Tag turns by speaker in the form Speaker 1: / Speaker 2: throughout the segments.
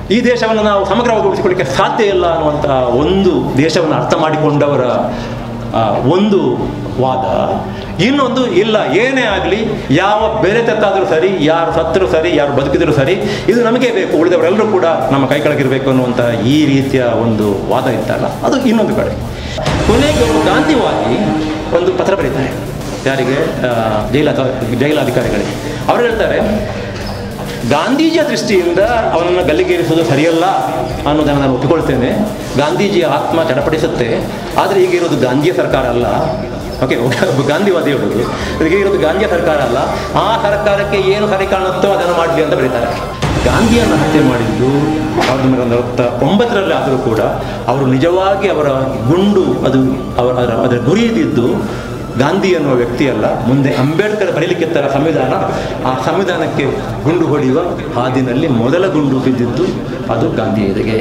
Speaker 1: ಈ ದೇಶವನ್ನು ನಾವು ಸಮಗ್ರವಾಗಿ ಉಳಿಸಿಕೊಳ್ಳಿಕ್ಕೆ ಸಾಧ್ಯ ಇಲ್ಲ ಅನ್ನುವಂಥ ಒಂದು ದೇಶವನ್ನು ಅರ್ಥ ಮಾಡಿಕೊಂಡವರ ಆ, ಒಂದು ವಾದ ಇನ್ನೊಂದು ಇಲ್ಲ ಏನೇ ಆಗಲಿ ಯಾವ ಬೇರೆ ತೆತ್ತಾದರೂ ಸರಿ ಯಾರು ಸತ್ತರೂ ಸರಿ ಯಾರು ಬದುಕಿದರೂ ಸರಿ ಇದು ನಮಗೆ ಬೇಕು ಉಳಿದವರೆಲ್ಲರೂ ಕೂಡ ನಮ್ಮ ಕೈ ಕೆಳಗಿರಬೇಕು ಅನ್ನುವಂಥ ಈ ರೀತಿಯ ಒಂದು ವಾದ ಇತ್ತಲ್ಲ ಅದು ಇನ್ನೊಂದು ಕಡೆ ಕೊನೆಗೆ ಒಬ್ಬ ಗಾಂಧಿವಾದಿ ಒಂದು ಪತ್ರ ಬರೀತಾರೆ ಯಾರಿಗೆ ಆ, ಜೈಲ ಜೈಲಾಧಿಕಾರಿಗಳಿಗೆ ಅವರು ಹೇಳ್ತಾರೆ ಗಾಂಧೀಜಿಯ ದೃಷ್ಟಿಯಿಂದ ಅವನನ್ನು ಗಲ್ಲಿಗೇರಿಸುವುದು ಸರಿಯಲ್ಲ ಅನ್ನೋದನ್ನು ನಾನು ಒಪ್ಪಿಕೊಳ್ತೇನೆ ಗಾಂಧೀಜಿಯ ಆತ್ಮ ಚಡಪಡಿಸುತ್ತೆ ಆದರೆ ಈಗ ಇರೋದು ಗಾಂಧಿಯ ಸರ್ಕಾರ ಅಲ್ಲ ಓಕೆ ಒಬ್ಬ ಗಾಂಧಿವಾದಿ ಹೇಳೋದು ಈಗ ಇರೋದು ಗಾಂಧಿಯ ಸರ್ಕಾರ ಅಲ್ಲ ಆ ಸರ್ಕಾರಕ್ಕೆ ಏನು ಸರಿ ಕಾಣುತ್ತೋ ಅದನ್ನು ಮಾಡಲಿ ಅಂತ ಬರೀತಾರೆ ಗಾಂಧಿಯನ್ನು ಹತ್ಯೆ ಮಾಡಿದ್ದು ಸಾವಿರದ ಒಂಬೈನೂರ ನಲವತ್ತ ಒಂಬತ್ತರಲ್ಲಿ ಆದರೂ ಕೂಡ ಅವರು ನಿಜವಾಗಿ ಅವರ ಗುಂಡು ಅದು ಅವರ ಅದರ ಅದರ ಗುರಿ ಇದ್ದಿದ್ದು ಗಾಂಧಿ ಎನ್ನುವ ವ್ಯಕ್ತಿಯಲ್ಲ ಮುಂದೆ ಅಂಬೇಡ್ಕರ್ ಬರೀಲಿಕ್ಕೆತ್ತರ ಸಂವಿಧಾನ ಆ ಸಂವಿಧಾನಕ್ಕೆ ಗುಂಡು ಹೊಡೆಯುವ ಹಾದಿನಲ್ಲಿ ಮೊದಲ ಗುಂಡು ಬಿದ್ದಿದ್ದು ಅದು ಗಾಂಧಿ ಎದೆಗೆ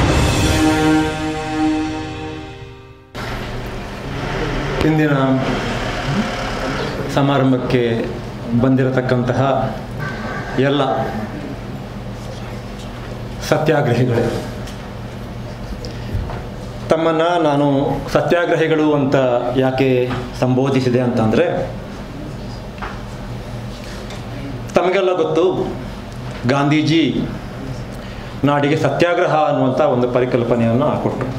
Speaker 1: ಇಂದಿನ ಸಮಾರಂಭಕ್ಕೆ ಬಂದಿರತಕ್ಕಂತಹ ಎಲ್ಲ ಸತ್ಯಾಗ್ರಹಿಗಳೇ ತಮ್ಮನ್ನು ನಾನು ಸತ್ಯಾಗ್ರಹಿಗಳು ಅಂತ ಯಾಕೆ ಸಂಬೋಧಿಸಿದೆ ಅಂತಂದರೆ ತಮಗೆಲ್ಲ ಗೊತ್ತು ಗಾಂಧೀಜಿ ನಾಡಿಗೆ ಸತ್ಯಾಗ್ರಹ ಅನ್ನುವಂಥ ಒಂದು ಪರಿಕಲ್ಪನೆಯನ್ನು ಕೊಟ್ಟರು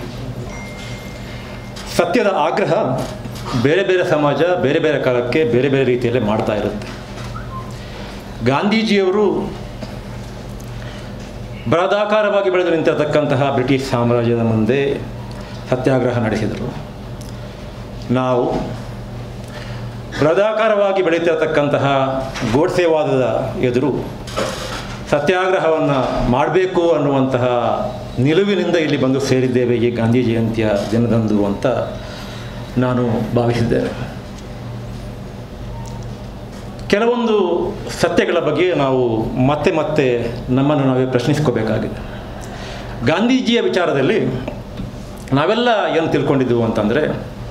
Speaker 1: ಸತ್ಯದ ಆಗ್ರಹ ಬೇರೆ ಬೇರೆ ಸಮಾಜ ಬೇರೆ ಬೇರೆ ಕಾಲಕ್ಕೆ ಬೇರೆ ಬೇರೆ ರೀತಿಯಲ್ಲೇ ಮಾಡ್ತಾ ಇರುತ್ತೆ ಗಾಂಧೀಜಿಯವರು ಬೃಹದಾಕಾರವಾಗಿ ಬೆಳೆದು ನಿಂತಿರತಕ್ಕಂತಹ ಬ್ರಿಟಿಷ್ ಸಾಮ್ರಾಜ್ಯದ ಮುಂದೆ ಸತ್ಯಾಗ್ರಹ ನಡೆಸಿದರು ನಾವು ಬೃಹದಾಕಾರವಾಗಿ ಬೆಳೀತಿರತಕ್ಕಂತಹ ಗೋಡ್ಸೆವಾದದ ಎದುರು ಸತ್ಯಾಗ್ರಹವನ್ನು ಮಾಡಬೇಕು ಅನ್ನುವಂತಹ ನಿಲುವಿನಿಂದ ಇಲ್ಲಿ ಬಂದು ಸೇರಿದ್ದೇವೆ ಈ ಗಾಂಧಿ ಜಯಂತಿಯ ದಿನದಂದು ಅಂತ ನಾನು ಭಾವಿಸಿದ್ದೇನೆ ಕೆಲವೊಂದು ಸತ್ಯಗಳ ಬಗ್ಗೆ ನಾವು ಮತ್ತೆ ಮತ್ತೆ ನಮ್ಮನ್ನು ನಾವೇ ಪ್ರಶ್ನಿಸ್ಕೋಬೇಕಾಗಿದೆ ಗಾಂಧೀಜಿಯ ವಿಚಾರದಲ್ಲಿ ನಾವೆಲ್ಲ ಏನು ತಿಳ್ಕೊಂಡಿದ್ದೆವು ಅಂತಂದರೆ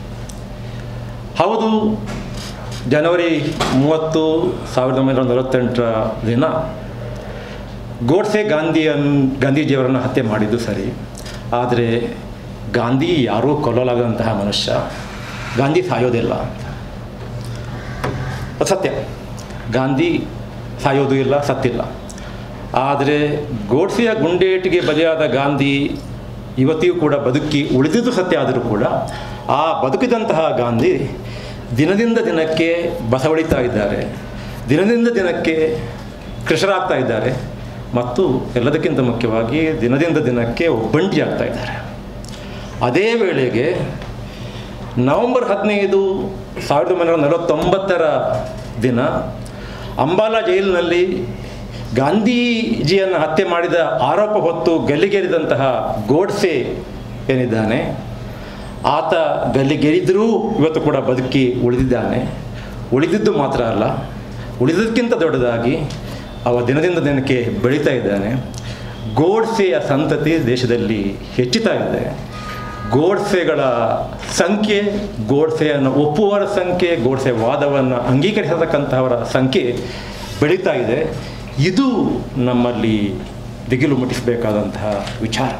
Speaker 1: ಹೌದು ಜನವರಿ ಮೂವತ್ತು ಸಾವಿರದ ಒಂಬೈನೂರ ನಲವತ್ತೆಂಟರ ದಿನ ಗೋಡ್ಸೆ ಗಾಂಧಿಯನ್ ಗಾಂಧೀಜಿಯವರನ್ನು ಹತ್ಯೆ ಮಾಡಿದ್ದು ಸರಿ ಆದರೆ ಗಾಂಧಿ ಯಾರೂ ಕೊಲ್ಲಲಾಗದಂತಹ ಮನುಷ್ಯ ಗಾಂಧಿ ಸಾಯೋದಿಲ್ಲ ಅಂತ ಅದು ಸತ್ಯ ಗಾಂಧಿ ಸಾಯೋದು ಇಲ್ಲ ಸತ್ತಿಲ್ಲ ಆದರೆ ಗೋಡ್ಸೆಯ ಗುಂಡೇಟಿಗೆ ಬಲಿಯಾದ ಗಾಂಧಿ ಇವತ್ತಿಗೂ ಕೂಡ ಬದುಕಿ ಉಳಿದಿದ್ದು ಸತ್ಯ ಆದರೂ ಕೂಡ ಆ ಬದುಕಿದಂತಹ ಗಾಂಧಿ ದಿನದಿಂದ ದಿನಕ್ಕೆ ಬಸವಳಿತಾ ಇದ್ದಾರೆ ದಿನದಿಂದ ದಿನಕ್ಕೆ ಕೃಷರಾಗ್ತಾ ಇದ್ದಾರೆ ಮತ್ತು ಎಲ್ಲದಕ್ಕಿಂತ ಮುಖ್ಯವಾಗಿ ದಿನದಿಂದ ದಿನಕ್ಕೆ ಒಬ್ಬಂಟಿ ಆಗ್ತಾ ಇದ್ದಾರೆ ಅದೇ ವೇಳೆಗೆ ನವೆಂಬರ್ ಹದಿನೈದು ಸಾವಿರದ ಒಂಬೈನೂರ ನಲವತ್ತೊಂಬತ್ತರ ದಿನ ಅಂಬಾಲಾ ಜೈಲಿನಲ್ಲಿ ಗಾಂಧೀಜಿಯನ್ನು ಹತ್ಯೆ ಮಾಡಿದ ಆರೋಪ ಹೊತ್ತು ಗಲ್ಲಿಗೇರಿದಂತಹ ಗೋಡ್ಸೆ ಏನಿದ್ದಾನೆ ಆತ ಗಲ್ಲಿಗೇರಿದ್ರೂ ಇವತ್ತು ಕೂಡ ಬದುಕಿ ಉಳಿದಿದ್ದಾನೆ ಉಳಿದಿದ್ದು ಮಾತ್ರ ಅಲ್ಲ ಉಳಿದಕ್ಕಿಂತ ದೊಡ್ಡದಾಗಿ ಅವ ದಿನದಿಂದ ದಿನಕ್ಕೆ ಬೆಳೀತಾ ಇದ್ದಾನೆ ಗೋಡ್ಸೆಯ ಸಂತತಿ ದೇಶದಲ್ಲಿ ಹೆಚ್ಚುತ್ತಾ ಇದೆ ಗೋಡ್ಸೆಗಳ ಸಂಖ್ಯೆ ಗೋಡ್ಸೆಯನ್ನು ಒಪ್ಪುವವರ ಸಂಖ್ಯೆ ಗೋಡ್ಸೆ ವಾದವನ್ನು ಅಂಗೀಕರಿಸತಕ್ಕಂತಹವರ ಸಂಖ್ಯೆ ಬೆಳೀತಾ ಇದೆ ಇದು ನಮ್ಮಲ್ಲಿ ದಿಗಿಲು ಮುಟ್ಟಿಸಬೇಕಾದಂತಹ ವಿಚಾರ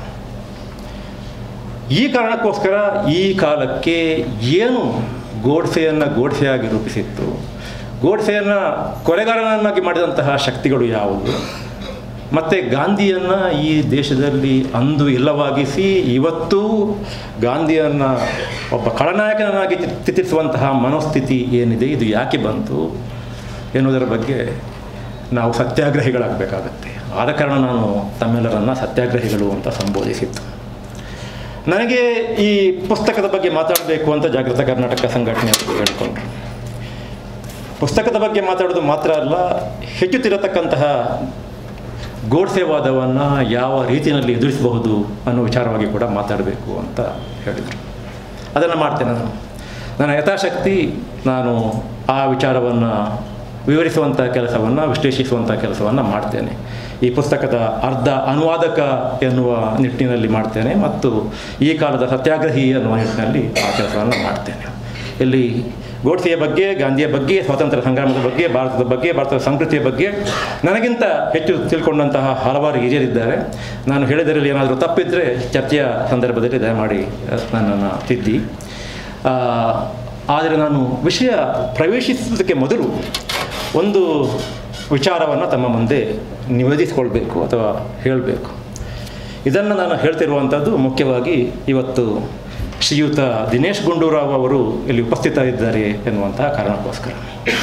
Speaker 1: ಈ ಕಾರಣಕ್ಕೋಸ್ಕರ ಈ ಕಾಲಕ್ಕೆ ಏನು ಗೋಡ್ಸೆಯನ್ನು ಗೋಡ್ಸೆಯಾಗಿ ರೂಪಿಸಿತ್ತು ಗೋಡ್ಸೆಯನ್ನು ಕೊಲೆಗಾರನನ್ನಾಗಿ ಮಾಡಿದಂತಹ ಶಕ್ತಿಗಳು ಯಾವುದು ಮತ್ತು ಗಾಂಧಿಯನ್ನು ಈ ದೇಶದಲ್ಲಿ ಅಂದು ಇಲ್ಲವಾಗಿಸಿ ಇವತ್ತೂ ಗಾಂಧಿಯನ್ನು ಒಬ್ಬ ಖಳನಾಯಕನಾಗಿ ಚಿತ್ರಿಸುವಂತಹ ಮನೋಸ್ಥಿತಿ ಏನಿದೆ ಇದು ಯಾಕೆ ಬಂತು ಎನ್ನುವುದರ ಬಗ್ಗೆ ನಾವು ಸತ್ಯಾಗ್ರಹಿಗಳಾಗಬೇಕಾಗತ್ತೆ ಆದ ಕಾರಣ ನಾನು ತಮ್ಮೆಲ್ಲರನ್ನು ಸತ್ಯಾಗ್ರಹಿಗಳು ಅಂತ ಸಂಬೋಧಿಸಿತ್ತು ನನಗೆ ಈ ಪುಸ್ತಕದ ಬಗ್ಗೆ ಮಾತಾಡಬೇಕು ಅಂತ ಜಾಗೃತ ಕರ್ನಾಟಕ ಸಂಘಟನೆ ಹೇಳಿಕೊಂಡ್ರು ಪುಸ್ತಕದ ಬಗ್ಗೆ ಮಾತಾಡೋದು ಮಾತ್ರ ಅಲ್ಲ ಹೆಚ್ಚುತ್ತಿರತಕ್ಕಂತಹ ಗೋಡ್ಸೆವಾದವನ್ನು ಯಾವ ರೀತಿಯಲ್ಲಿ ಎದುರಿಸಬಹುದು ಅನ್ನೋ ವಿಚಾರವಾಗಿ ಕೂಡ ಮಾತಾಡಬೇಕು ಅಂತ ಹೇಳಿದರು ಅದನ್ನು ಮಾಡ್ತೇನೆ ನಾನು ನನ್ನ ಯಥಾಶಕ್ತಿ ನಾನು ಆ ವಿಚಾರವನ್ನು ವಿವರಿಸುವಂಥ ಕೆಲಸವನ್ನು ವಿಶ್ಲೇಷಿಸುವಂಥ ಕೆಲಸವನ್ನು ಮಾಡ್ತೇನೆ ಈ ಪುಸ್ತಕದ ಅರ್ಧ ಅನುವಾದಕ ಎನ್ನುವ ನಿಟ್ಟಿನಲ್ಲಿ ಮಾಡ್ತೇನೆ ಮತ್ತು ಈ ಕಾಲದ ಸತ್ಯಾಗ್ರಹಿ ಎನ್ನುವ ನಿಟ್ಟಿನಲ್ಲಿ ಆ ಕೆಲಸವನ್ನು ಮಾಡ್ತೇನೆ ಇಲ್ಲಿ ಗೋಡ್ಸೆಯ ಬಗ್ಗೆ ಗಾಂಧಿಯ ಬಗ್ಗೆ ಸ್ವಾತಂತ್ರ್ಯ ಸಂಗ್ರಾಮದ ಬಗ್ಗೆ ಭಾರತದ ಬಗ್ಗೆ ಭಾರತದ ಸಂಸ್ಕೃತಿಯ ಬಗ್ಗೆ ನನಗಿಂತ ಹೆಚ್ಚು ತಿಳ್ಕೊಂಡಂತಹ ಹಲವಾರು ಹಿರಿಯರಿದ್ದಾರೆ ನಾನು ಹೇಳಿದರಲ್ಲಿ ಏನಾದರೂ ತಪ್ಪಿದ್ದರೆ ಚರ್ಚೆಯ ಸಂದರ್ಭದಲ್ಲಿ ದಯಮಾಡಿ ಆ, ನನ್ನನ್ನು ತಿದ್ದಿ ಆ, ಆದರೆ ನಾನು ವಿಷಯ ಪ್ರವೇಶಿಸುವುದಕ್ಕೆ ಮೊದಲು ಒಂದು ವಿಚಾರವನ್ನು ತಮ್ಮ ಮುಂದೆ ನಿವೇದಿಸಿಕೊಳ್ಬೇಕು ಅಥವಾ ಹೇಳಬೇಕು ಇದನ್ನು ನಾನು ಹೇಳ್ತಿರುವಂಥದ್ದು ಮುಖ್ಯವಾಗಿ ಇವತ್ತು ಶ್ರೀಯುತ ದಿನೇಶ್ ಗುಂಡೂರಾವ್ ಅವರು ಇಲ್ಲಿ ಉಪಸ್ಥಿತರಿದ್ದಾರೆ ಎನ್ನುವಂತಹ ಕಾರಣಕ್ಕೋಸ್ಕರ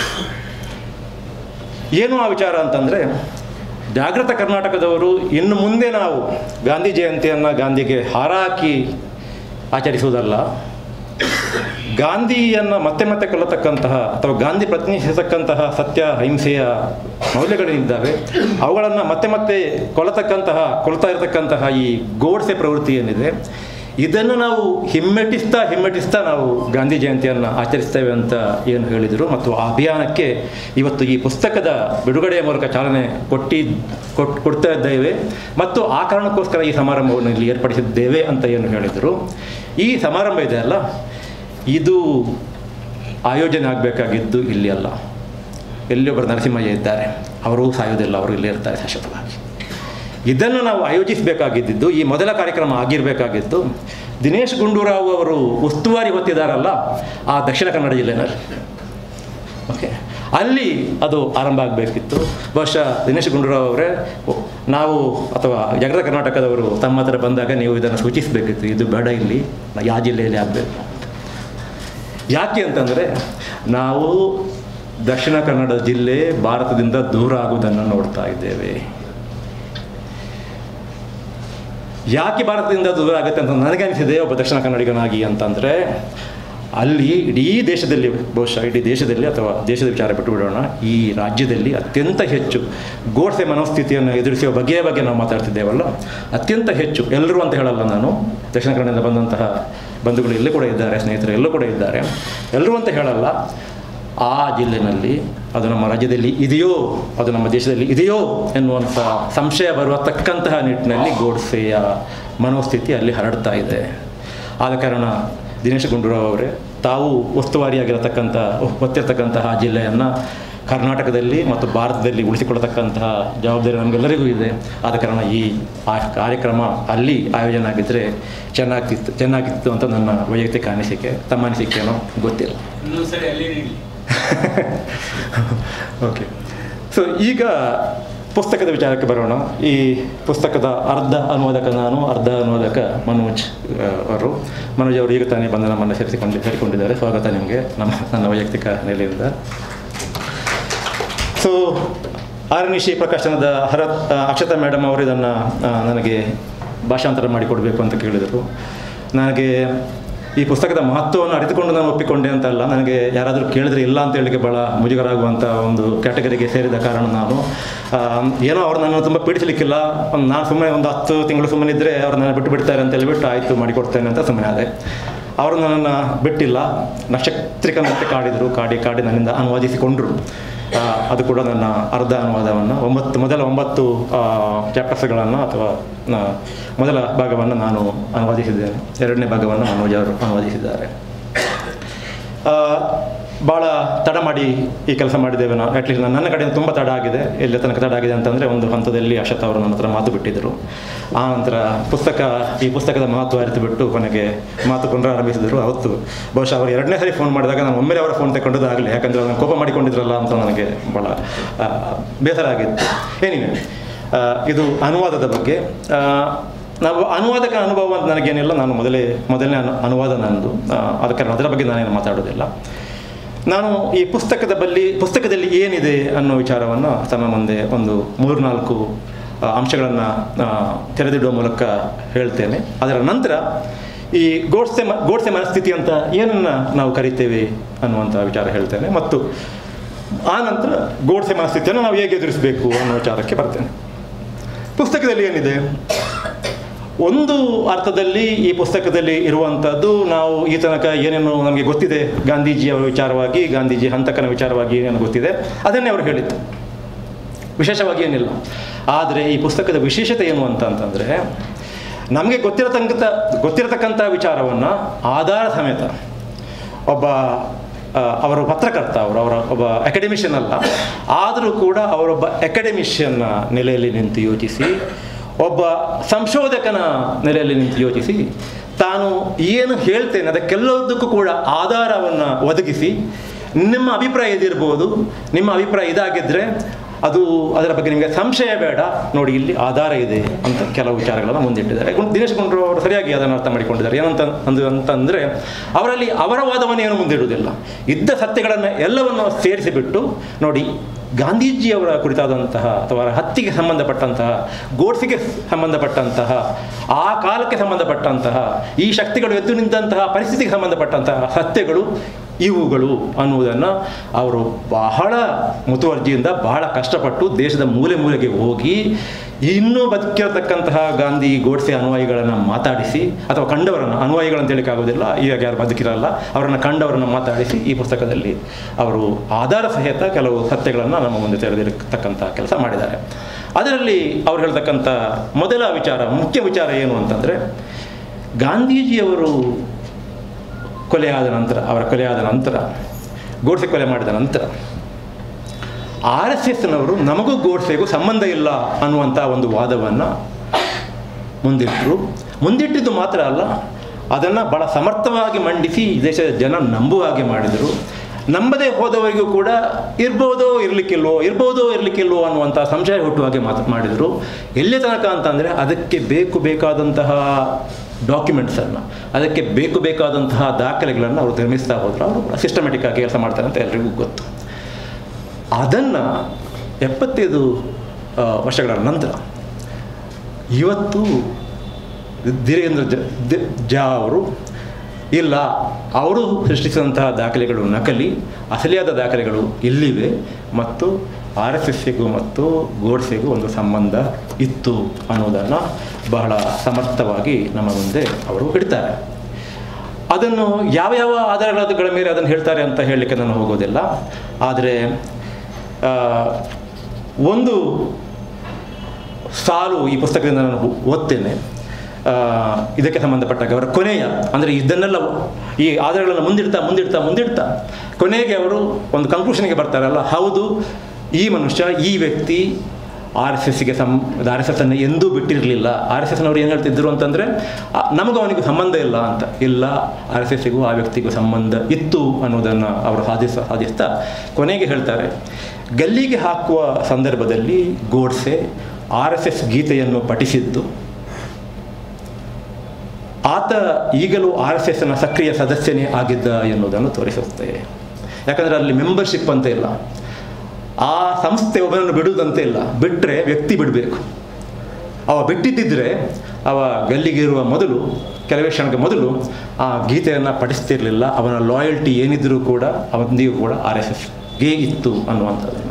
Speaker 1: ಏನು ಆ ವಿಚಾರ ಅಂತಂದರೆ ಜಾಗೃತ ಕರ್ನಾಟಕದವರು ಇನ್ನು ಮುಂದೆ ನಾವು ಗಾಂಧಿ ಜಯಂತಿಯನ್ನು ಗಾಂಧಿಗೆ ಹಾರ ಹಾಕಿ ಆಚರಿಸುವುದಲ್ಲ ಗಾಂಧಿಯನ್ನು ಮತ್ತೆ ಮತ್ತೆ ಕೊಲ್ಲತಕ್ಕಂತಹ ಅಥವಾ ಗಾಂಧಿ ಪ್ರತಿನಿಧಿಸತಕ್ಕಂತಹ ಸತ್ಯ ಅಹಿಂಸೆಯ ಮೌಲ್ಯಗಳೇನಿದ್ದಾವೆ ಅವುಗಳನ್ನು ಮತ್ತೆ ಮತ್ತೆ ಕೊಲ್ಲತಕ್ಕಂತಹ ಕೊಲ್ತಾ ಇರತಕ್ಕಂತಹ ಈ ಗೋಡ್ಸೆ ಪ್ರವೃತ್ತಿ ಏನಿದೆ ಇದನ್ನು ನಾವು ಹಿಮ್ಮೆಟ್ಟಿಸ್ತಾ ಹಿಮ್ಮೆಟ್ಟಿಸ್ತಾ ನಾವು ಗಾಂಧಿ ಜಯಂತಿಯನ್ನು ಆಚರಿಸ್ತೇವೆ ಅಂತ ಏನು ಹೇಳಿದರು ಮತ್ತು ಆ ಅಭಿಯಾನಕ್ಕೆ ಇವತ್ತು ಈ ಪುಸ್ತಕದ ಬಿಡುಗಡೆಯ ಮೂಲಕ ಚಾಲನೆ ಕೊಟ್ಟಿ ಕೊಟ್ ಕೊಡ್ತಾ ಇದ್ದೇವೆ ಮತ್ತು ಆ ಕಾರಣಕ್ಕೋಸ್ಕರ ಈ ಸಮಾರಂಭವನ್ನು ಇಲ್ಲಿ ಏರ್ಪಡಿಸಿದ್ದೇವೆ ಅಂತ ಏನು ಹೇಳಿದರು ಈ ಸಮಾರಂಭ ಇದೆ ಅಲ್ಲ ಇದು ಆಯೋಜನೆ ಆಗಬೇಕಾಗಿದ್ದು ಇಲ್ಲಿ ಅಲ್ಲ ಎಲ್ಲಿ ಒಬ್ಬರು ನರಸಿಂಹಯ್ಯ ಇದ್ದಾರೆ ಅವರು ಸಾಯೋದಿಲ್ಲ ಅವರು ಇಲ್ಲೇ ಇರ್ತಾರೆ ಶಾಶ್ವತವಾಗಿ ಇದನ್ನು ನಾವು ಆಯೋಜಿಸಬೇಕಾಗಿದ್ದು ಈ ಮೊದಲ ಕಾರ್ಯಕ್ರಮ ಆಗಿರಬೇಕಾಗಿದ್ದು ದಿನೇಶ್ ಗುಂಡೂರಾವ್ ಅವರು ಉಸ್ತುವಾರಿ ಹೊತ್ತಿದಾರಲ್ಲ ಆ ದಕ್ಷಿಣ ಕನ್ನಡ ಜಿಲ್ಲೆನಲ್ಲಿ ಓಕೆ ಅಲ್ಲಿ ಅದು ಆರಂಭ ಆಗಬೇಕಿತ್ತು ಬಹುಶಃ ದಿನೇಶ್ ಗುಂಡೂರಾವ್ ಅವರೇ ಓ- ನಾವು ಅಥವಾ ಜಾಗೃತ ಕರ್ನಾಟಕದವರು ತಮ್ಮ ಹತ್ರ ಬಂದಾಗ ನೀವು ಇದನ್ನು ಸೂಚಿಸಬೇಕಿತ್ತು ಇದು ಬೇಡ ಇಲ್ಲಿ ಯಾವ ಜಿಲ್ಲೆಯಲ್ಲಿ ಆಗಬೇಕು ಯಾಕೆ ಅಂತಂದರೆ ನಾವು ದಕ್ಷಿಣ ಕನ್ನಡ ಜಿಲ್ಲೆ ಭಾರತದಿಂದ ದೂರ ಆಗುವುದನ್ನು ನೋಡ್ತಾ ಇದ್ದೇವೆ ಯಾಕೆ ಭಾರತದಿಂದ ದೂರ ಆಗುತ್ತೆ ಅಂತ ನನಗೆ ಅನಿಸಿದೆ ಒಬ್ಬ ದಕ್ಷಿಣ ಕನ್ನಡಿಗನಾಗಿ ಅಂತಂದರೆ ಅಲ್ಲಿ ಇಡೀ ದೇಶದಲ್ಲಿ ಬಹುಶಃ ಇಡೀ ದೇಶದಲ್ಲಿ ಅಥವಾ ದೇಶದ ವಿಚಾರ ಬಿಟ್ಟು ಬಿಡೋಣ ಈ ರಾಜ್ಯದಲ್ಲಿ ಅತ್ಯಂತ ಹೆಚ್ಚು ಗೋಡ್ಸೆ ಮನೋಸ್ಥಿತಿಯನ್ನು ಎದುರಿಸುವ ಬಗೆಯ ಬಗ್ಗೆ ನಾವು ಮಾತಾಡ್ತಿದ್ದೇವಲ್ಲ ಅತ್ಯಂತ ಹೆಚ್ಚು ಎಲ್ಲರೂ ಅಂತ ಹೇಳಲ್ಲ ನಾನು ದಕ್ಷಿಣ ಕನ್ನಡದಿಂದ ಬಂದಂತಹ ಬಂಧುಗಳು ಇಲ್ಲೂ ಕೂಡ ಇದ್ದಾರೆ ಸ್ನೇಹಿತರು ಎಲ್ಲೂ ಕೂಡ ಇದ್ದಾರೆ ಎಲ್ಲರೂ ಅಂತ ಹೇಳಲ್ಲ ಆ ಜಿಲ್ಲೆನಲ್ಲಿ ಅದು ನಮ್ಮ ರಾಜ್ಯದಲ್ಲಿ ಇದೆಯೋ ಅದು ನಮ್ಮ ದೇಶದಲ್ಲಿ ಇದೆಯೋ ಎನ್ನುವಂಥ ಸಂಶಯ ಬರುವತಕ್ಕಂತಹ ನಿಟ್ಟಿನಲ್ಲಿ ಗೋಡ್ಸೆಯ ಮನೋಸ್ಥಿತಿ ಅಲ್ಲಿ ಹರಡ್ತಾ ಇದೆ ಆದ ಕಾರಣ ದಿನೇಶ್ ಗುಂಡೂರಾವ್ ಅವರೇ ತಾವು ಉಸ್ತುವಾರಿಯಾಗಿರತಕ್ಕಂಥ ಹೊತ್ತಿರತಕ್ಕಂತಹ ಜಿಲ್ಲೆಯನ್ನು ಕರ್ನಾಟಕದಲ್ಲಿ ಮತ್ತು ಭಾರತದಲ್ಲಿ ಉಳಿಸಿಕೊಳ್ಳತಕ್ಕಂತಹ ಜವಾಬ್ದಾರಿ ನಮಗೆಲ್ಲರಿಗೂ ಇದೆ ಆದ ಕಾರಣ ಈ ಆ ಕಾರ್ಯಕ್ರಮ ಅಲ್ಲಿ ಆಯೋಜನೆ ಆಗಿದ್ದರೆ ಚೆನ್ನಾಗ್ತಿತ್ತು ಚೆನ್ನಾಗಿತ್ತು ಅಂತ ನನ್ನ ವೈಯಕ್ತಿಕ ಅನಿಸಿಕೆ ತಮ್ಮ ಅನಿಸಿಕೆನೋ ಗೊತ್ತಿಲ್ಲ
Speaker 2: ಇನ್ನೊಂದು ಸರಿ ಅಲ್ಲೇ ನೀಡಿ
Speaker 1: ಓಕೆ ಸೊ ಈಗ ಪುಸ್ತಕದ ವಿಚಾರಕ್ಕೆ ಬರೋಣ ಈ ಪುಸ್ತಕದ ಅರ್ಧ ಅನುವಾದಕ ನಾನು ಅರ್ಧ ಅನುವಾದಕ ಮನೋಜ್ ಆ, ಅವರು ಮನೋಜ್ ಅವರು ಈಗ ತಾನೇ ಬಂದು ನಮ್ಮನ್ನು ಸೇರಿಸಿಕೊಂಡು ಸೇರಿಕೊಂಡಿದ್ದಾರೆ ಸ್ವಾಗತ ನಿಮಗೆ ನಮ್ಮ ನನ್ನ ವೈಯಕ್ತಿಕ ನೆಲೆಯಿಂದ ಸೊ ಆರನಿಶಿ ಪ್ರಕಾಶನದ ಹರ ಆ, ಅಕ್ಷತಾ ಮೇಡಮ್ ಅವರು ಇದನ್ನು ಆ, ನನಗೆ ಭಾಷಾಂತರ ಮಾಡಿಕೊಡ್ಬೇಕು ಅಂತ ಕೇಳಿದರು ನನಗೆ ಈ ಪುಸ್ತಕದ ಮಹತ್ವವನ್ನು ಅರಿತುಕೊಂಡು ನಾನು ಒಪ್ಪಿಕೊಂಡೆ ಅಂತಲ್ಲ ನನಗೆ ಯಾರಾದರೂ ಕೇಳಿದ್ರೆ ಇಲ್ಲ ಅಂತ ಹೇಳಲಿಕ್ಕೆ ಭಾಳ ಮುಜುಗರ ಆಗುವಂಥ ಒಂದು ಕ್ಯಾಟಗರಿಗೆ ಸೇರಿದ ಕಾರಣ ನಾನು ಆ, ಏನೋ ಅವ್ರು ನನ್ನನ್ನು ತುಂಬ ಪೀಡಿಸಲಿಕ್ಕಿಲ್ಲ ಒಂದು ನಾನು ಸುಮ್ಮನೆ ಒಂದು ಹತ್ತು ತಿಂಗಳು ಸುಮ್ಮನೆ ಇದ್ದರೆ ಅವ್ರು ನನ್ನ ಬಿಟ್ಟು ಬಿಡ್ತಾರೆ ಅಂತ ಹೇಳ್ಬಿಟ್ಟು ಆಯಿತು ಮಾಡಿಕೊಡ್ತೇನೆ ಅಂತ ಸುಮ್ಮನೆ ಆದೆ ಅವರು ನನ್ನನ್ನು ಬಿಟ್ಟಿಲ್ಲ ನಕ್ಷತ್ರಿಕನಂತೆ ಕಾಡಿದರು ಕಾಡಿ ಕಾಡಿ ನನ್ನಿಂದ ಅನುವಾದಿಸಿಕೊಂಡರು ಆ, ಅದು ಕೂಡ ನನ್ನ ಅರ್ಧ ಅನುವಾದವನ್ನು ಒಂಬತ್ತು ಮೊದಲ ಒಂಬತ್ತು ಚಾಪ್ಟರ್ಸ್ಗಳನ್ನು ಅಥವಾ ನ- ಮೊದಲ ಭಾಗವನ್ನು ನಾನು ಅನುವಾದಿಸಿದ್ದೇನೆ ಎರಡನೇ ಭಾಗವನ್ನು ಮನೋಜ್ ಅವರು ಅನುವಾದಿಸಿದ್ದಾರೆ ಆ, ಭಾಳ ತಡ ಮಾಡಿ ಈ ಕೆಲಸ ಮಾಡಿದ್ದೇವೆ ನಾವು ಅಟ್ಲೀಸ್ಟ್ ನನ್ನ ಕಡೆಯಿಂದ ತುಂಬ ತಡ ಆಗಿದೆ ಎಲ್ಲಿ ತನಕ ತಡ ಆಗಿದೆ ಅಂತಂದರೆ ಒಂದು ಹಂತದಲ್ಲಿ ಅಶತ್ ಅವರು ನನ್ನ ಹತ್ರ ಮಾತು ಬಿಟ್ಟಿದ್ದರು ಆ ನಂತರ ಪುಸ್ತಕ ಈ ಪುಸ್ತಕದ ಮಹತ್ವ ಅರಿತು ಬಿಟ್ಟು ಕೊನೆಗೆ ಮಾತು ಪುನರಾರಂಭಿಸಿದರು ಅವತ್ತು ಬಹುಶಃ ಅವರು ಎರಡನೇ ಸರಿ ಫೋನ್ ಮಾಡಿದಾಗ ನಾನು ಒಮ್ಮೆಲೆ ಅವರ ಫೋನ್ ತಗೊಂಡದಾಗಲಿ ಯಾಕಂದರೆ ಅದನ್ನು ಕೋಪ ಮಾಡಿಕೊಂಡಿದ್ರಲ್ಲ ಅಂತ ನನಗೆ ಭಾಳ ಆ, ಬೇಸರ ಆಗಿತ್ತು ಏನಿವೆ ಆ, ಇದು ಅನುವಾದದ ಬಗ್ಗೆ ಆ, ನಾವು ಅನುವಾದಕ ಅನುಭವ ಅಂತ ನನಗೇನಿಲ್ಲ ನಾನು ಮೊದಲೇ ಮೊದಲನೇ ಅನು ಅನುವಾದ ನನ್ನದು ಆ, ಆದ ಕಾರಣ ಅದರ ಬಗ್ಗೆ ನಾನೇನು ಮಾತಾಡೋದಿಲ್ಲ ನಾನು ಈ ಪುಸ್ತಕದ ಬಲ್ಲಿ ಪುಸ್ತಕದಲ್ಲಿ ಏನಿದೆ ಅನ್ನೋ ವಿಚಾರವನ್ನು ತಮ್ಮ ಮುಂದೆ ಒಂದು ಮೂರು ನಾಲ್ಕು ಅಂಶಗಳನ್ನು ತೆರೆದಿಡುವ ಮೂಲಕ ಹೇಳ್ತೇನೆ ಅದರ ನಂತರ ಈ ಗೋಡ್ಸೆ ಮ ಗೋಡ್ಸೆ ಮನಸ್ಥಿತಿ ಅಂತ ಏನನ್ನು ನಾವು ಕರಿತೇವೆ ಅನ್ನುವಂಥ ವಿಚಾರ ಹೇಳ್ತೇನೆ ಮತ್ತು ಆ ನಂತರ ಗೋಡ್ಸೆ ಮನಸ್ಥಿತಿಯನ್ನು ನಾವು ಹೇಗೆ ಎದುರಿಸಬೇಕು ಅನ್ನೋ ವಿಚಾರಕ್ಕೆ ಬರ್ತೇನೆ ಪುಸ್ತಕದಲ್ಲಿ ಏನಿದೆ ಒಂದು ಅರ್ಥದಲ್ಲಿ ಈ ಪುಸ್ತಕದಲ್ಲಿ ಇರುವಂಥದ್ದು ನಾವು ಈ ತನಕ ಏನೇನು ನಮಗೆ ಗೊತ್ತಿದೆ ಗಾಂಧೀಜಿಯವರ ವಿಚಾರವಾಗಿ ಗಾಂಧೀಜಿ ಹಂತಕನ ವಿಚಾರವಾಗಿ ಏನೇನು ಗೊತ್ತಿದೆ ಅದನ್ನೇ ಅವರು ಹೇಳಿದ್ದು ವಿಶೇಷವಾಗಿ ಏನಿಲ್ಲ ಆದರೆ ಈ ಪುಸ್ತಕದ ವಿಶೇಷತೆ ಏನು ಅಂತ ಅಂತಂದರೆ ನಮಗೆ ಗೊತ್ತಿರತಕ್ಕಂಥ ಗೊತ್ತಿರತಕ್ಕಂಥ ವಿಚಾರವನ್ನು ಆಧಾರ ಸಮೇತ ಒಬ್ಬ ಆ, ಅವರು ಪತ್ರಕರ್ತ ಅವರು ಅವರ ಒಬ್ಬ ಅಕಾಡೆಮಿಷಿಯನ್ ಅಲ್ಲ ಆದರೂ ಕೂಡ ಅವರೊಬ್ಬ ಅಕಾಡೆಮಿಷಿಯನ್ನ ನೆಲೆಯಲ್ಲಿ ನಿಂತು ಯೋಚಿಸಿ ಒಬ್ಬ ಸಂಶೋಧಕನ ನೆಲೆಯಲ್ಲಿ ನಿಂತು ಯೋಚಿಸಿ ತಾನು ಏನು ಹೇಳ್ತೇನೆ ಅದಕ್ಕೆಲ್ಲದಕ್ಕೂ ಕೂಡ ಆಧಾರವನ್ನು ಒದಗಿಸಿ ನಿಮ್ಮ ಅಭಿಪ್ರಾಯ ಇದಿರ್ಬೋದು ನಿಮ್ಮ ಅಭಿಪ್ರಾಯ ಇದಾಗಿದ್ದರೆ ಅದು ಅದರ ಬಗ್ಗೆ ನಿಮಗೆ ಸಂಶಯ ಬೇಡ ನೋಡಿ ಇಲ್ಲಿ ಆಧಾರ ಇದೆ ಅಂತ ಕೆಲವು ವಿಚಾರಗಳನ್ನು ಮುಂದಿಟ್ಟಿದ್ದಾರೆ ಗುಣ್- ದಿನೇಶ್ ಗುಂಡ್ರು ಅವರು ಸರಿಯಾಗಿ ಅದನ್ನು ಅರ್ಥ ಮಾಡಿಕೊಂಡಿದ್ದಾರೆ ಏನಂತ ಅಂದು ಅಂತಂದರೆ ಅವರಲ್ಲಿ ಅವರ ವಾದವನ್ನು ಏನು ಮುಂದಿಡುವುದಿಲ್ಲ ಇದ್ದ ಸತ್ಯಗಳನ್ನು ಎಲ್ಲವನ್ನು ಸೇರಿಸಿಬಿಟ್ಟು ನೋಡಿ ಗಾಂಧೀಜಿಯವರ ಕುರಿತಾದಂತಹ ಅಥವಾ ಅವರ ಹತ್ತಿಗೆ ಸಂಬಂಧಪಟ್ಟಂತಹ ಗೋಡ್ಸಿಗೆ ಸಂಬಂಧಪಟ್ಟಂತಹ ಆ ಕಾಲಕ್ಕೆ ಸಂಬಂಧಪಟ್ಟಂತಹ ಈ ಶಕ್ತಿಗಳು ಎದ್ದು ನಿಂತಹ ಪರಿಸ್ಥಿತಿಗೆ ಸಂಬಂಧಪಟ್ಟಂತಹ ಸತ್ಯಗಳು ಇವುಗಳು ಅನ್ನುವುದನ್ನು ಅವರು ಬಹಳ ಮುತುವರ್ಜಿಯಿಂದ ಬಹಳ ಕಷ್ಟಪಟ್ಟು ದೇಶದ ಮೂಲೆ ಮೂಲೆಗೆ ಹೋಗಿ ಇನ್ನೂ ಬದುಕಿರತಕ್ಕಂತಹ ಗಾಂಧಿ ಗೋಡ್ಸೆ ಅನುಯಾಯಿಗಳನ್ನು ಮಾತಾಡಿಸಿ ಅಥವಾ ಕಂಡವರನ್ನು ಅನುಯಾಯಿಗಳಂತ ಹೇಳಿಕ್ಕೆ ಆಗೋದಿಲ್ಲ ಈಗ ಯಾರು ಬದುಕಿರಲ್ಲ ಅವರನ್ನು ಕಂಡವರನ್ನು ಮಾತಾಡಿಸಿ ಈ ಪುಸ್ತಕದಲ್ಲಿ ಅವರು ಆಧಾರ ಸಹಿತ ಕೆಲವು ಸತ್ಯಗಳನ್ನು ನಮ್ಮ ಮುಂದೆ ತೆರೆದಿರತಕ್ಕಂಥ ಕೆಲಸ ಮಾಡಿದ್ದಾರೆ ಅದರಲ್ಲಿ ಅವ್ರು ಹೇಳ್ತಕ್ಕಂಥ ಮೊದಲ ವಿಚಾರ ಮುಖ್ಯ ವಿಚಾರ ಏನು ಅಂತಂದರೆ ಗಾಂಧೀಜಿಯವರು ಕೊಲೆಯಾದ ನಂತರ ಅವರ ಕೊಲೆಯಾದ ನಂತರ ಗೋಡ್ಸೆ ಕೊಲೆ ಮಾಡಿದ ನಂತರ ಆರ್ ಎಸ್ ಎಸ್ನವರು ನಮಗೂ ಗೋಡ್ಸೆಗೂ ಸಂಬಂಧ ಇಲ್ಲ ಅನ್ನುವಂಥ ಒಂದು ವಾದವನ್ನು ಮುಂದಿಟ್ಟರು ಮುಂದಿಟ್ಟಿದ್ದು ಮಾತ್ರ ಅಲ್ಲ ಅದನ್ನು ಭಾಳ ಸಮರ್ಥವಾಗಿ ಮಂಡಿಸಿ ಈ ದೇಶದ ಜನ ನಂಬುವ ಹಾಗೆ ಮಾಡಿದರು ನಂಬದೇ ಹೋದವರಿಗೂ ಕೂಡ ಇರ್ಬೋದೋ ಇರಲಿಕ್ಕಿಲ್ವೋ ಇರ್ಬೋದೋ ಇರಲಿಕ್ಕಿಲ್ವೋ ಅನ್ನುವಂಥ ಸಂಶಯ ಹುಟ್ಟುವ ಹಾಗೆ ಮಾತು ಮಾಡಿದರು ಎಲ್ಲಿ ತನಕ ಅಂತಂದರೆ ಅದಕ್ಕೆ ಬೇಕು ಬೇಕಾದಂತಹ ಡಾಕ್ಯುಮೆಂಟ್ಸನ್ನು ಅದಕ್ಕೆ ಬೇಕು ಬೇಕಾದಂತಹ ದಾಖಲೆಗಳನ್ನು ಅವರು ನಿರ್ಮಿಸ್ತಾ ಹೋದರು ಅವರು ಕೂಡ ಸಿಸ್ಟಮೆಟಿಕ್ ಆಗಿ ಕೆಲಸ ಮಾಡ್ತಾರೆ ಅಂತ ಎಲ್ರಿಗೂ ಗೊತ್ತು ಅದನ್ನು ಎಪ್ಪತ್ತೈದು ಆ, ವರ್ಷಗಳ ನಂತರ ಇವತ್ತು ಧೀರೇಂದ್ರ ಜ ದ- ಜಾ ಅವರು ಇಲ್ಲ ಅವರು ಸೃಷ್ಟಿಸಿದಂತಹ ದಾಖಲೆಗಳು ನಕಲಿ ಅಸಲಿಯಾದ ದಾಖಲೆಗಳು ಇಲ್ಲಿವೆ ಮತ್ತು ಆರ್ ಎಸ್ ಎಸ್ಸಿಗೂ ಮತ್ತು ಗೋಡ್ಸೆಗೂ ಒಂದು ಸಂಬಂಧ ಇತ್ತು ಅನ್ನೋದನ್ನು ಬಹಳ ಸಮರ್ಥವಾಗಿ ನಮ್ಮ ಮುಂದೆ ಅವರು ಇಡ್ತಾರೆ ಅದನ್ನು ಯಾವ ಯಾವ ಆಧಾರಗಳ ಮೇಲೆ ಅದನ್ನು ಹೇಳ್ತಾರೆ ಅಂತ ಹೇಳಲಿಕ್ಕೆ ನಾನು ಹೋಗೋದಿಲ್ಲ ಆದರೆ ಆ, ಒಂದು ಸಾಲು ಈ ಪುಸ್ತಕದಿಂದ ನಾನು ಓದ್ತೇನೆ ಆ, ಇದಕ್ಕೆ ಸಂಬಂಧಪಟ್ಟಾಗ ಅವರ ಕೊನೆಯ ಅಂದರೆ ಇದನ್ನೆಲ್ಲ ಈ ಆಧಾರಗಳನ್ನು ಮುಂದಿಡ್ತಾ ಮುಂದಿಡ್ತಾ ಮುಂದಿಡ್ತಾ ಕೊನೆಗೆ ಅವರು ಒಂದು ಕನ್ಕ್ಲೂಷನ್ಗೆ ಬರ್ತಾರಲ್ಲ ಹೌದು ಈ ಮನುಷ್ಯ ಈ ವ್ಯಕ್ತಿ ಆರ್ ಎಸ್ ಎಸ್ಸಿಗೆ ಸಂ ಆರ್ ಎಸ್ ಎಸ್ ಅನ್ನು ಎಂದೂ ಬಿಟ್ಟಿರಲಿಲ್ಲ ಆರ್ ಎಸ್ ಎಸ್ನವರು ಏನು ಹೇಳ್ತಿದ್ರು ಅಂತಂದರೆ ನಮಗೂ ಅವನಿಗೆ ಸಂಬಂಧ ಇಲ್ಲ ಅಂತ ಇಲ್ಲ ಆರ್ ಎಸ್ ಎಸ್ಸಿಗೂ ಆ ವ್ಯಕ್ತಿಗೂ ಸಂಬಂಧ ಇತ್ತು ಅನ್ನೋದನ್ನು ಅವರು ಸಾಧಿಸ ಸಾಧಿಸ್ತಾ ಕೊನೆಗೆ ಹೇಳ್ತಾರೆ ಗಲ್ಲಿಗೆ ಹಾಕುವ ಸಂದರ್ಭದಲ್ಲಿ ಗೋಡ್ಸೆ ಆರ್ ಎಸ್ ಎಸ್ ಗೀತೆಯನ್ನು ಪಠಿಸಿದ್ದು ಆತ ಈಗಲೂ ಆರ್ ಎಸ್ ಎಸ್ನ ಸಕ್ರಿಯ ಸದಸ್ಯನೇ ಆಗಿದ್ದ ಎನ್ನುವುದನ್ನು ತೋರಿಸುತ್ತೆ ಯಾಕಂದರೆ ಅಲ್ಲಿ ಮೆಂಬರ್ಶಿಪ್ ಅಂತ ಇಲ್ಲ ಆ ಸಂಸ್ಥೆ ಒಬ್ಬನನ್ನು ಬಿಡುವುದಂತೆ ಇಲ್ಲ ಬಿಟ್ಟರೆ ವ್ಯಕ್ತಿ ಬಿಡಬೇಕು ಅವ ಬಿಟ್ಟಿದ್ದಿದ್ರೆ ಅವ ಗಲ್ಲಿಗೆ ಇರುವ ಮೊದಲು ಕೆಲವೇ ಕ್ಷಣಕ್ಕೆ ಮೊದಲು ಆ ಗೀತೆಯನ್ನು ಪಠಿಸ್ತಿರಲಿಲ್ಲ ಅವನ ಲಾಯಲ್ಟಿ ಏನಿದ್ರೂ ಕೂಡ ಅವನಿಗೂ ಕೂಡ ಆರ್ ಎಸ್ ಎಸ್ಗೆ ಇತ್ತು ಅನ್ನುವಂಥದ್ದನ್ನು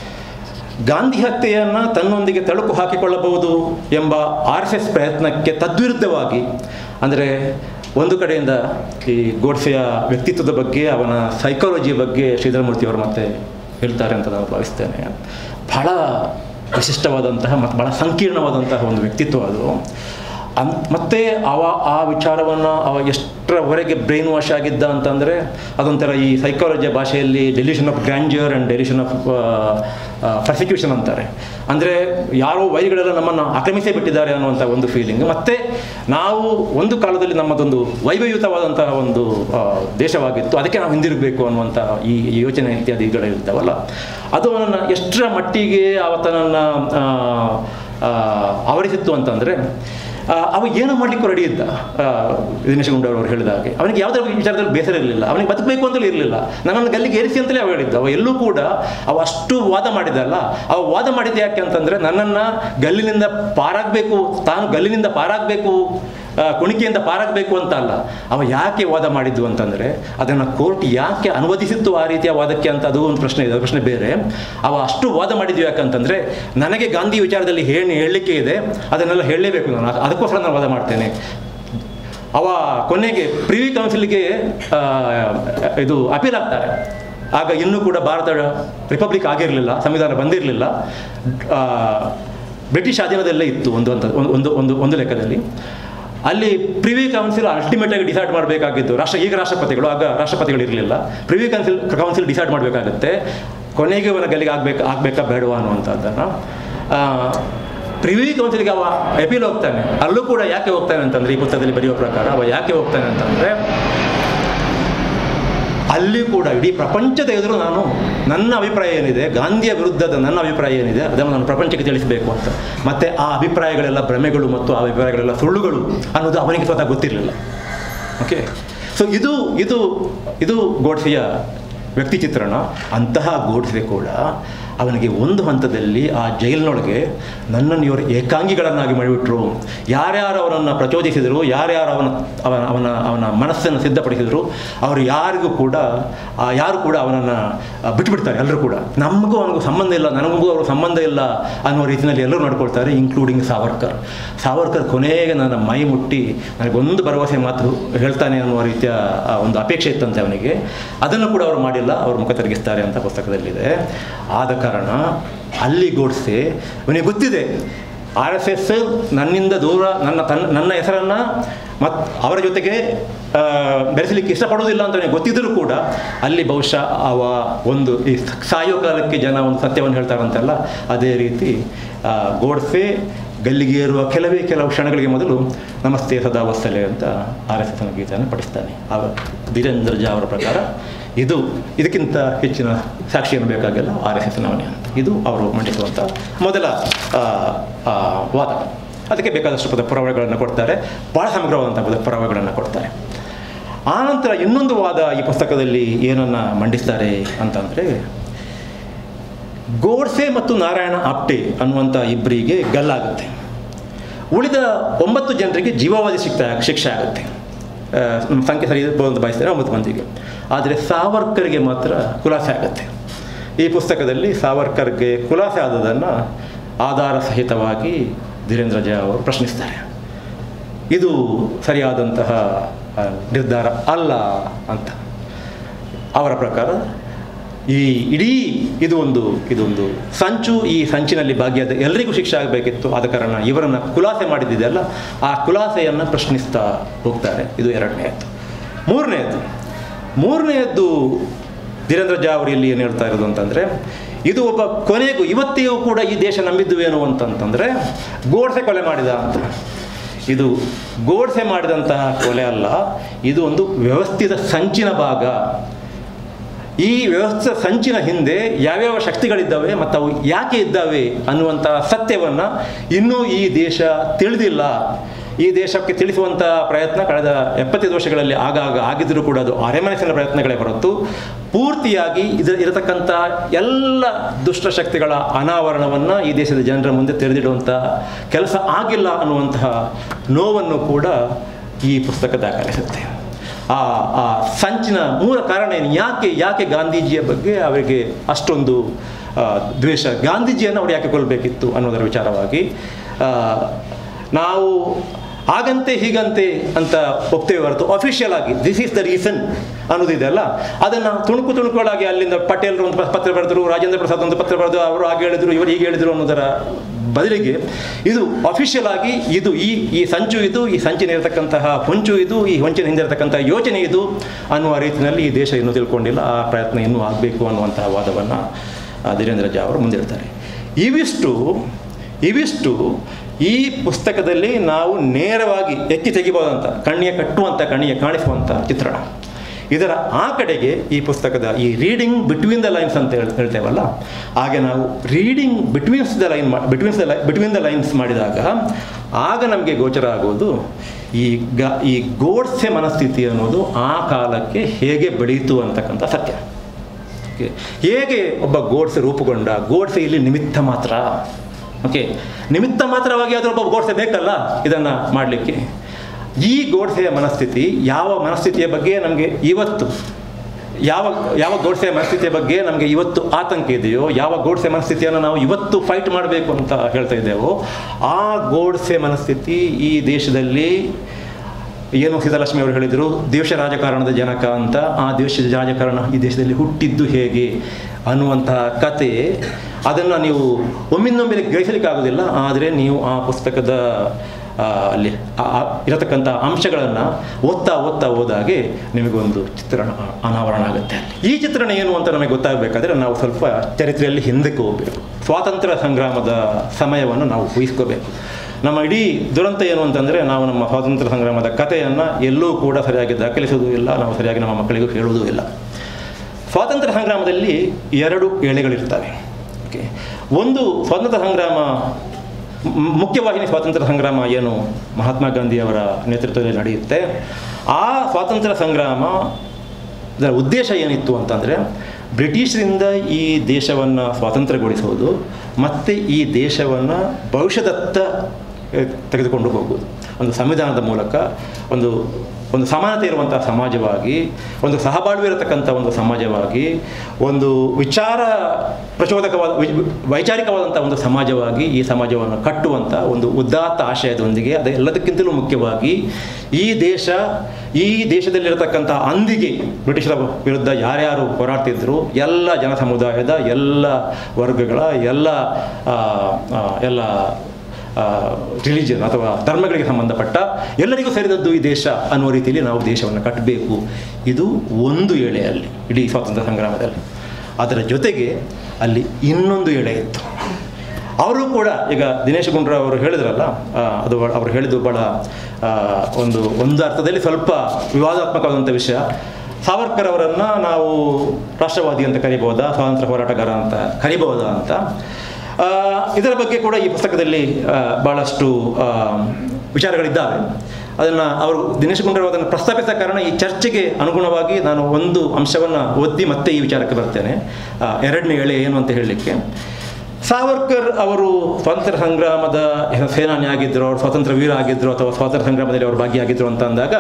Speaker 1: ಗಾಂಧಿ ಹತ್ಯೆಯನ್ನು ತನ್ನೊಂದಿಗೆ ತಳುಕು ಹಾಕಿಕೊಳ್ಳಬಹುದು ಎಂಬ ಆರ್ ಎಸ್ ಎಸ್ ಪ್ರಯತ್ನಕ್ಕೆ ತದ್ವಿರುದ್ಧವಾಗಿ ಅಂದರೆ ಒಂದು ಕಡೆಯಿಂದ ಈ ಗೋಡ್ಸೆಯ ವ್ಯಕ್ತಿತ್ವದ ಬಗ್ಗೆ ಅವನ ಸೈಕಾಲಜಿಯ ಬಗ್ಗೆ ಶ್ರೀಧರಮೂರ್ತಿಯವರು ಮತ್ತೆ ಹೇಳ್ತಾರೆ ಅಂತ ನಾನು ಭಾವಿಸ್ತೇನೆ ಬಹಳ ವಿಶಿಷ್ಟವಾದಂತಹ ಮತ್ತು ಬಹಳ ಸಂಕೀರ್ಣವಾದಂತಹ ಒಂದು ವ್ಯಕ್ತಿತ್ವ ಅದು ಅನ್ ಮತ್ತೆ ಅವ ಆ ವಿಚಾರವನ್ನು ಅವ ಎಷ್ಟರವರೆಗೆ ಬ್ರೈನ್ ವಾಶ್ ಆಗಿದ್ದ ಅಂತಂದರೆ ಅದೊಂಥರ ಈ ಸೈಕಾಲಜಿಯ ಭಾಷೆಯಲ್ಲಿ delusion of grandeur and delusion of prosecution ಅಂತಾರೆ ಅಂದರೆ ಯಾರೋ ವೈರಿಗಳೆಲ್ಲ ನಮ್ಮನ್ನು ಆಕ್ರಮಿಸೇ ಬಿಟ್ಟಿದ್ದಾರೆ ಅನ್ನುವಂಥ ಒಂದು ಫೀಲಿಂಗ್ ಮತ್ತು ನಾವು ಒಂದು ಕಾಲದಲ್ಲಿ ನಮ್ಮದೊಂದು ವೈಭವಯುತವಾದಂತಹ ಒಂದು ಆ, ದೇಶವಾಗಿತ್ತು ಅದಕ್ಕೆ ನಾವು ಹಿಂದಿರುಗಬೇಕು ಅನ್ನುವಂಥ ಈ ಈ ಯೋಚನೆ ಇತ್ಯಾದಿಗಳಿರ್ತಾವಲ್ಲ ಅದು ಅವನನ್ನು ಎಷ್ಟರ ಮಟ್ಟಿಗೆ ಆತನನ್ನು ಆ, ಆ, ಆವರಿಸಿತ್ತು ಅಂತಂದರೆ ಆ, ಅವ ಏನು ಮಾಡಲಿಕ್ಕೂ ರೆಡಿ ಇದ್ದ ಆ, ದಿನೇಶ್ ಗುಂಡೂರಾವ್ ಹೇಳಿದ ಹಾಗೆ ಅವನಿಗೆ ಯಾವುದೇ ವಿಚಾರದಲ್ಲಿ ಬೇಸರ ಇರಲಿಲ್ಲ ಅವನಿಗೆ ಬದುಕಬೇಕು ಅಂತಲೂ ಇರಲಿಲ್ಲ ನನ್ನನ್ನು ಗಲ್ಲಿಗೆ ಏರಿಸಿ ಅಂತಲೇ ಅವ ಹೇಳಿದ್ದ ಅವ ಎಲ್ಲೂ ಕೂಡ ಅವ ಅಷ್ಟು ವಾದ ಮಾಡಿದಲ್ಲ ಅವ ವಾದ ಮಾಡಿದ್ದು ಯಾಕೆ ಅಂತಂದರೆ ನನ್ನನ್ನು ಗಲ್ಲಿನಿಂದ ಪಾರಾಗಬೇಕು ತಾನು ಗಲ್ಲಿನಿಂದ ಪಾರಾಗಬೇಕು ಆ, ಕುಣಿಕೆಯಿಂದ ಪಾರಾಗಬೇಕು ಅಂತ ಅಲ್ಲ ಅವ ಯಾಕೆ ವಾದ ಮಾಡಿದ್ದು ಅಂತಂದರೆ ಅದನ್ನು ಕೋರ್ಟ್ ಯಾಕೆ ಅನುವದಿಸಿತ್ತು ಆ ರೀತಿಯ ವಾದಕ್ಕೆ ಅಂತ ಅದು ಒಂದು ಪ್ರಶ್ನೆ ಇದೆ ಅದು ಪ್ರಶ್ನೆ ಬೇರೆ ಅವ ಅಷ್ಟು ವಾದ ಮಾಡಿದ್ದು ಯಾಕಂತಂದರೆ ನನಗೆ ಗಾಂಧಿ ವಿಚಾರದಲ್ಲಿ ಹೇಳಿ ಹೇಳಲಿಕ್ಕೆ ಇದೆ ಅದನ್ನೆಲ್ಲ ಹೇಳಲೇಬೇಕು ನಾನು ಅದ್- ಅದಕ್ಕೋಸ್ಕರ ನಾನು ವಾದ ಮಾಡ್ತೇನೆ ಅವ ಕೊನೆಗೆ ಪ್ರಿವಿ ಕೌನ್ಸಿಲ್ಗೆ ಆ, ಇದು ಅಪೀಲ್ ಆಗ್ತಾರೆ ಆಗ ಇನ್ನೂ ಕೂಡ ಭಾರತ ರಿಪಬ್ಲಿಕ್ ಆಗಿರಲಿಲ್ಲ ಸಂವಿಧಾನ ಬಂದಿರಲಿಲ್ಲ ಬ್ರಿಟಿಷ್ ಅಧೀನದಲ್ಲೇ ಇತ್ತು ಒಂದು ಅಂತ ಒಂದು ಒಂದು ಒಂದು ಒಂದು ಲೆಕ್ಕದಲ್ಲಿ ಅಲ್ಲಿ ಪ್ರಿವಿ ಕೌನ್ಸಿಲ್ ಅಲ್ಟಿಮೇಟ್ ಆಗಿ ಡಿಸೈಡ್ ಮಾಡಬೇಕಾಗಿತ್ತು ರಾಷ್ಟ್ರ ಈಗ ರಾಷ್ಟ್ರಪತಿಗಳು ಆಗ ರಾಷ್ಟ್ರಪತಿಗಳು ಇರಲಿಲ್ಲ ಪ್ರಿವಿ ಕೌನ್ಸಿಲ್ ಕೌನ್ಸಿಲ್ ಡಿಸೈಡ್ ಮಾಡಬೇಕಾಗತ್ತೆ ಕೊನೆಗೆ ಅವನ ಗಲ್ಲಿಗೆ ಆಗ್ಬೇಕು ಆಗಬೇಕಾ ಬೇಡವಾ ಅನ್ನುವಂಥದ್ದನ್ನು ಪ್ರಿವಿ ಕೌನ್ಸಿಲ್ಗೆ ಅವ ಎಪೀಲ್ ಹೋಗ್ತಾನೆ ಅಲ್ಲೂ ಕೂಡ ಯಾಕೆ ಹೋಗ್ತಾನೆ ಅಂತಂದ್ರೆ ಈ ಪುಸ್ತಕದಲ್ಲಿ ಬರೆಯುವ ಪ್ರಕಾರ ಅವ ಯಾಕೆ ಹೋಗ್ತಾನೆ ಅಂತಂದ್ರೆ ಅಲ್ಲಿ ಕೂಡ ಇಡೀ ಪ್ರಪಂಚದ ಎದುರು ನಾನು ನನ್ನ ಅಭಿಪ್ರಾಯ ಏನಿದೆ ಗಾಂಧಿಯ ವಿರುದ್ಧದ ನನ್ನ ಅಭಿಪ್ರಾಯ ಏನಿದೆ ಅದನ್ನು ನಾನು ಪ್ರಪಂಚಕ್ಕೆ ತಿಳಿಸಬೇಕು ಅಂತ ಮತ್ತೆ ಆ ಅಭಿಪ್ರಾಯಗಳೆಲ್ಲ ಭ್ರಮೆಗಳು ಮತ್ತು ಆ ಅಭಿಪ್ರಾಯಗಳೆಲ್ಲ ಸುಳ್ಳುಗಳು ಅನ್ನೋದು ಅವನಿಗೆ ಸ್ವತಃ ಗೊತ್ತಿರಲಿಲ್ಲ ಓಕೆ ಸೊ ಇದು ಇದು ಇದು ಗೋಡ್ಸೆಯ ವ್ಯಕ್ತಿ ಚಿತ್ರಣ ಅಂತಹ ಗೋಡ್ಸೆ ಕೂಡ ಅವನಿಗೆ ಒಂದು ಹಂತದಲ್ಲಿ ಆ ಜೈಲಿನೊಳಗೆ ನನ್ನನ್ನು ಇವರು ಏಕಾಂಗಿಗಳನ್ನಾಗಿ ಮಾಡಿಬಿಟ್ರು ಯಾರ್ಯಾರು ಅವನನ್ನು ಪ್ರಚೋದಿಸಿದರು ಯಾರ್ಯಾರು ಅವನ ಅವನ ಅವನ ಅವನ ಮನಸ್ಸನ್ನು ಸಿದ್ಧಪಡಿಸಿದರು ಅವರು ಯಾರಿಗೂ ಕೂಡ ಆ ಯಾರು ಕೂಡ ಅವನನ್ನು ಬಿಟ್ಬಿಡ್ತಾರೆ ಎಲ್ಲರೂ ಕೂಡ ನಮಗೂ ಅವನಿಗೂ ಸಂಬಂಧ ಇಲ್ಲ ನನಗೂ ಅವ್ರ ಸಂಬಂಧ ಇಲ್ಲ ಅನ್ನೋ ರೀತಿಯಲ್ಲಿ ಎಲ್ಲರೂ ನಡ್ಕೊಳ್ತಾರೆ ಇನ್ಕ್ಲೂಡಿಂಗ್ ಸಾವರ್ಕರ್ ಸಾವರ್ಕರ್ ಕೊನೆಗೆ ನನ್ನ ಮೈ ಮುಟ್ಟಿ ನನಗೊಂದು ಭರವಸೆ ಮಾತು ಹೇಳ್ತಾನೆ ಅನ್ನುವ ರೀತಿಯ ಆ ಒಂದು ಅಪೇಕ್ಷೆ ಇತ್ತಂತೆ ಅವನಿಗೆ ಅದನ್ನು ಕೂಡ ಅವರು ಮಾಡಿಲ್ಲ ಅವರು ಮುಖ ತಿರುಗಿಸ್ತಾರೆ ಅಂತ ಪುಸ್ತಕದಲ್ಲಿದೆ ಆದ ಕಾರಣ ಅಲ್ಲಿ ಗೋಡ್ಸೆ ಅವನಿಗೆ ಗೊತ್ತಿದೆ ಆರ್ ಎಸ್ ಎಸ್ ನನ್ನಿಂದ ದೂರ ನನ್ನ ತನ್ನ ನನ್ನ ಹೆಸರನ್ನು ಮತ್ತು ಅವರ ಜೊತೆಗೆ ಆ, ಬೆರೆಸಲಿಕ್ಕೆ ಇಷ್ಟಪಡೋದಿಲ್ಲ ಅಂತ ಅವನಿಗೆ ಗೊತ್ತಿದ್ದರೂ ಕೂಡ ಅಲ್ಲಿ ಬಹುಶಃ ಅವ ಒಂದು ಈ ಸಾಯೋ ಕಾಲಕ್ಕೆ ಜನ ಒಂದು ಸತ್ಯವನ್ನು ಹೇಳ್ತಾರಂತೆಲ್ಲ ಅದೇ ರೀತಿ ಆ, ಗೋಡ್ಸೆ ಗಲ್ಲಿಗೆ ಏರುವ ಕೆಲವೇ ಕೆಲವು ಕ್ಷಣಗಳಿಗೆ ಮೊದಲು ನಮಸ್ತೆ ಸದಾ ವತ್ಸಲೆ ಅಂತ ಆರ್ ಎಸ್ ಎಸ್ನ ಗೀತೆಯನ್ನು ಪಡಿಸ್ತಾನೆ ಆ ಧೀರೇಂದ್ರ ಜಾ ಅವರ ಪ್ರಕಾರ ಇದು ಇದಕ್ಕಿಂತ ಹೆಚ್ಚಿನ ಸಾಕ್ಷಿಯನ್ನು ಬೇಕಾಗಿಲ್ಲ ಆರ್ ಎಸ್ ಎಸ್ನವನೇ ಅಂತ ಇದು ಅವರು ಮಂಡಿಸುವಂಥ ಮೊದಲ ಆ, ಆ, ವಾದ ಅದಕ್ಕೆ ಬೇಕಾದಷ್ಟು ಪದ ಪುರಾವೆಗಳನ್ನು ಕೊಡ್ತಾರೆ ಭಾಳ ಸಮಗ್ರವಾದಂಥ ಪದ ಪುರಾವೆಗಳನ್ನು ಕೊಡ್ತಾರೆ ಆನಂತರ ಇನ್ನೊಂದು ವಾದ ಈ ಪುಸ್ತಕದಲ್ಲಿ ಏನನ್ನು ಮಂಡಿಸ್ತಾರೆ ಅಂತಂದರೆ ಗೋಡ್ಸೆ ಮತ್ತು ನಾರಾಯಣ ಆಪ್ಟೆ ಅನ್ನುವಂಥ ಇಬ್ಬರಿಗೆ ಗಲ್ಲಾಗುತ್ತೆ ಉಳಿದ ಒಂಬತ್ತು ಜನರಿಗೆ ಜೀವಾವಧಿ ಶಿಕ್ಷೆ ಶಿಕ್ಷೆ ಆಗುತ್ತೆ ಆ, ಸಂಖ್ಯೆ ಸರಿ ಇರ್ಬೋದು ಅಂತ ಬಯಸ್ತಾರೆ ಒಂಬತ್ತು ಮಂದಿಗೆ ಆದರೆ ಸಾವರ್ಕರ್ಗೆ ಮಾತ್ರ ಖುಲಾಸೆ ಆಗುತ್ತೆ ಈ ಪುಸ್ತಕದಲ್ಲಿ ಸಾವರ್ಕರ್ಗೆ ಖುಲಾಸೆ ಆದದನ್ನು ಆಧಾರ ಸಹಿತವಾಗಿ ಧೀರೇಂದ್ರ ಜಾ ಅವರು ಪ್ರಶ್ನಿಸ್ತಾರೆ ಇದು ಸರಿಯಾದಂತಹ ಆ, ನಿರ್ಧಾರ ಅಲ್ಲ ಅಂತ ಅವರ ಪ್ರಕಾರ ಈ ಇಡೀ ಇದು ಒಂದು ಇದೊಂದು ಸಂಚು ಈ ಸಂಚಿನಲ್ಲಿ ಭಾಗಿಯಾದ ಎಲ್ಲರಿಗೂ ಶಿಕ್ಷೆ ಆಗಬೇಕಿತ್ತು ಆದ ಕಾರಣ ಇವರನ್ನು ಖುಲಾಸೆ ಮಾಡಿದ್ದಿದೆಯಲ್ಲ ಆ ಖುಲಾಸೆಯನ್ನು ಪ್ರಶ್ನಿಸ್ತಾ ಹೋಗ್ತಾರೆ ಇದು ಎರಡನೆಯದ್ದು ಮೂರನೆಯದ್ದು ಮೂರನೆಯದ್ದು ಧೀರೇಂದ್ರ ಜಾ ಅವರು ಇಲ್ಲಿ ಏನು ಹೇಳ್ತಾ ಇರೋದು ಅಂತಂದರೆ ಇದು ಒಬ್ಬ ಕೊನೆಗೂ ಇವತ್ತಿಗೂ ಕೂಡ ಈ ದೇಶ ನಂಬಿದ್ದುವೇನು ಅಂತಂತಂದರೆ ಗೋಡ್ಸೆ ಕೊಲೆ ಮಾಡಿದ ಅಂತ ಇದು ಗೋಡ್ಸೆ ಮಾಡಿದಂತಹ ಕೊಲೆ ಅಲ್ಲ ಇದು ಒಂದು ವ್ಯವಸ್ಥಿತ ಸಂಚಿನ ಭಾಗ ಈ ವ್ಯವಸ್ಥೆ ಸಂಚಿನ ಹಿಂದೆ ಯಾವ್ಯಾವ ಶಕ್ತಿಗಳಿದ್ದಾವೆ ಮತ್ತು ಅವು ಯಾಕೆ ಇದ್ದಾವೆ ಅನ್ನುವಂಥ ಸತ್ಯವನ್ನು ಇನ್ನೂ ಈ ದೇಶ ತಿಳಿದಿಲ್ಲ ಈ ದೇಶಕ್ಕೆ ತಿಳಿಸುವಂಥ ಪ್ರಯತ್ನ ಕಳೆದ ಎಪ್ಪತ್ತೈದು ವರ್ಷಗಳಲ್ಲಿ ಆಗಾಗ ಆಗಿದ್ದರೂ ಕೂಡ ಅದು ಅರೆಮನಸ್ಸಿನ ಪ್ರಯತ್ನಗಳೇ ಹೊರತು ಪೂರ್ತಿಯಾಗಿ ಇದು ಇರತಕ್ಕಂಥ ಎಲ್ಲ ದುಷ್ಟಶಕ್ತಿಗಳ ಅನಾವರಣವನ್ನು ಈ ದೇಶದ ಜನರ ಮುಂದೆ ತೆರೆದಿಡುವಂಥ ಕೆಲಸ ಆಗಿಲ್ಲ ಅನ್ನುವಂತಹ ನೋವನ್ನು ಕೂಡ ಈ ಪುಸ್ತಕ ದಾಖಲಿಸುತ್ತೆ ಆ ಆ ಸಂಚಿನ ಮೂಲ ಕಾರಣ ಏನು ಯಾಕೆ ಯಾಕೆ ಗಾಂಧೀಜಿಯ ಬಗ್ಗೆ ಅವರಿಗೆ ಅಷ್ಟೊಂದು ಆ, ದ್ವೇಷ ಗಾಂಧೀಜಿಯನ್ನು ಅವ್ರು ಯಾಕೆ ಕೊಲ್ಲಬೇಕಿತ್ತು ಅನ್ನೋದರ ವಿಚಾರವಾಗಿ ಆ, ನಾವು ಹಾಗಂತೆ ಹೀಗಂತೆ ಅಂತ ಒಪ್ತೇವೆ ಹೊರತು ಅಫಿಷಿಯಲ್ ಆಗಿ ದಿಸ್ ಈಸ್ ದ ರೀಸನ್ ಅನ್ನೋದಿದೆ ಅಲ್ಲ ಅದನ್ನು ತುಣುಕು ತುಣುಕುಗಳಾಗಿ ಅಲ್ಲಿಂದ ಪಟೇಲ್ರು ಒಂದು ಪತ್ರ ಬರೆದರು ರಾಜೇಂದ್ರ ಪ್ರಸಾದ್ ಒಂದು ಪತ್ರ ಬರೆದು ಅವರು ಹಾಗೆ ಹೇಳಿದರು ಇವರು ಹೀಗೆ ಹೇಳಿದರು ಅನ್ನೋದರ ಬದಲಿಗೆ ಇದು ಅಫಿಷಿಯಲ್ ಆಗಿ ಇದು ಈ ಈ ಸಂಚು ಇದು ಈ ಸಂಚಿನ ಇರತಕ್ಕಂತಹ ಹೊಂಚು ಇದು ಈ ಹೊಂಚಿನ ಹಿಂದಿರತಕ್ಕಂತಹ ಯೋಚನೆ ಇದು ಅನ್ನುವ ರೀತಿಯಲ್ಲಿ ಈ ದೇಶ ಇನ್ನೂ ತಿಳ್ಕೊಂಡಿಲ್ಲ ಆ ಪ್ರಯತ್ನ ಇನ್ನೂ ಆಗಬೇಕು ಅನ್ನುವಂತಹ ವಾದವನ್ನು ಧೀರೇಂದ್ರ ಜಾ ಅವರು ಮುಂದಿಡ್ತಾರೆ ಇವಿಷ್ಟು ಇವಿಷ್ಟು ಈ ಪುಸ್ತಕದಲ್ಲಿ ನಾವು ನೇರವಾಗಿ ಎತ್ತಿ ತೆಗಿಬೋದಂತ ಕಣ್ಣಿಗೆ ಕಟ್ಟುವಂಥ ಕಣ್ಣಿಗೆ ಕಾಣಿಸುವಂಥ ಚಿತ್ರಣ ಇದರ ಆ ಕಡೆಗೆ ಈ ಪುಸ್ತಕದ ಈ ರೀಡಿಂಗ್ ಬಿಟ್ವೀನ್ ದ ಲೈನ್ಸ್ ಅಂತ ಹೇಳ್- ಹೇಳ್ತೇವಲ್ಲ ಹಾಗೆ ನಾವು reading betweens the line betweens the lie between the lines ಮಾಡಿದಾಗ ಆಗ ನಮಗೆ ಗೋಚರ ಆಗೋದು ಈ ಗ ಈ ಗೋಡ್ಸೆ ಮನಸ್ಥಿತಿ ಅನ್ನೋದು ಆ ಕಾಲಕ್ಕೆ ಹೇಗೆ ಬೆಳೀತು ಅಂತಕ್ಕಂಥ ಸತ್ಯ ಓಕೆ ಹೇಗೆ ಒಬ್ಬ ಗೋಡ್ಸೆ ರೂಪುಗೊಂಡ ಗೋಡ್ಸೆ ಇಲ್ಲಿ ನಿಮಿತ್ತ ಮಾತ್ರ ಓಕೆ ನಿಮಿತ್ತ ಮಾತ್ರವಾಗಿ ಆದರೂ ಒಬ್ಬ ಗೋಡ್ಸೆ ಬೇಕಲ್ಲ ಇದನ್ನು ಮಾಡಲಿಕ್ಕೆ ಈ ಗೋಡ್ಸೆಯ ಮನಸ್ಥಿತಿ ಯಾವ ಮನಸ್ಥಿತಿಯ ಬಗ್ಗೆ ನಮಗೆ ಇವತ್ತು ಯಾವ ಯಾವ ಗೋಡ್ಸೆಯ ಮನಸ್ಥಿತಿಯ ಬಗ್ಗೆ ನಮಗೆ ಇವತ್ತು ಆತಂಕ ಇದೆಯೋ ಯಾವ ಗೋಡ್ಸೆ ಮನಸ್ಥಿತಿಯನ್ನು ನಾವು ಇವತ್ತು ಫೈಟ್ ಮಾಡಬೇಕು ಅಂತ ಹೇಳ್ತಾ ಇದ್ದೇವೋ ಆ ಗೋಡ್ಸೆ ಮನಸ್ಥಿತಿ ಈ ದೇಶದಲ್ಲಿ ಏನು ಸೀತಾಲಕ್ಷ್ಮಿ ಅವರು ಹೇಳಿದರು ದೇಶ ರಾಜಕಾರಣದ ಜನಕ ಅಂತ ಆ ದೇಶದ ರಾಜಕಾರಣ ಈ ದೇಶದಲ್ಲಿ ಹುಟ್ಟಿದ್ದು ಹೇಗೆ ಅನ್ನುವಂತಹ ಕತೆ ಅದನ್ನು ನೀವು ಒಮ್ಮಿಂದೊಮ್ಮೆಲೆ ಗ್ರಹಿಸಲಿಕ್ಕಾಗೋದಿಲ್ಲ ಆದರೆ ನೀವು ಆ ಪುಸ್ತಕದ ಆ, ಅಲ್ಲಿ ಆ- ಆ ಇರತಕ್ಕಂಥ ಅಂಶಗಳನ್ನು ಓದ್ತಾ ಓದ್ತಾ ಹೋದಾಗೆ ನಿಮಗೊಂದು ಚಿತ್ರಣ ಅನಾವರಣ ಆಗುತ್ತೆ ಅಲ್ಲಿ ಈ ಚಿತ್ರಣ ಏನು ಅಂತ ನಮಗೆ ಗೊತ್ತಾಗಬೇಕಾದ್ರೆ ನಾವು ಸ್ವಲ್ಪ ಚರಿತ್ರೆಯಲ್ಲಿ ಹಿಂದಕ್ಕೆ ಹೋಗಬೇಕು ಸ್ವಾತಂತ್ರ್ಯ ಸಂಗ್ರಾಮದ ಸಮಯವನ್ನು ನಾವು ಊಹಿಸ್ಕೋಬೇಕು ನಮ್ಮ ಇಡೀ ದುರಂತ ಏನು ಅಂತಂದರೆ ನಾವು ನಮ್ಮ ಸ್ವಾತಂತ್ರ್ಯ ಸಂಗ್ರಾಮದ ಕಥೆಯನ್ನು ಎಲ್ಲೂ ಕೂಡ ಸರಿಯಾಗಿ ದಾಖಲಿಸುವುದೂ ಇಲ್ಲ ನಾವು ಸರಿಯಾಗಿ ನಮ್ಮ ಮಕ್ಕಳಿಗೂ ಹೇಳುವುದೂ ಇಲ್ಲ ಸ್ವಾತಂತ್ರ್ಯ ಸಂಗ್ರಾಮದಲ್ಲಿ ಎರಡು ಎಳೆಗಳಿರ್ತವೆ ಓಕೆ ಒಂದು ಸ್ವಾತಂತ್ರ್ಯ ಸಂಗ್ರಾಮ ಮ್- ಮುಖ್ಯವಾಹಿನಿ ಸ್ವಾತಂತ್ರ್ಯ ಸಂಗ್ರಾಮ ಏನು ಮಹಾತ್ಮ ಗಾಂಧಿಯವರ ನೇತೃತ್ವದಲ್ಲಿ ನಡೆಯುತ್ತೆ ಆ ಸ್ವಾತಂತ್ರ್ಯ ಸಂಗ್ರಾಮ ಇದರ ಉದ್ದೇಶ ಏನಿತ್ತು ಅಂತಂದರೆ ಬ್ರಿಟಿಷರಿಂದ ಈ ದೇಶವನ್ನು ಸ್ವಾತಂತ್ರ್ಯಗೊಳಿಸುವುದು ಮತ್ತು ಈ ದೇಶವನ್ನು ಭವಿಷ್ಯದತ್ತ ಎ, ತೆಗೆದುಕೊಂಡು ಹೋಗುವುದು ಒಂದು ಸಂವಿಧಾನದ ಮೂಲಕ ಒಂದು ಒಂದು ಸಮಾನತೆ ಇರುವಂಥ ಸಮಾಜವಾಗಿ ಒಂದು ಸಹಬಾಳ್ವೆ ಇರತಕ್ಕಂಥ ಒಂದು ಸಮಾಜವಾಗಿ ಒಂದು ವಿಚಾರ ಪ್ರಚೋದಕವಾದ ವಿ- ವೈಚಾರಿಕವಾದಂಥ ಒಂದು ಸಮಾಜವಾಗಿ ಈ ಸಮಾಜವನ್ನು ಕಟ್ಟುವಂಥ ಒಂದು ಉದಾತ್ತ ಆಶಯದೊಂದಿಗೆ ಅದು ಎಲ್ಲದಕ್ಕಿಂತಲೂ ಮುಖ್ಯವಾಗಿ ಈ ದೇಶ ಈ ದೇಶದಲ್ಲಿರತಕ್ಕಂಥ ಅಂದಿಗೆ ಬ್ರಿಟಿಷರ ವಿರುದ್ಧ ಯಾರ್ಯಾರು ಹೋರಾಡ್ತಿದ್ರು ಎಲ್ಲ ಜನ ಸಮುದಾಯದ ಎಲ್ಲ ವರ್ಗಗಳ ಎಲ್ಲ ಆ, ಆ, ಎಲ್ಲ ರಿಲಿಜನ್ ಅಥವಾ ಧರ್ಮಗಳಿಗೆ ಸಂಬಂಧಪಟ್ಟ ಎಲ್ಲರಿಗೂ ಸೇರಿದದ್ದು ಈ ದೇಶ ಅನ್ನುವ ರೀತಿಯಲ್ಲಿ ನಾವು ದೇಶವನ್ನು ಕಟ್ಟಬೇಕು ಇದು ಒಂದು ಎಳೆ ಅಲ್ಲಿ ಇಡೀ ಸ್ವಾತಂತ್ರ್ಯ ಸಂಗ್ರಾಮದಲ್ಲಿ ಅದರ ಜೊತೆಗೆ ಅಲ್ಲಿ ಇನ್ನೊಂದು ಎಳೆ ಇತ್ತು ಅವರು ಕೂಡ ಈಗ ದಿನೇಶ್ ಗುಂಡ್ರ ಅವರು ಹೇಳಿದ್ರಲ್ಲ ಆ, ಅದು ಬಹಳ- ಅವರು ಹೇಳಿದ್ದು ಭಾಳ ಆ, ಒಂದು ಒಂದು ಅರ್ಥದಲ್ಲಿ ಸ್ವಲ್ಪ ವಿವಾದಾತ್ಮಕವಾದಂಥ ವಿಷಯ ಸಾವರ್ಕರ್ ಅವರನ್ನು ನಾವು ರಾಷ್ಟ್ರವಾದಿ ಅಂತ ಕರಿಬೋದಾ ಸ್ವಾತಂತ್ರ್ಯ ಹೋರಾಟಗಾರ ಅಂತ ಕರಿಬೋದಾ ಅಂತ ಆ, ಇದರ ಬಗ್ಗೆ ಕೂಡ ಈ ಪುಸ್ತಕದಲ್ಲಿ ಆ, ಭಾಳಷ್ಟು ಆ, ವಿಚಾರಗಳಿದ್ದಾವೆ ಅದನ್ನು ಅವರು ದಿನೇಶ್ ಗುಂಡೂರಾವ್ ಅದನ್ನು ಪ್ರಸ್ತಾಪಿಸಿದ ಕಾರಣ ಈ ಚರ್ಚೆಗೆ ಅನುಗುಣವಾಗಿ ನಾನು ಒಂದು ಅಂಶವನ್ನು ಒತ್ತಿ ಮತ್ತೆ ಈ ವಿಚಾರಕ್ಕೆ ಬರ್ತೇನೆ ಆ, ಎರಡನೇ ಎಳೆ ಏನು ಅಂತ ಹೇಳಲಿಕ್ಕೆ ಸಾವರ್ಕರ್ ಅವರು ಸ್ವಾತಂತ್ರ್ಯ ಸಂಗ್ರಾಮದ ಸೇನಾನಿ ಆಗಿದ್ದರು ಅವರು ಸ್ವಾತಂತ್ರ್ಯ ವೀರ ಆಗಿದ್ದರು ಅಥವಾ ಸ್ವಾತಂತ್ರ್ಯ ಸಂಗ್ರಾಮದಲ್ಲಿ ಅವರು ಭಾಗಿಯಾಗಿದ್ದರು ಅಂತ ಅಂದಾಗ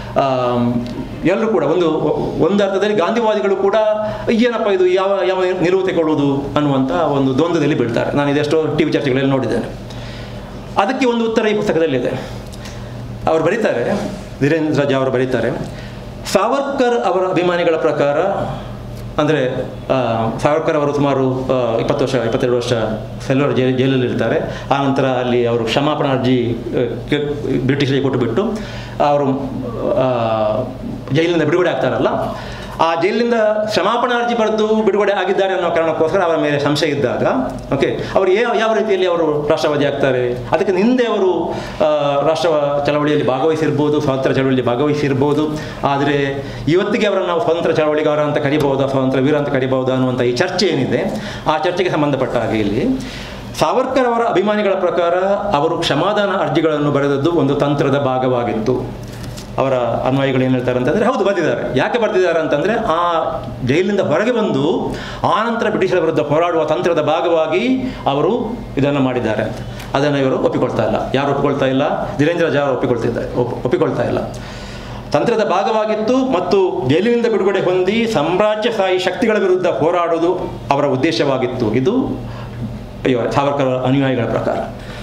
Speaker 1: ಎಲ್ಲರೂ ಕೂಡ ಒಂದು ಒಂದು ಅರ್ಥದಲ್ಲಿ ಗಾಂಧಿವಾದಿಗಳು ಕೂಡ ಏನಪ್ಪ ಇದು ಯಾವ ಯಾವ ನಿಲುವು ತೆಗೊಳ್ಳುವುದು ಅನ್ನುವಂಥ ಒಂದು ದ್ವಂದ್ವದಲ್ಲಿ ಬೀಳ್ತಾರೆ ನಾನು ಇದೆಷ್ಟೋ ಟಿ ವಿ ಚರ್ಚೆಗಳಲ್ಲಿ ನೋಡಿದ್ದೇನೆ ಅದಕ್ಕೆ ಒಂದು ಉತ್ತರ ಈ ಪುಸ್ತಕದಲ್ಲಿದೆ ಅವರು ಬರೀತಾರೆ ಧೀರೇಂದ್ರ ಜಾ ಅವರು ಬರೀತಾರೆ ಸಾವರ್ಕರ್ ಅವರ ಅಭಿಮಾನಿಗಳ ಪ್ರಕಾರ ಅಂದರೆ ಸಾವರ್ಕರ್ ಅವರು ಸುಮಾರು ಆ, ಇಪ್ಪತ್ತು ವರ್ಷ ಇಪ್ಪತ್ತೆರಡು ವರ್ಷ ಸೆಲ್ವರ್ ಜೈಲ್ ಜೈಲಲ್ಲಿರ್ತಾರೆ ಆನಂತರ ಅಲ್ಲಿ ಅವರು ಕ್ಷಮಾಪಣಾ ಅರ್ಜಿ ಆ, ಕೆ- ಬ್ರಿಟಿಷರಿಗೆ ಕೊಟ್ಟುಬಿಟ್ಟು ಅವರು ಆ, ಜೈಲಿನಿಂದ ಬಿಡುಗಡೆ ಆಗ್ತಾರಲ್ಲ ಆ ಜೈಲಿನಿಂದ ಕ್ಷಮಾಪಣಾ ಅರ್ಜಿ ಬರೆದು ಬಿಡುಗಡೆ ಆಗಿದ್ದಾರೆ ಅನ್ನೋ ಕಾರಣಕ್ಕೋಸ್ಕರ ಅವರ ಮೇಲೆ ಸಂಶಯ ಇದ್ದಾಗ ಓಕೆ ಅವರು ಯಾವ ಯಾವ ರೀತಿಯಲ್ಲಿ ಅವರು ರಾಷ್ಟ್ರವಾದಿ ಆಗ್ತಾರೆ ಅದಕ್ಕೆ ಹಿಂದೆ ಅವರು ಆ, ರಾಷ್ಟ್ರ ಚಳವಳಿಯಲ್ಲಿ ಭಾಗವಹಿಸಿರ್ಬೋದು ಸ್ವಾತಂತ್ರ್ಯ ಚಳವಳಿಯಲ್ಲಿ ಭಾಗವಹಿಸಿರ್ಬೋದು ಆದರೆ ಇವತ್ತಿಗೆ ಅವರನ್ನು ನಾವು ಸ್ವತಂತ್ರ ಚಳವಳಿಗಾರ ಅಂತ ಕರಿಬಹುದಾ ಸ್ವಾತಂತ್ರ್ಯ ವೀರ ಅಂತ ಕರಿಬಹುದಾ ಅನ್ನುವಂಥ ಈ ಚರ್ಚೆ ಏನಿದೆ ಆ ಚರ್ಚೆಗೆ ಸಂಬಂಧಪಟ್ಟ ಹಾಗೆ ಇಲ್ಲಿ ಸಾವರ್ಕರ್ ಅವರ ಅಭಿಮಾನಿಗಳ ಪ್ರಕಾರ ಅವರು ಕ್ಷಮಾದಾನ ಅರ್ಜಿಗಳನ್ನು ಬರೆದದ್ದು ಒಂದು ತಂತ್ರದ ಭಾಗವಾಗಿತ್ತು ಅವರ ಅನ್ವಯಿಗಳು ಏನು ಹೇಳ್ತಾರೆ ಅಂತಂದರೆ ಹೌದು ಬರೆದಿದ್ದಾರೆ ಯಾಕೆ ಬರೆದಿದ್ದಾರೆ ಅಂತಂದರೆ ಆ ಜೈಲಿನಿಂದ ಹೊರಗೆ ಬಂದು ಆನಂತರ ಬ್ರಿಟಿಷರ ವಿರುದ್ಧ ಹೋರಾಡುವ ತಂತ್ರದ ಭಾಗವಾಗಿ ಅವರು ಇದನ್ನು ಮಾಡಿದ್ದಾರೆ ಅಂತ ಅದನ್ನು ಇವರು ಒಪ್ಪಿಕೊಳ್ತಾ ಇಲ್ಲ ಯಾರು ಒಪ್ಪಿಕೊಳ್ತಾ ಇಲ್ಲ ಧೀರೇಂದ್ರ ಜಾ ಒಪ್ಪಿಕೊಳ್ತಿದ್ದಾರೆ ಒಪ್ ಒಪ್ಪಿಕೊಳ್ತಾ ಇಲ್ಲ ತಂತ್ರದ ಭಾಗವಾಗಿತ್ತು ಮತ್ತು ಜೈಲಿನಿಂದ ಬಿಡುಗಡೆ ಹೊಂದಿ ಸಾಮ್ರಾಜ್ಯಶಾಹಿ ಶಕ್ತಿಗಳ ವಿರುದ್ಧ ಹೋರಾಡುವುದು ಅವರ ಉದ್ದೇಶವಾಗಿತ್ತು ಇದು ಅಯ್ಯೋ ಸಾವರ್ಕರ್ ಅನುಯಾಯಿಗಳ ಪ್ರಕಾರ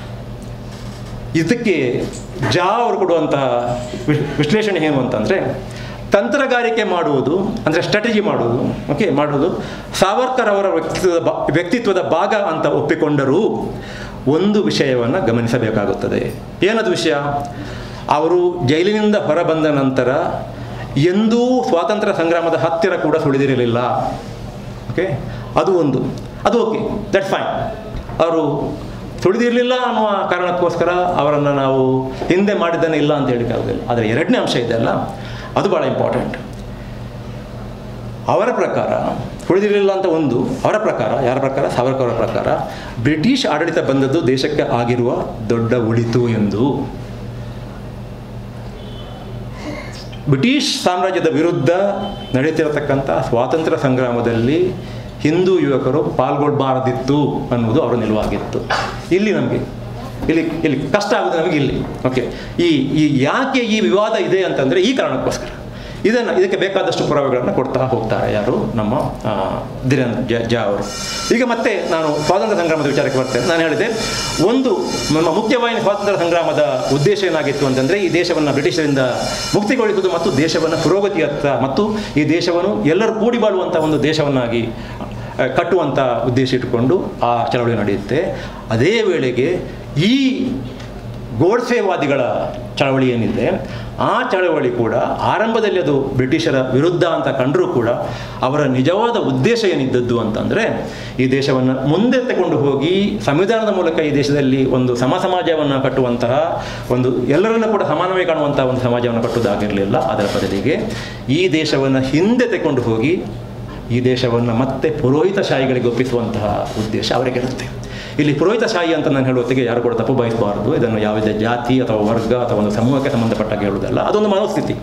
Speaker 1: ಇದಕ್ಕೆ ಜಾ ಅವರು ಕೊಡುವಂತಹ ವಿ- ವಿಶ್ಲೇಷಣೆ ಏನು ಅಂತಂದರೆ ತಂತ್ರಗಾರಿಕೆ ಮಾಡುವುದು ಅಂದರೆ ಸ್ಟ್ರಾಟಜಿ ಮಾಡುವುದು ಓಕೆ ಮಾಡುವುದು ಸಾವರ್ಕರ್ ಅವರ ವ್ಯಕ್ತಿತ್ವದ ಬಾ ವ್ಯಕ್ತಿತ್ವದ ಭಾಗ ಅಂತ ಒಪ್ಪಿಕೊಂಡರೂ ಒಂದು ವಿಷಯವನ್ನು ಗಮನಿಸಬೇಕಾಗುತ್ತದೆ ಏನದು ವಿಷಯ ಅವರು ಜೈಲಿನಿಂದ ಹೊರಬಂದ ನಂತರ ಎಂದೂ ಸ್ವಾತಂತ್ರ್ಯ ಸಂಗ್ರಾಮದ ಹತ್ತಿರ ಕೂಡ ಸುಳಿದಿರಲಿಲ್ಲ ಓಕೆ ಅದು ಒಂದು ಅದು ಓಕೆ ದಟ್ ಫೈನ್ ಅವರು ತುಳಿದಿರಲಿಲ್ಲ ಅನ್ನುವ ಕಾರಣಕ್ಕೋಸ್ಕರ ಅವರನ್ನು ನಾವು ಹಿಂದೆ ಮಾಡಿದ್ದನ್ನೇ ಇಲ್ಲ ಅಂತ ಹೇಳಿಕ್ಕಾಗೋದಿಲ್ಲ ಆದರೆ ಎರಡನೇ ಅಂಶ ಇದೆಯಲ್ಲ ಅದು ಭಾಳ ಇಂಪಾರ್ಟೆಂಟ್ ಅವರ ಪ್ರಕಾರ ತುಳಿದಿರಲಿಲ್ಲ ಅಂತ ಒಂದು ಅವರ ಪ್ರಕಾರ ಯಾರ ಪ್ರಕಾರ ಸಾವರ್ಕರ್ ಅವರ ಪ್ರಕಾರ ಬ್ರಿಟಿಷ್ ಆಡಳಿತ ಬಂದದ್ದು ದೇಶಕ್ಕೆ ಆಗಿರುವ ದೊಡ್ಡ ಉಳಿತು ಎಂದು ಬ್ರಿಟಿಷ್ ಸಾಮ್ರಾಜ್ಯದ ವಿರುದ್ಧ ನಡೀತಿರತಕ್ಕಂಥ ಸ್ವಾತಂತ್ರ್ಯ ಸಂಗ್ರಾಮದಲ್ಲಿ ಹಿಂದೂ ಯುವಕರು ಪಾಲ್ಗೊಳ್ಬಾರದಿತ್ತು ಅನ್ನೋದು ಅವರ ನಿಲುವಾಗಿತ್ತು ಇಲ್ಲಿ ನಮಗೆ ಇಲ್ಲಿ ಇಲ್ಲಿ ಕಷ್ಟ ಆಗೋದು ನಮಗೆ ಇಲ್ಲಿ ಓಕೆ ಈ ಈ ಯಾಕೆ ಈ ವಿವಾದ ಇದೆ ಅಂತಂದರೆ ಈ ಕಾರಣಕ್ಕೋಸ್ಕರ ಇದನ್ನು ಇದಕ್ಕೆ ಬೇಕಾದಷ್ಟು ಪುರಾವೆಗಳನ್ನು ಕೊಡ್ತಾ ಹೋಗ್ತಾರೆ ಯಾರು ನಮ್ಮ ಆ, ಧೀರೇಂದ್ರ ಜ ಜಾ ಅವರು ಈಗ ಮತ್ತೆ ನಾನು ಸ್ವಾತಂತ್ರ್ಯ ಸಂಗ್ರಾಮದ ವಿಚಾರಕ್ಕೆ ಬರ್ತೇನೆ ನಾನು ಹೇಳಿದೆ ಒಂದು ನಮ್ಮ ಮುಖ್ಯವಾಹಿನಿ ಸ್ವಾತಂತ್ರ್ಯ ಸಂಗ್ರಾಮದ ಉದ್ದೇಶ ಏನಾಗಿತ್ತು ಅಂತಂದರೆ ಈ ದೇಶವನ್ನು ಬ್ರಿಟಿಷರಿಂದ ಮುಕ್ತಿಗೊಳಿಸುವುದು ಮತ್ತು ದೇಶವನ್ನು ಪುರೋಗತಿಯತ್ತ ಮತ್ತು ಈ ದೇಶವನ್ನು ಎಲ್ಲರೂ ಕೂಡಿ ಬಾಳುವಂಥ ಒಂದು ದೇಶವನ್ನಾಗಿ ಆ, ಕಟ್ಟುವಂಥ ಉದ್ದೇಶ ಇಟ್ಟುಕೊಂಡು ಆ ಚಳವಳಿ ನಡೆಯುತ್ತೆ ಅದೇ ವೇಳೆಗೆ ಈ ಗೋಡ್ಸೆವಾದಿಗಳ ಚಳವಳಿ ಏನಿದೆ ಆ ಚಳವಳಿ ಕೂಡ ಆರಂಭದಲ್ಲಿ ಅದು ಬ್ರಿಟಿಷರ ವಿರುದ್ಧ ಅಂತ ಕಂಡರೂ ಕೂಡ ಅವರ ನಿಜವಾದ ಉದ್ದೇಶ ಏನಿದ್ದದ್ದು ಅಂತಂದರೆ ಈ ದೇಶವನ್ನು ಮುಂದೆ ತಗೊಂಡು ಹೋಗಿ ಸಂವಿಧಾನದ ಮೂಲಕ ಈ ದೇಶದಲ್ಲಿ ಒಂದು ಸಮ ಸಮಾಜವನ್ನು ಕಟ್ಟುವಂತಹ ಒಂದು ಎಲ್ಲರನ್ನೂ ಕೂಡ ಸಮಾನವಾಗಿ ಕಾಣುವಂತಹ ಒಂದು ಸಮಾಜವನ್ನು ಕಟ್ಟುವುದಾಗಿರಲಿಲ್ಲ ಅದರ ಬದಲಿಗೆ ಈ ದೇಶವನ್ನು ಹಿಂದೆ ತಗೊಂಡು ಹೋಗಿ ಈ ದೇಶವನ್ನು ಮತ್ತೆ ಪುರೋಹಿತಶಾಹಿಗಳಿಗೆ ಒಪ್ಪಿಸುವಂತಹ ಉದ್ದೇಶ ಅವರಿಗಿರುತ್ತೆ ಇಲ್ಲಿ ಪುರೋಹಿತಶಾಹಿ ಅಂತ ನಾನು ಹೇಳುವತ್ತಿಗೆ ಯಾರು ಕೂಡ ತಪ್ಪು ಬಯಸಬಾರದು ಇದನ್ನು ಯಾವುದೇ ಜಾತಿ ಅಥವಾ ವರ್ಗ ಅಥವಾ ಒಂದು ಸಮೂಹಕ್ಕೆ ಸಂಬಂಧಪಟ್ಟಾಗ ಹೇಳುವುದಲ್ಲ ಅದೊಂದು ಮನೋಸ್ಥಿತಿ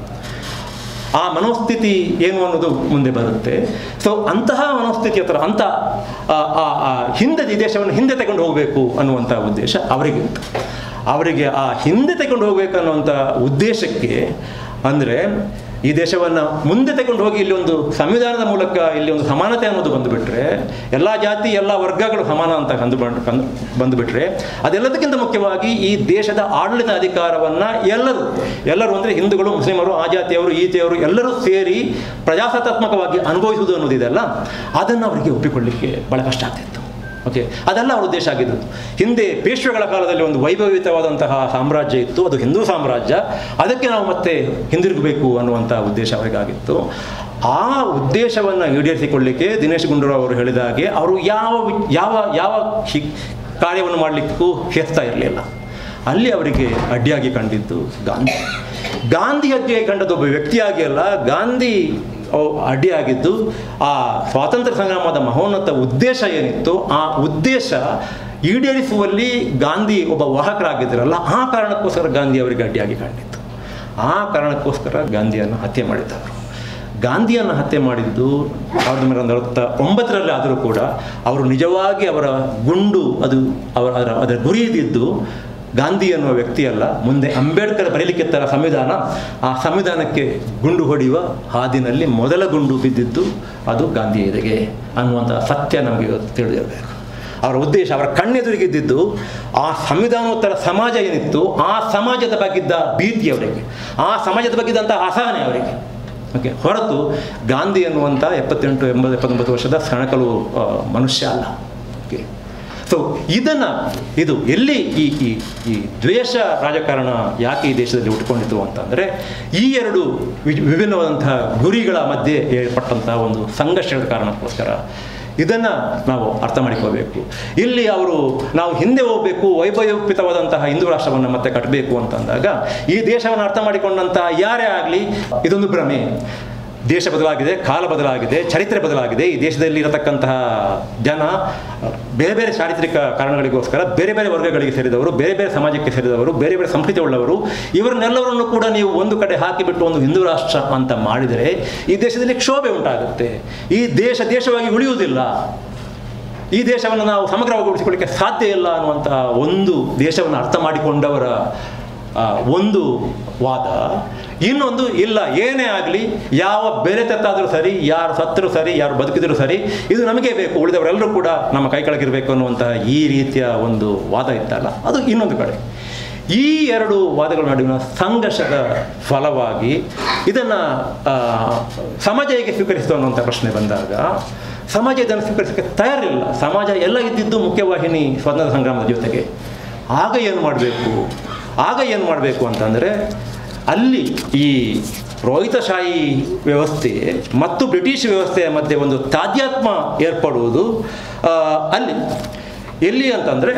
Speaker 1: ಆ ಮನೋಸ್ಥಿತಿ ಏನು ಅನ್ನೋದು ಮುಂದೆ ಬರುತ್ತೆ ಸೊ ಅಂತಹ ಮನೋಸ್ಥಿತಿ ಹತ್ರ ಅಂತ ಆ- ಆ- ಆ ಹಿಂದೆ ಈ ದೇಶವನ್ನು ಹಿಂದೆ ತಗೊಂಡು ಹೋಗಬೇಕು ಅನ್ನುವಂಥ ಉದ್ದೇಶ ಅವರಿಗೆ ಇತ್ತು ಅವರಿಗೆ ಆ ಹಿಂದೆ ತಗೊಂಡು ಹೋಗ್ಬೇಕು ಅನ್ನುವಂಥ ಉದ್ದೇಶಕ್ಕೆ ಅಂದರೆ ಈ ದೇಶವನ್ನು ಮುಂದೆ ತಗೊಂಡು ಹೋಗಿ ಇಲ್ಲಿ ಒಂದು ಸಂವಿಧಾನದ ಮೂಲಕ ಇಲ್ಲಿ ಒಂದು ಸಮಾನತೆ ಅನ್ನೋದು ಬಂದುಬಿಟ್ರೆ ಎಲ್ಲ ಜಾತಿ ಎಲ್ಲ ವರ್ಗಗಳು ಸಮಾನ ಅಂತ ಕಂಡು ಬಂದು ಕಂಡು ಬಂದುಬಿಟ್ರೆ ಅದೆಲ್ಲದಕ್ಕಿಂತ ಮುಖ್ಯವಾಗಿ ಈ ದೇಶದ ಆಡಳಿತ ಅಧಿಕಾರವನ್ನು ಎಲ್ಲರೂ ಎಲ್ಲರೂ ಅಂದರೆ ಹಿಂದೂಗಳು ಮುಸ್ಲಿಮರು ಆ ಜಾತಿಯವರು ಈ ಜಾತಿಯವರು ಎಲ್ಲರೂ ಸೇರಿ ಪ್ರಜಾಸತ್ತಾತ್ಮಕವಾಗಿ ಅನುಭವಿಸುವುದು ಅನ್ನೋದಿದೆಯಲ್ಲ ಅದನ್ನು ಅವರಿಗೆ ಒಪ್ಪಿಕೊಳ್ಳಿಕ್ಕೆ ಬಹಳ ಕಷ್ಟ ಆಗ್ತಿತ್ತು ಓಕೆ ಅದೆಲ್ಲ ಅವರ ಉದ್ದೇಶ ಆಗಿದ್ದು ಹಿಂದೆ ಪೇಶ್ವೆಗಳ ಕಾಲದಲ್ಲಿ ಒಂದು ವೈಭವಿತವಾದಂತಹ ಸಾಮ್ರಾಜ್ಯ ಇತ್ತು ಅದು ಹಿಂದೂ ಸಾಮ್ರಾಜ್ಯ ಅದಕ್ಕೆ ನಾವು ಮತ್ತೆ ಹಿಂದಿರುಗಬೇಕು ಅನ್ನುವಂಥ ಉದ್ದೇಶ ಅವರಿಗಾಗಿತ್ತು ಆ ಉದ್ದೇಶವನ್ನು ಈಡೇರಿಸಿಕೊಳ್ಳಿಕ್ಕೆ ದಿನೇಶ್ ಗುಂಡೂರಾವ್ ಅವರು ಹೇಳಿದ ಹಾಗೆ ಅವರು ಯಾವ ವಿ- ಯಾವ ಯಾವ ಹಿ ಕಾರ್ಯವನ್ನು ಮಾಡಲಿಕ್ಕೂ ಹೆಸ್ತಾ ಇರಲಿಲ್ಲ ಅಲ್ಲಿ ಅವರಿಗೆ ಅಡ್ಡಿಯಾಗಿ ಕಂಡಿದ್ದು ಗಾಂಧಿ ಗಾಂಧಿ ಅಡ್ಡಿಯಾಗಿ ಕಂಡದ್ದು ಒಬ್ಬ ವ್ಯಕ್ತಿಯಾಗಿ ಅಲ್ಲ ಗಾಂಧಿ ಅವ್- ಅಡ್ಡಿಯಾಗಿದ್ದು ಆ ಸ್ವಾತಂತ್ರ್ಯ ಸಂಗ್ರಾಮದ ಮಹೋನ್ನತ ಉದ್ದೇಶ ಏನಿತ್ತು ಆ ಉದ್ದೇಶ ಈಡೇರಿಸುವಲ್ಲಿ ಗಾಂಧಿ ಒಬ್ಬ ವಾಹಕರಾಗಿದ್ದರಲ್ಲ ಆ ಕಾರಣಕ್ಕೋಸ್ಕರ ಗಾಂಧಿ ಅವರಿಗೆ ಅಡ್ಡಿಯಾಗಿ ಕಂಡಿತ್ತು ಆ ಕಾರಣಕ್ಕೋಸ್ಕರ ಗಾಂಧಿಯನ್ನು ಹತ್ಯೆ ಮಾಡಿದ್ದವರು ಗಾಂಧಿಯನ್ನು ಹತ್ಯೆ ಮಾಡಿದ್ದು ಸಾವಿರದ ಒಂಬೈನೂರ ನಲವತ್ತ ಒಂಬತ್ತರಲ್ಲಿ ಆದರೂ ಕೂಡ ಅವರು ನಿಜವಾಗಿ ಅವರ ಗುಂಡು ಅದು ಅವರ ಅದರ ಅದರ ಗುರಿ ಇದ್ದಿದ್ದು ಗಾಂಧಿ ಎನ್ನುವ ವ್ಯಕ್ತಿಯಲ್ಲ ಮುಂದೆ ಅಂಬೇಡ್ಕರ್ ಬರೀಲಿಕ್ಕೆತ್ತರ ಸಂವಿಧಾನ ಆ ಸಂವಿಧಾನಕ್ಕೆ ಗುಂಡು ಹೊಡೆಯುವ ಹಾದಿನಲ್ಲಿ ಮೊದಲ ಗುಂಡು ಬಿದ್ದಿದ್ದು ಅದು ಗಾಂಧಿ ಎದೆಗೆ ಅನ್ನುವಂಥ ಸತ್ಯ ನಮಗೆ ಇವತ್ತು ತಿಳಿದಿರಬೇಕು ಅವರ ಉದ್ದೇಶ ಅವರ ಕಣ್ಣೆದುರಿಗಿದ್ದಿದ್ದು ಆ ಸಂವಿಧಾನೋತ್ತರ ಸಮಾಜ ಏನಿತ್ತು ಆ ಸಮಾಜದ ಬಗ್ಗಿದ್ದ ಭೀತಿ ಅವರಿಗೆ ಆ ಸಮಾಜದ ಬಗ್ಗಿದ್ದಂಥ ಅಸಹನೆ ಅವರಿಗೆ ಓಕೆ ಹೊರತು ಗಾಂಧಿ ಎನ್ನುವಂಥ ಎಪ್ಪತ್ತೆಂಟು ಎಂಬತ್ತು ಎಪ್ಪತ್ತೊಂಬತ್ತು ವರ್ಷದ ಸಣಕಲು ಆ, ಮನುಷ್ಯ ಅಲ್ಲ ಓಕೆ ಸೊ ಇದನ್ನು ಇದು ಎಲ್ಲಿ ಈ ಈ ಈ ದ್ವೇಷ ರಾಜಕಾರಣ ಯಾಕೆ ಈ ದೇಶದಲ್ಲಿ ಹುಟ್ಟುಕೊಂಡಿತು ಅಂತಂದರೆ ಈ ಎರಡು ವಿ- ವಿಭಿನ್ನವಾದಂತಹ ಗುರಿಗಳ ಮಧ್ಯೆ ಏರ್ಪಟ್ಟಂತಹ ಒಂದು ಸಂಘರ್ಷದ ಕಾರಣಕ್ಕೋಸ್ಕರ ಇದನ್ನು ನಾವು ಅರ್ಥ ಮಾಡಿಕೋಬೇಕು ಇಲ್ಲಿ ಅವರು ನಾವು ಹಿಂದೆ ಹೋಗಬೇಕು ವೈಭವೋಪಿತವಾದಂತಹ ಹಿಂದೂ ರಾಷ್ಟ್ರವನ್ನು ಮತ್ತೆ ಕಟ್ಟಬೇಕು ಅಂತಂದಾಗ ಈ ದೇಶವನ್ನು ಅರ್ಥ ಮಾಡಿಕೊಂಡಂತಹ ಯಾರೇ ಆಗಲಿ ಇದೊಂದು ಭ್ರಮೆ ದೇಶ ಬದಲಾಗಿದೆ ಕಾಲ ಬದಲಾಗಿದೆ ಚರಿತ್ರೆ ಬದಲಾಗಿದೆ ಈ ದೇಶದಲ್ಲಿ ಇರತಕ್ಕಂತಹ ಜನ ಬೇರೆ ಬೇರೆ ಚಾರಿತ್ರಿಕ ಕಾರಣಗಳಿಗೋಸ್ಕರ ಬೇರೆ ಬೇರೆ ವರ್ಗಗಳಿಗೆ ಸೇರಿದವರು ಬೇರೆ ಬೇರೆ ಸಮಾಜಕ್ಕೆ ಸೇರಿದವರು ಬೇರೆ ಬೇರೆ ಸಂಸ್ಕೃತಿ ಉಳ್ಳವರು ಇವರನ್ನೆಲ್ಲವರನ್ನು ಕೂಡ ನೀವು ಒಂದು ಕಡೆ ಹಾಕಿಬಿಟ್ಟು ಒಂದು ಹಿಂದೂ ರಾಷ್ಟ್ರ ಅಂತ ಮಾಡಿದರೆ ಈ ದೇಶದಲ್ಲಿ ಕ್ಷೋಭೆ ಉಂಟಾಗುತ್ತೆ ಈ ದೇಶ ದೇಶವಾಗಿ ಉಳಿಯುವುದಿಲ್ಲ ಈ ದೇಶವನ್ನು ನಾವು ಸಮಗ್ರಗೊಳಿಸಿಕೊಳ್ಳಿಕ್ಕೆ ಸಾಧ್ಯ ಇಲ್ಲ ಅನ್ನುವಂಥ ಒಂದು ದೇಶವನ್ನು ಅರ್ಥ ಮಾಡಿಕೊಂಡವರ ಆ, ಒಂದು ವಾದ ಇನ್ನೊಂದು ಇಲ್ಲ ಏನೇ ಆಗಲಿ ಯಾವ ಬೆಲೆ ತೆತ್ತಾದರೂ ಸರಿ ಯಾರು ಸತ್ತರೂ ಸರಿ ಯಾರು ಬದುಕಿದರೂ ಸರಿ ಇದು ನಮಗೆ ಬೇಕು ಉಳಿದವರೆಲ್ಲರೂ ಕೂಡ ನಮ್ಮ ಕೈ ಕೆಳಗಿರಬೇಕು ಅನ್ನುವಂತಹ ಈ ರೀತಿಯ ಒಂದು ವಾದ ಇತ್ತಲ್ಲ ಅದು ಇನ್ನೊಂದು ಕಡೆ ಈ ಎರಡು ವಾದಗಳ ನಡುವಿನ ಸಂಘರ್ಷದ ಫಲವಾಗಿ ಇದನ್ನು ಸಮಾಜ ಹೇಗೆ ಸ್ವೀಕರಿಸ್ತು ಅನ್ನುವಂಥ ಪ್ರಶ್ನೆ ಬಂದಾಗ ಸಮಾಜ ಇದನ್ನು ಸ್ವೀಕರಿಸೋಕ್ಕೆ ತಯಾರಿಲ್ಲ ಸಮಾಜ ಎಲ್ಲ ಇದ್ದಿದ್ದು ಮುಖ್ಯವಾಹಿನಿ ಸ್ವಾತಂತ್ರ್ಯ ಸಂಗ್ರಾಮದ ಜೊತೆಗೆ ಆಗ ಏನು ಮಾಡಬೇಕು ಆಗ ಏನು ಮಾಡಬೇಕು ಅಂತಂದರೆ ಅಲ್ಲಿ ಈ ರೋಹಿತಶಾಹಿ ವ್ಯವಸ್ಥೆ ಮತ್ತು ಬ್ರಿಟಿಷ್ ವ್ಯವಸ್ಥೆಯ ಮಧ್ಯೆ ಒಂದು ತಾದ್ಯಾತ್ಮ ಏರ್ಪಡುವುದು ಆ, ಅಲ್ಲಿ ಎಲ್ಲಿ ಅಂತಂದರೆ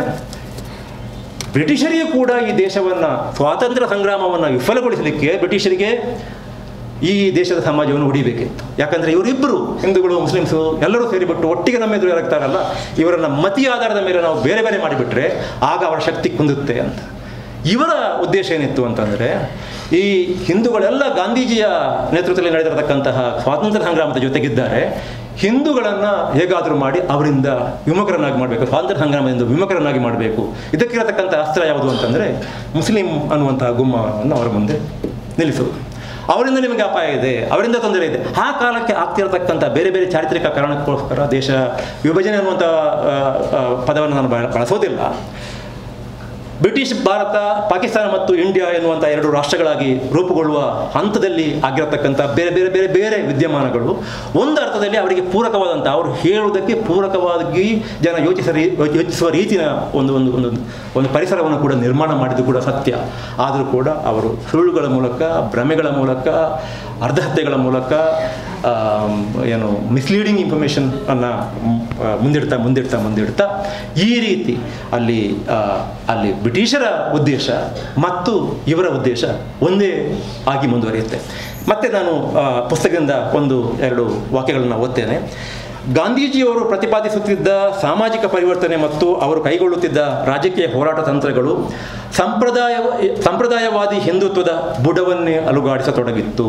Speaker 1: ಬ್ರಿಟಿಷರಿಗೂ ಕೂಡ ಈ ದೇಶವನ್ನು ಸ್ವಾತಂತ್ರ್ಯ ಸಂಗ್ರಾಮವನ್ನು ವಿಫಲಗೊಳಿಸಲಿಕ್ಕೆ ಬ್ರಿಟಿಷರಿಗೆ ಈ ದೇಶದ ಸಮಾಜವನ್ನು ಉಡಿಬೇಕಿತ್ತು ಯಾಕಂದರೆ ಇವರಿಬ್ಬರು ಹಿಂದೂಗಳು ಮುಸ್ಲಿಮ್ಸು ಎಲ್ಲರೂ ಸೇರಿಬಿಟ್ಟು ಒಟ್ಟಿಗೆ ನಮ್ಮ ಎದುರು ಇರಕ್ತಾರಲ್ಲ ಇವರನ್ನ ಮತಿ ಆಧಾರದ ಮೇಲೆ ನಾವು ಬೇರೆ ಬೇರೆ ಮಾಡಿಬಿಟ್ರೆ ಆಗ ಅವರ ಶಕ್ತಿ ಕುಂದುತ್ತೆ ಅಂತ ಇವರ ಉದ್ದೇಶ ಏನಿತ್ತು ಅಂತಂದರೆ ಈ ಹಿಂದೂಗಳೆಲ್ಲ ಗಾಂಧೀಜಿಯ ನೇತೃತ್ವದಲ್ಲಿ ನಡೆದಿರತಕ್ಕಂತಹ ಸ್ವಾತಂತ್ರ್ಯ ಸಂಗ್ರಾಮದ ಜೊತೆಗಿದ್ದಾರೆ ಹಿಂದೂಗಳನ್ನು ಹೇಗಾದರೂ ಮಾಡಿ ಅವರಿಂದ ವಿಮುಖರನ್ನಾಗಿ ಮಾಡಬೇಕು ಸ್ವಾತಂತ್ರ್ಯ ಸಂಗ್ರಾಮದಿಂದ ವಿಮುಖರನ್ನಾಗಿ ಮಾಡಬೇಕು ಇದಕ್ಕಿರತಕ್ಕಂಥ ಅಸ್ತ್ರ ಯಾವುದು ಅಂತಂದರೆ ಮುಸ್ಲಿಂ ಅನ್ನುವಂತಹ ಗುಮ್ಮವನ್ನು ಅವರ ಮುಂದೆ ನಿಲ್ಲಿಸುವುದು ಅವರಿಂದ ನಿಮಗೆ ಅಪಾಯ ಇದೆ ಅವರಿಂದ ತೊಂದರೆ ಇದೆ ಆ ಕಾಲಕ್ಕೆ ಆಗ್ತಿರತಕ್ಕಂಥ ಬೇರೆ ಬೇರೆ ಚಾರಿತ್ರಿಕ ಕಾರಣಕ್ಕೋಸ್ಕರ ದೇಶ ವಿಭಜನೆ ಅನ್ನುವಂಥ ಆ, ಆ, ಪದವನ್ನು ನಾನು ಬಳ- ಬಳಸೋದಿಲ್ಲ ಬ್ರಿಟಿಷ್ ಭಾರತ ಪಾಕಿಸ್ತಾನ ಮತ್ತು ಇಂಡಿಯಾ ಎನ್ನುವಂಥ ಎರಡು ರಾಷ್ಟ್ರಗಳಾಗಿ ರೂಪುಗೊಳ್ಳುವ ಹಂತದಲ್ಲಿ ಆಗಿರತಕ್ಕಂಥ ಬೇರೆ ಬೇರೆ ಬೇರೆ ಬೇರೆ ವಿದ್ಯಮಾನಗಳು ಒಂದು ಅರ್ಥದಲ್ಲಿ ಅವರಿಗೆ ಪೂರಕವಾದಂಥ ಅವರು ಹೇಳುವುದಕ್ಕೆ ಪೂರಕವಾಗಿ ಜನ ಯೋಚಿಸ ಯೋಚಿಸುವ ರೀತಿಯ ಒಂದು ಒಂದು ಒಂದು ಒಂದು ಪರಿಸರವನ್ನು ಕೂಡ ನಿರ್ಮಾಣ ಮಾಡಿದ್ದು ಕೂಡ ಸತ್ಯ ಆದರೂ ಕೂಡ ಅವರು ಸುಳ್ಳುಗಳ ಮೂಲಕ ಭ್ರಮೆಗಳ ಮೂಲಕ ಅರ್ಧಹತ್ಯೆಗಳ ಮೂಲಕ ಆಮ್, ಏನು ಮಿಸ್ಲೀಡಿಂಗ್ ಇನ್ಫಾರ್ಮೇಷನ್ ಅನ್ನು ಮುಂದಿಡ್ತಾ ಮುಂದಿಡ್ತಾ ಮುಂದಿಡ್ತಾ ಈ ರೀತಿ ಅಲ್ಲಿ ಆ, ಅಲ್ಲಿ ಬ್ರಿಟಿಷರ ಉದ್ದೇಶ ಮತ್ತು ಇವರ ಉದ್ದೇಶ ಒಂದೇ ಆಗಿ ಮುಂದುವರಿಯುತ್ತೆ ಮತ್ತೆ ನಾನು ಆ, ಪುಸ್ತಕದಿಂದ ಒಂದು ಎರಡು ವಾಕ್ಯಗಳನ್ನು ಓದ್ತೇನೆ ಗಾಂಧೀಜಿಯವರು ಪ್ರತಿಪಾದಿಸುತ್ತಿದ್ದ ಸಾಮಾಜಿಕ ಪರಿವರ್ತನೆ ಮತ್ತು ಅವರು ಕೈಗೊಳ್ಳುತ್ತಿದ್ದ ರಾಜಕೀಯ ಹೋರಾಟ ತಂತ್ರಗಳು ಸಂಪ್ರದಾಯ ಸಂಪ್ರದಾಯವಾದಿ ಹಿಂದುತ್ವದ ಬುಡವನ್ನೇ ಅಲುಗಾಡಿಸತೊಡಗಿತ್ತು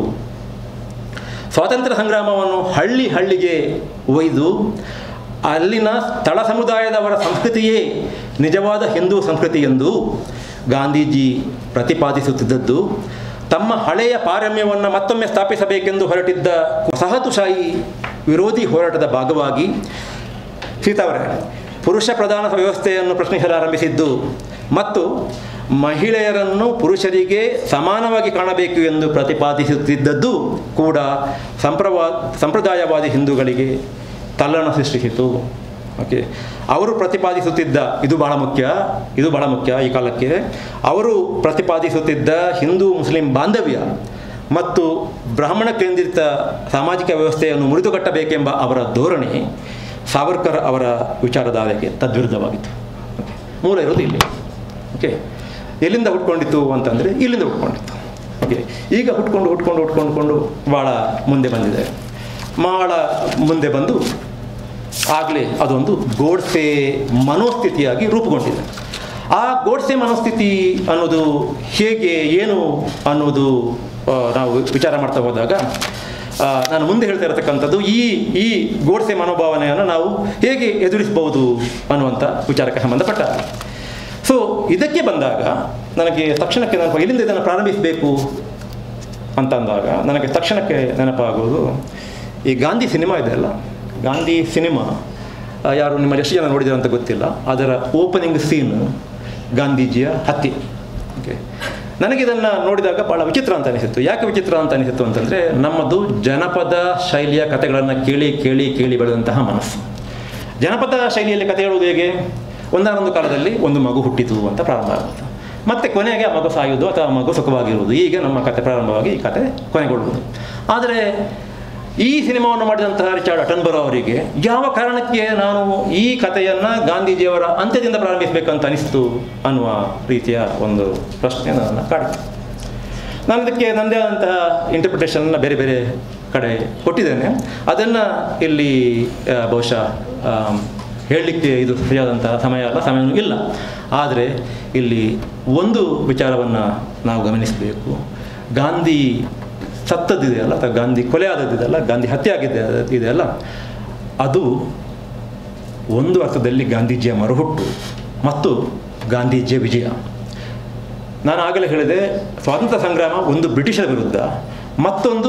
Speaker 1: ಸ್ವಾತಂತ್ರ್ಯ ಸಂಗ್ರಾಮವನ್ನು ಹಳ್ಳಿ ಹಳ್ಳಿಗೆ ಒಯ್ದು ಅಲ್ಲಿನ ಸ್ಥಳ ಸಮುದಾಯದವರ ಸಂಸ್ಕೃತಿಯೇ ನಿಜವಾದ ಹಿಂದೂ ಸಂಸ್ಕೃತಿ ಎಂದು ಗಾಂಧೀಜಿ ಪ್ರತಿಪಾದಿಸುತ್ತಿದ್ದದ್ದು ತಮ್ಮ ಹಳೆಯ ಪಾರಮ್ಯವನ್ನು ಮತ್ತೊಮ್ಮೆ ಸ್ಥಾಪಿಸಬೇಕೆಂದು ಹೊರಟಿದ್ದ ವಸಾಹತುಶಾಹಿ ವಿರೋಧಿ ಹೋರಾಟದ ಭಾಗವಾಗಿ ಸೀತಾವರೇ ಪುರುಷ ಪ್ರಧಾನ ವ್ಯವಸ್ಥೆಯನ್ನು ಪ್ರಶ್ನಿಸಲಾರಂಭಿಸಿದ್ದು ಮತ್ತು ಮಹಿಳೆಯರನ್ನು ಪುರುಷರಿಗೆ ಸಮಾನವಾಗಿ ಕಾಣಬೇಕು ಎಂದು ಪ್ರತಿಪಾದಿಸುತ್ತಿದ್ದದ್ದು ಕೂಡ ಸಂಪ್ರವಾ ಸಂಪ್ರದಾಯವಾದಿ ಹಿಂದೂಗಳಿಗೆ ತಲ್ಲಣ ಸೃಷ್ಟಿಸಿತು ಓಕೆ ಅವರು ಪ್ರತಿಪಾದಿಸುತ್ತಿದ್ದ ಇದು ಬಹಳ ಮುಖ್ಯ ಇದು ಬಹಳ ಮುಖ್ಯ ಈ ಕಾಲಕ್ಕೆ ಅವರು ಪ್ರತಿಪಾದಿಸುತ್ತಿದ್ದ ಹಿಂದೂ ಮುಸ್ಲಿಂ ಬಾಂಧವ್ಯ ಮತ್ತು ಬ್ರಾಹ್ಮಣ ಕೇಂದ್ರಿತ ಸಾಮಾಜಿಕ ವ್ಯವಸ್ಥೆಯನ್ನು ಮುರಿದುಕಟ್ಟಬೇಕೆಂಬ ಅವರ ಧೋರಣೆ ಸಾವರ್ಕರ್ ಅವರ ವಿಚಾರಧಾರೆಗೆ ತದ್ವಿರುದ್ಧವಾಗಿತ್ತು ಓಕೆ ಮೂಲ ಇರೋದು ಇಲ್ಲಿ ಓಕೆ ಎಲ್ಲಿಂದ ಹುಟ್ಕೊಂಡಿತ್ತು ಅಂತಂದರೆ ಇಲ್ಲಿಂದ ಹುಟ್ಕೊಂಡಿತ್ತು ಓಕೆ ಈಗ ಹುಟ್ಕೊಂಡು ಹುಟ್ಕೊಂಡು ಹುಟ್ಕೊಂಡ್ಕೊಂಡು ಭಾಳ ಮುಂದೆ ಬಂದಿದೆ ಭಾಳ ಮುಂದೆ ಬಂದು ಆಗಲೇ ಅದೊಂದು ಗೋಡ್ಸೆ ಮನೋಸ್ಥಿತಿಯಾಗಿ ರೂಪುಗೊಂಡಿದೆ ಆ ಗೋಡ್ಸೆ ಮನೋಸ್ಥಿತಿ ಅನ್ನೋದು ಹೇಗೆ ಏನು ಅನ್ನೋದು ಆ, ನಾವು ವಿಚಾರ ಮಾಡ್ತಾ ಹೋದಾಗ ಆ, ನಾನು ಮುಂದೆ ಹೇಳ್ತಾ ಇರತಕ್ಕಂಥದ್ದು ಈ ಈ ಗೋಡ್ಸೆ ಮನೋಭಾವನೆಯನ್ನು ನಾವು ಹೇಗೆ ಎದುರಿಸಬಹುದು ಅನ್ನುವಂಥ ವಿಚಾರಕ್ಕೆ ಸಂಬಂಧಪಟ್ಟ ಸೊ ಇದಕ್ಕೆ ಬಂದಾಗ ನನಗೆ ತಕ್ಷಣಕ್ಕೆ ನಾನು ಎಲ್ಲಿಂದ ಇದನ್ನು ಪ್ರಾರಂಭಿಸಬೇಕು ಅಂತ ಅಂದಾಗ ನನಗೆ ತಕ್ಷಣಕ್ಕೆ ನೆನಪಾಗೋದು ಈ ಗಾಂಧಿ ಸಿನಿಮಾ ಇದೆ ಅಲ್ಲ ಗಾಂಧಿ ಸಿನಿಮಾ ಆ, ಯಾರು ನಿಮ್ಮ ಎಷ್ಟು ಜನ ನೋಡಿದ್ದಾರೆ ಅಂತ ಗೊತ್ತಿಲ್ಲ ಅದರ ಓಪನಿಂಗ್ ಸೀನ್ ಗಾಂಧೀಜಿಯ ಹತ್ಯೆ ಓಕೆ ನನಗಿದನ್ನು ನೋಡಿದಾಗ ಭಾಳ ವಿಚಿತ್ರ ಅಂತ ಅನಿಸಿತ್ತು ಯಾಕೆ ವಿಚಿತ್ರ ಅಂತ ಅನಿಸಿತ್ತು ಅಂತಂದರೆ ನಮ್ಮದು ಜನಪದ ಶೈಲಿಯ ಕಥೆಗಳನ್ನು ಕೇಳಿ ಕೇಳಿ ಕೇಳಿ ಬೆಳೆದಂತಹ ಮನಸ್ಸು ಜನಪದ ಶೈಲಿಯಲ್ಲಿ ಕಥೆ ಹೇಳುವುದು ಹೇಗೆ ಒಂದಾನೊಂದು ಕಾಲದಲ್ಲಿ ಒಂದು ಮಗು ಹುಟ್ಟಿತು ಅಂತ ಪ್ರಾರಂಭ ಆಗೋದು ಮತ್ತೆ ಕೊನೆಗೆ ಆ ಮಗು ಸಾಯುವುದು ಅಥವಾ ಆ ಮಗು ಸುಖವಾಗಿರುವುದು ಹೀಗೆ ನಮ್ಮ ಕತೆ ಪ್ರಾರಂಭವಾಗಿ ಈ ಕತೆ ಕೊನೆಗೊಳ್ಳುವುದು ಆದರೆ ಈ ಸಿನಿಮಾವನ್ನು ಮಾಡಿದಂತಹ ರಿಚಾರ್ಡ್ ಅಟನ್ಬರೋ ಅವರಿಗೆ ಯಾವ ಕಾರಣಕ್ಕೆ ನಾನು ಈ ಕಥೆಯನ್ನು ಗಾಂಧೀಜಿಯವರ ಅಂತ್ಯದಿಂದ ಪ್ರಾರಂಭಿಸಬೇಕಂತ ಅನಿಸ್ತು ಅನ್ನುವ ರೀತಿಯ ಒಂದು ಪ್ರಶ್ನೆ ನನ್ನನ್ನು ಕಾಡಿತು ನಾನು ಇದಕ್ಕೆ ನನ್ನದೇ ಆದಂತಹ ಇಂಟರ್ಪ್ರಿಟೇಷನ್ನ ಬೇರೆ ಬೇರೆ ಕಡೆ ಕೊಟ್ಟಿದ್ದೇನೆ ಅದನ್ನು ಇಲ್ಲಿ ಆ, ಬಹುಶಃ ಆಮ್, ಹೇಳಲಿಕ್ಕೆ ಇದು ಸರಿಯಾದಂತಹ ಸಮಯ ಅಲ್ಲ ಸಮಯವೂ ಇಲ್ಲ ಆದರೆ ಇಲ್ಲಿ ಒಂದು ವಿಚಾರವನ್ನು ನಾವು ಗಮನಿಸಬೇಕು ಗಾಂಧಿ ಸತ್ತದ್ದಿದೆಯಲ್ಲ ಅಥವಾ ಗಾಂಧಿ ಕೊಲೆ ಆದದ್ದಿದೆಯಲ್ಲ ಗಾಂಧಿ ಹತ್ಯೆ ಆಗಿದೆ ಇದೆಯಲ್ಲ ಅದು ಒಂದು ಅರ್ಥದಲ್ಲಿ ಗಾಂಧೀಜಿಯ ಮರುಹುಟ್ಟು ಮತ್ತು ಗಾಂಧೀಜಿಯ ವಿಜಯ ನಾನು ಆಗಲೇ ಹೇಳಿದೆ ಸ್ವಾತಂತ್ರ್ಯ ಸಂಗ್ರಾಮ ಒಂದು ಬ್ರಿಟಿಷರ ವಿರುದ್ಧ ಮತ್ತೊಂದು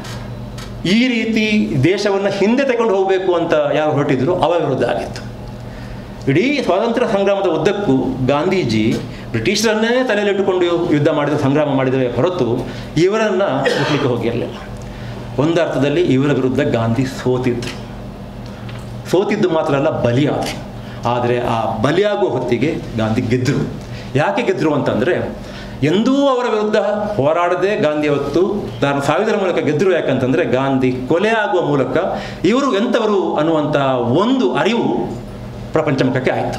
Speaker 1: ಈ ರೀತಿ ದೇಶವನ್ನು ಹಿಂದೆ ತಗೊಂಡು ಹೋಗಬೇಕು ಅಂತ ಯಾರು ಹೊರಟಿದ್ರು ಅವರ ವಿರುದ್ಧ ಆಗಿತ್ತು ಇಡೀ ಸ್ವಾತಂತ್ರ್ಯ ಸಂಗ್ರಾಮದ ಉದ್ದಕ್ಕೂ ಗಾಂಧೀಜಿ ಬ್ರಿಟಿಷರನ್ನೇ ತಲೆಯಲ್ಲಿಟ್ಟುಕೊಂಡು ಯುದ್ಧ ಮಾಡಿದ ಸಂಗ್ರಾಮ ಮಾಡಿದರೆ ಹೊರತು ಇವರನ್ನು ಮುಟ್ಲಿಕ್ಕೆ ಹೋಗಿರಲಿಲ್ಲ ಒಂದು ಅರ್ಥದಲ್ಲಿ ಇವರ ವಿರುದ್ಧ ಗಾಂಧಿ ಸೋತಿದ್ರು ಸೋತಿದ್ದು ಮಾತ್ರ ಅಲ್ಲ ಬಲಿಯಾದ ಆದರೆ ಆ ಬಲಿಯಾಗುವ ಹೊತ್ತಿಗೆ ಗಾಂಧಿ ಗೆದ್ದರು ಯಾಕೆ ಗೆದ್ದರು ಅಂತಂದರೆ ಎಂದೂ ಅವರ ವಿರುದ್ಧ ಹೋರಾಡದೆ ಗಾಂಧಿ ಅವತ್ತು ತಾನು ಸಾವಿರ ಮೂಲಕ ಗೆದ್ದರು ಯಾಕಂತಂದರೆ ಗಾಂಧಿ ಕೊಲೆ ಆಗುವ ಮೂಲಕ ಇವರು ಎಂಥವರು ಅನ್ನುವಂಥ ಒಂದು ಅರಿವು ಪ್ರಪಂಚ ಮುಖಕ್ಕೆ ಆಯಿತು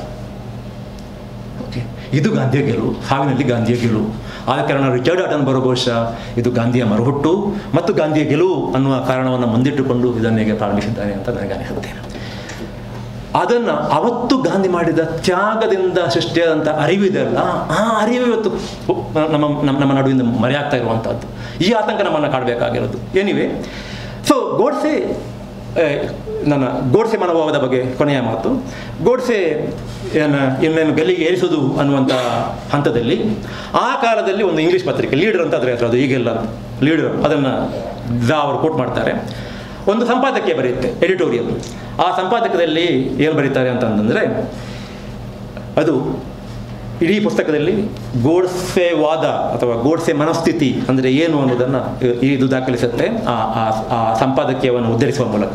Speaker 1: ಓಕೆ ಇದು ಗಾಂಧಿಯ ಗೆಲುವು ಸಾವಿನಲ್ಲಿ ಗಾಂಧಿಯ ಗೆಲುವು ಆದ ಕಾರಣ ರಿಚರ್ಡ್ ಅಟನ್ ಬರೋ ಬಹುಶಃ ಇದು ಗಾಂಧಿಯ ಮರುಹುಟ್ಟು ಮತ್ತು ಗಾಂಧಿಯ ಗೆಲುವು ಅನ್ನುವ ಕಾರಣವನ್ನು ಮುಂದಿಟ್ಟುಕೊಂಡು ಇದನ್ನು ಹೇಗೆ ಪ್ರಾರಂಭಿಸಿದ್ದಾನೆ ಅಂತ ನನಗೆ ಅನಿಸುತ್ತೇನೆ ಅದನ್ನು ಅವತ್ತು ಗಾಂಧಿ ಮಾಡಿದ ತ್ಯಾಗದಿಂದ ಸೃಷ್ಟಿಯಾದಂಥ ಅರಿವಿದೆಯಲ್ಲ ಆ ಅರಿವು ಇವತ್ತು ನಮ್ಮ ನಮ್ಮ ನಮ್ಮ ನಡುವಿಂದ ಮರೆಯಾಗ್ತಾ ಇರುವಂಥದ್ದು ಈ ಆತಂಕ ನಮ್ಮನ್ನು ಕಾಡಬೇಕಾಗಿರೋದು ಎನಿವೆ ಸೊ ಗೋಡ್ಸೆ ಆ, ನನ್ನ ಗೋಡ್ಸೆ ಮನೋಭಾವದ ಬಗ್ಗೆ ಕೊನೆಯ ಮಾತು ಗೋಡ್ಸೆ ಏನು ಇನ್ನೇನು ಗಲ್ಲಿಗೆ ಏರಿಸೋದು ಅನ್ನುವಂಥ ಹಂತದಲ್ಲಿ ಆ ಕಾಲದಲ್ಲಿ ಒಂದು ಇಂಗ್ಲೀಷ್ ಪತ್ರಿಕೆ ಲೀಡರ್ ಅಂತ ಅದರ ಹೆಸರು ಅದು ಈಗೆಲ್ಲ ಲೀಡರ್ ಅದನ್ನು ಜಾ ಅವರು ಕೋಟ್ ಮಾಡ್ತಾರೆ ಒಂದು ಸಂಪಾದಕೀಯ ಬರೆಯುತ್ತೆ ಎಡಿಟೋರಿಯಲ್ ಆ ಸಂಪಾದಕದಲ್ಲಿ ಏನು ಬರೀತಾರೆ ಅಂತಂದರೆ ಅದು ಇಡೀ ಪುಸ್ತಕದಲ್ಲಿ ಗೋಡ್ಸೆ ವಾದ ಅಥವಾ ಗೋಡ್ಸೆ ಮನಸ್ಥಿತಿ ಅಂದರೆ ಏನು ಅನ್ನೋದನ್ನು ಇದು ದಾಖಲಿಸುತ್ತೆ ಆ ಆ- ಆ ಸಂಪಾದಕೀಯವನ್ನು ಉದ್ಧರಿಸುವ ಮೂಲಕ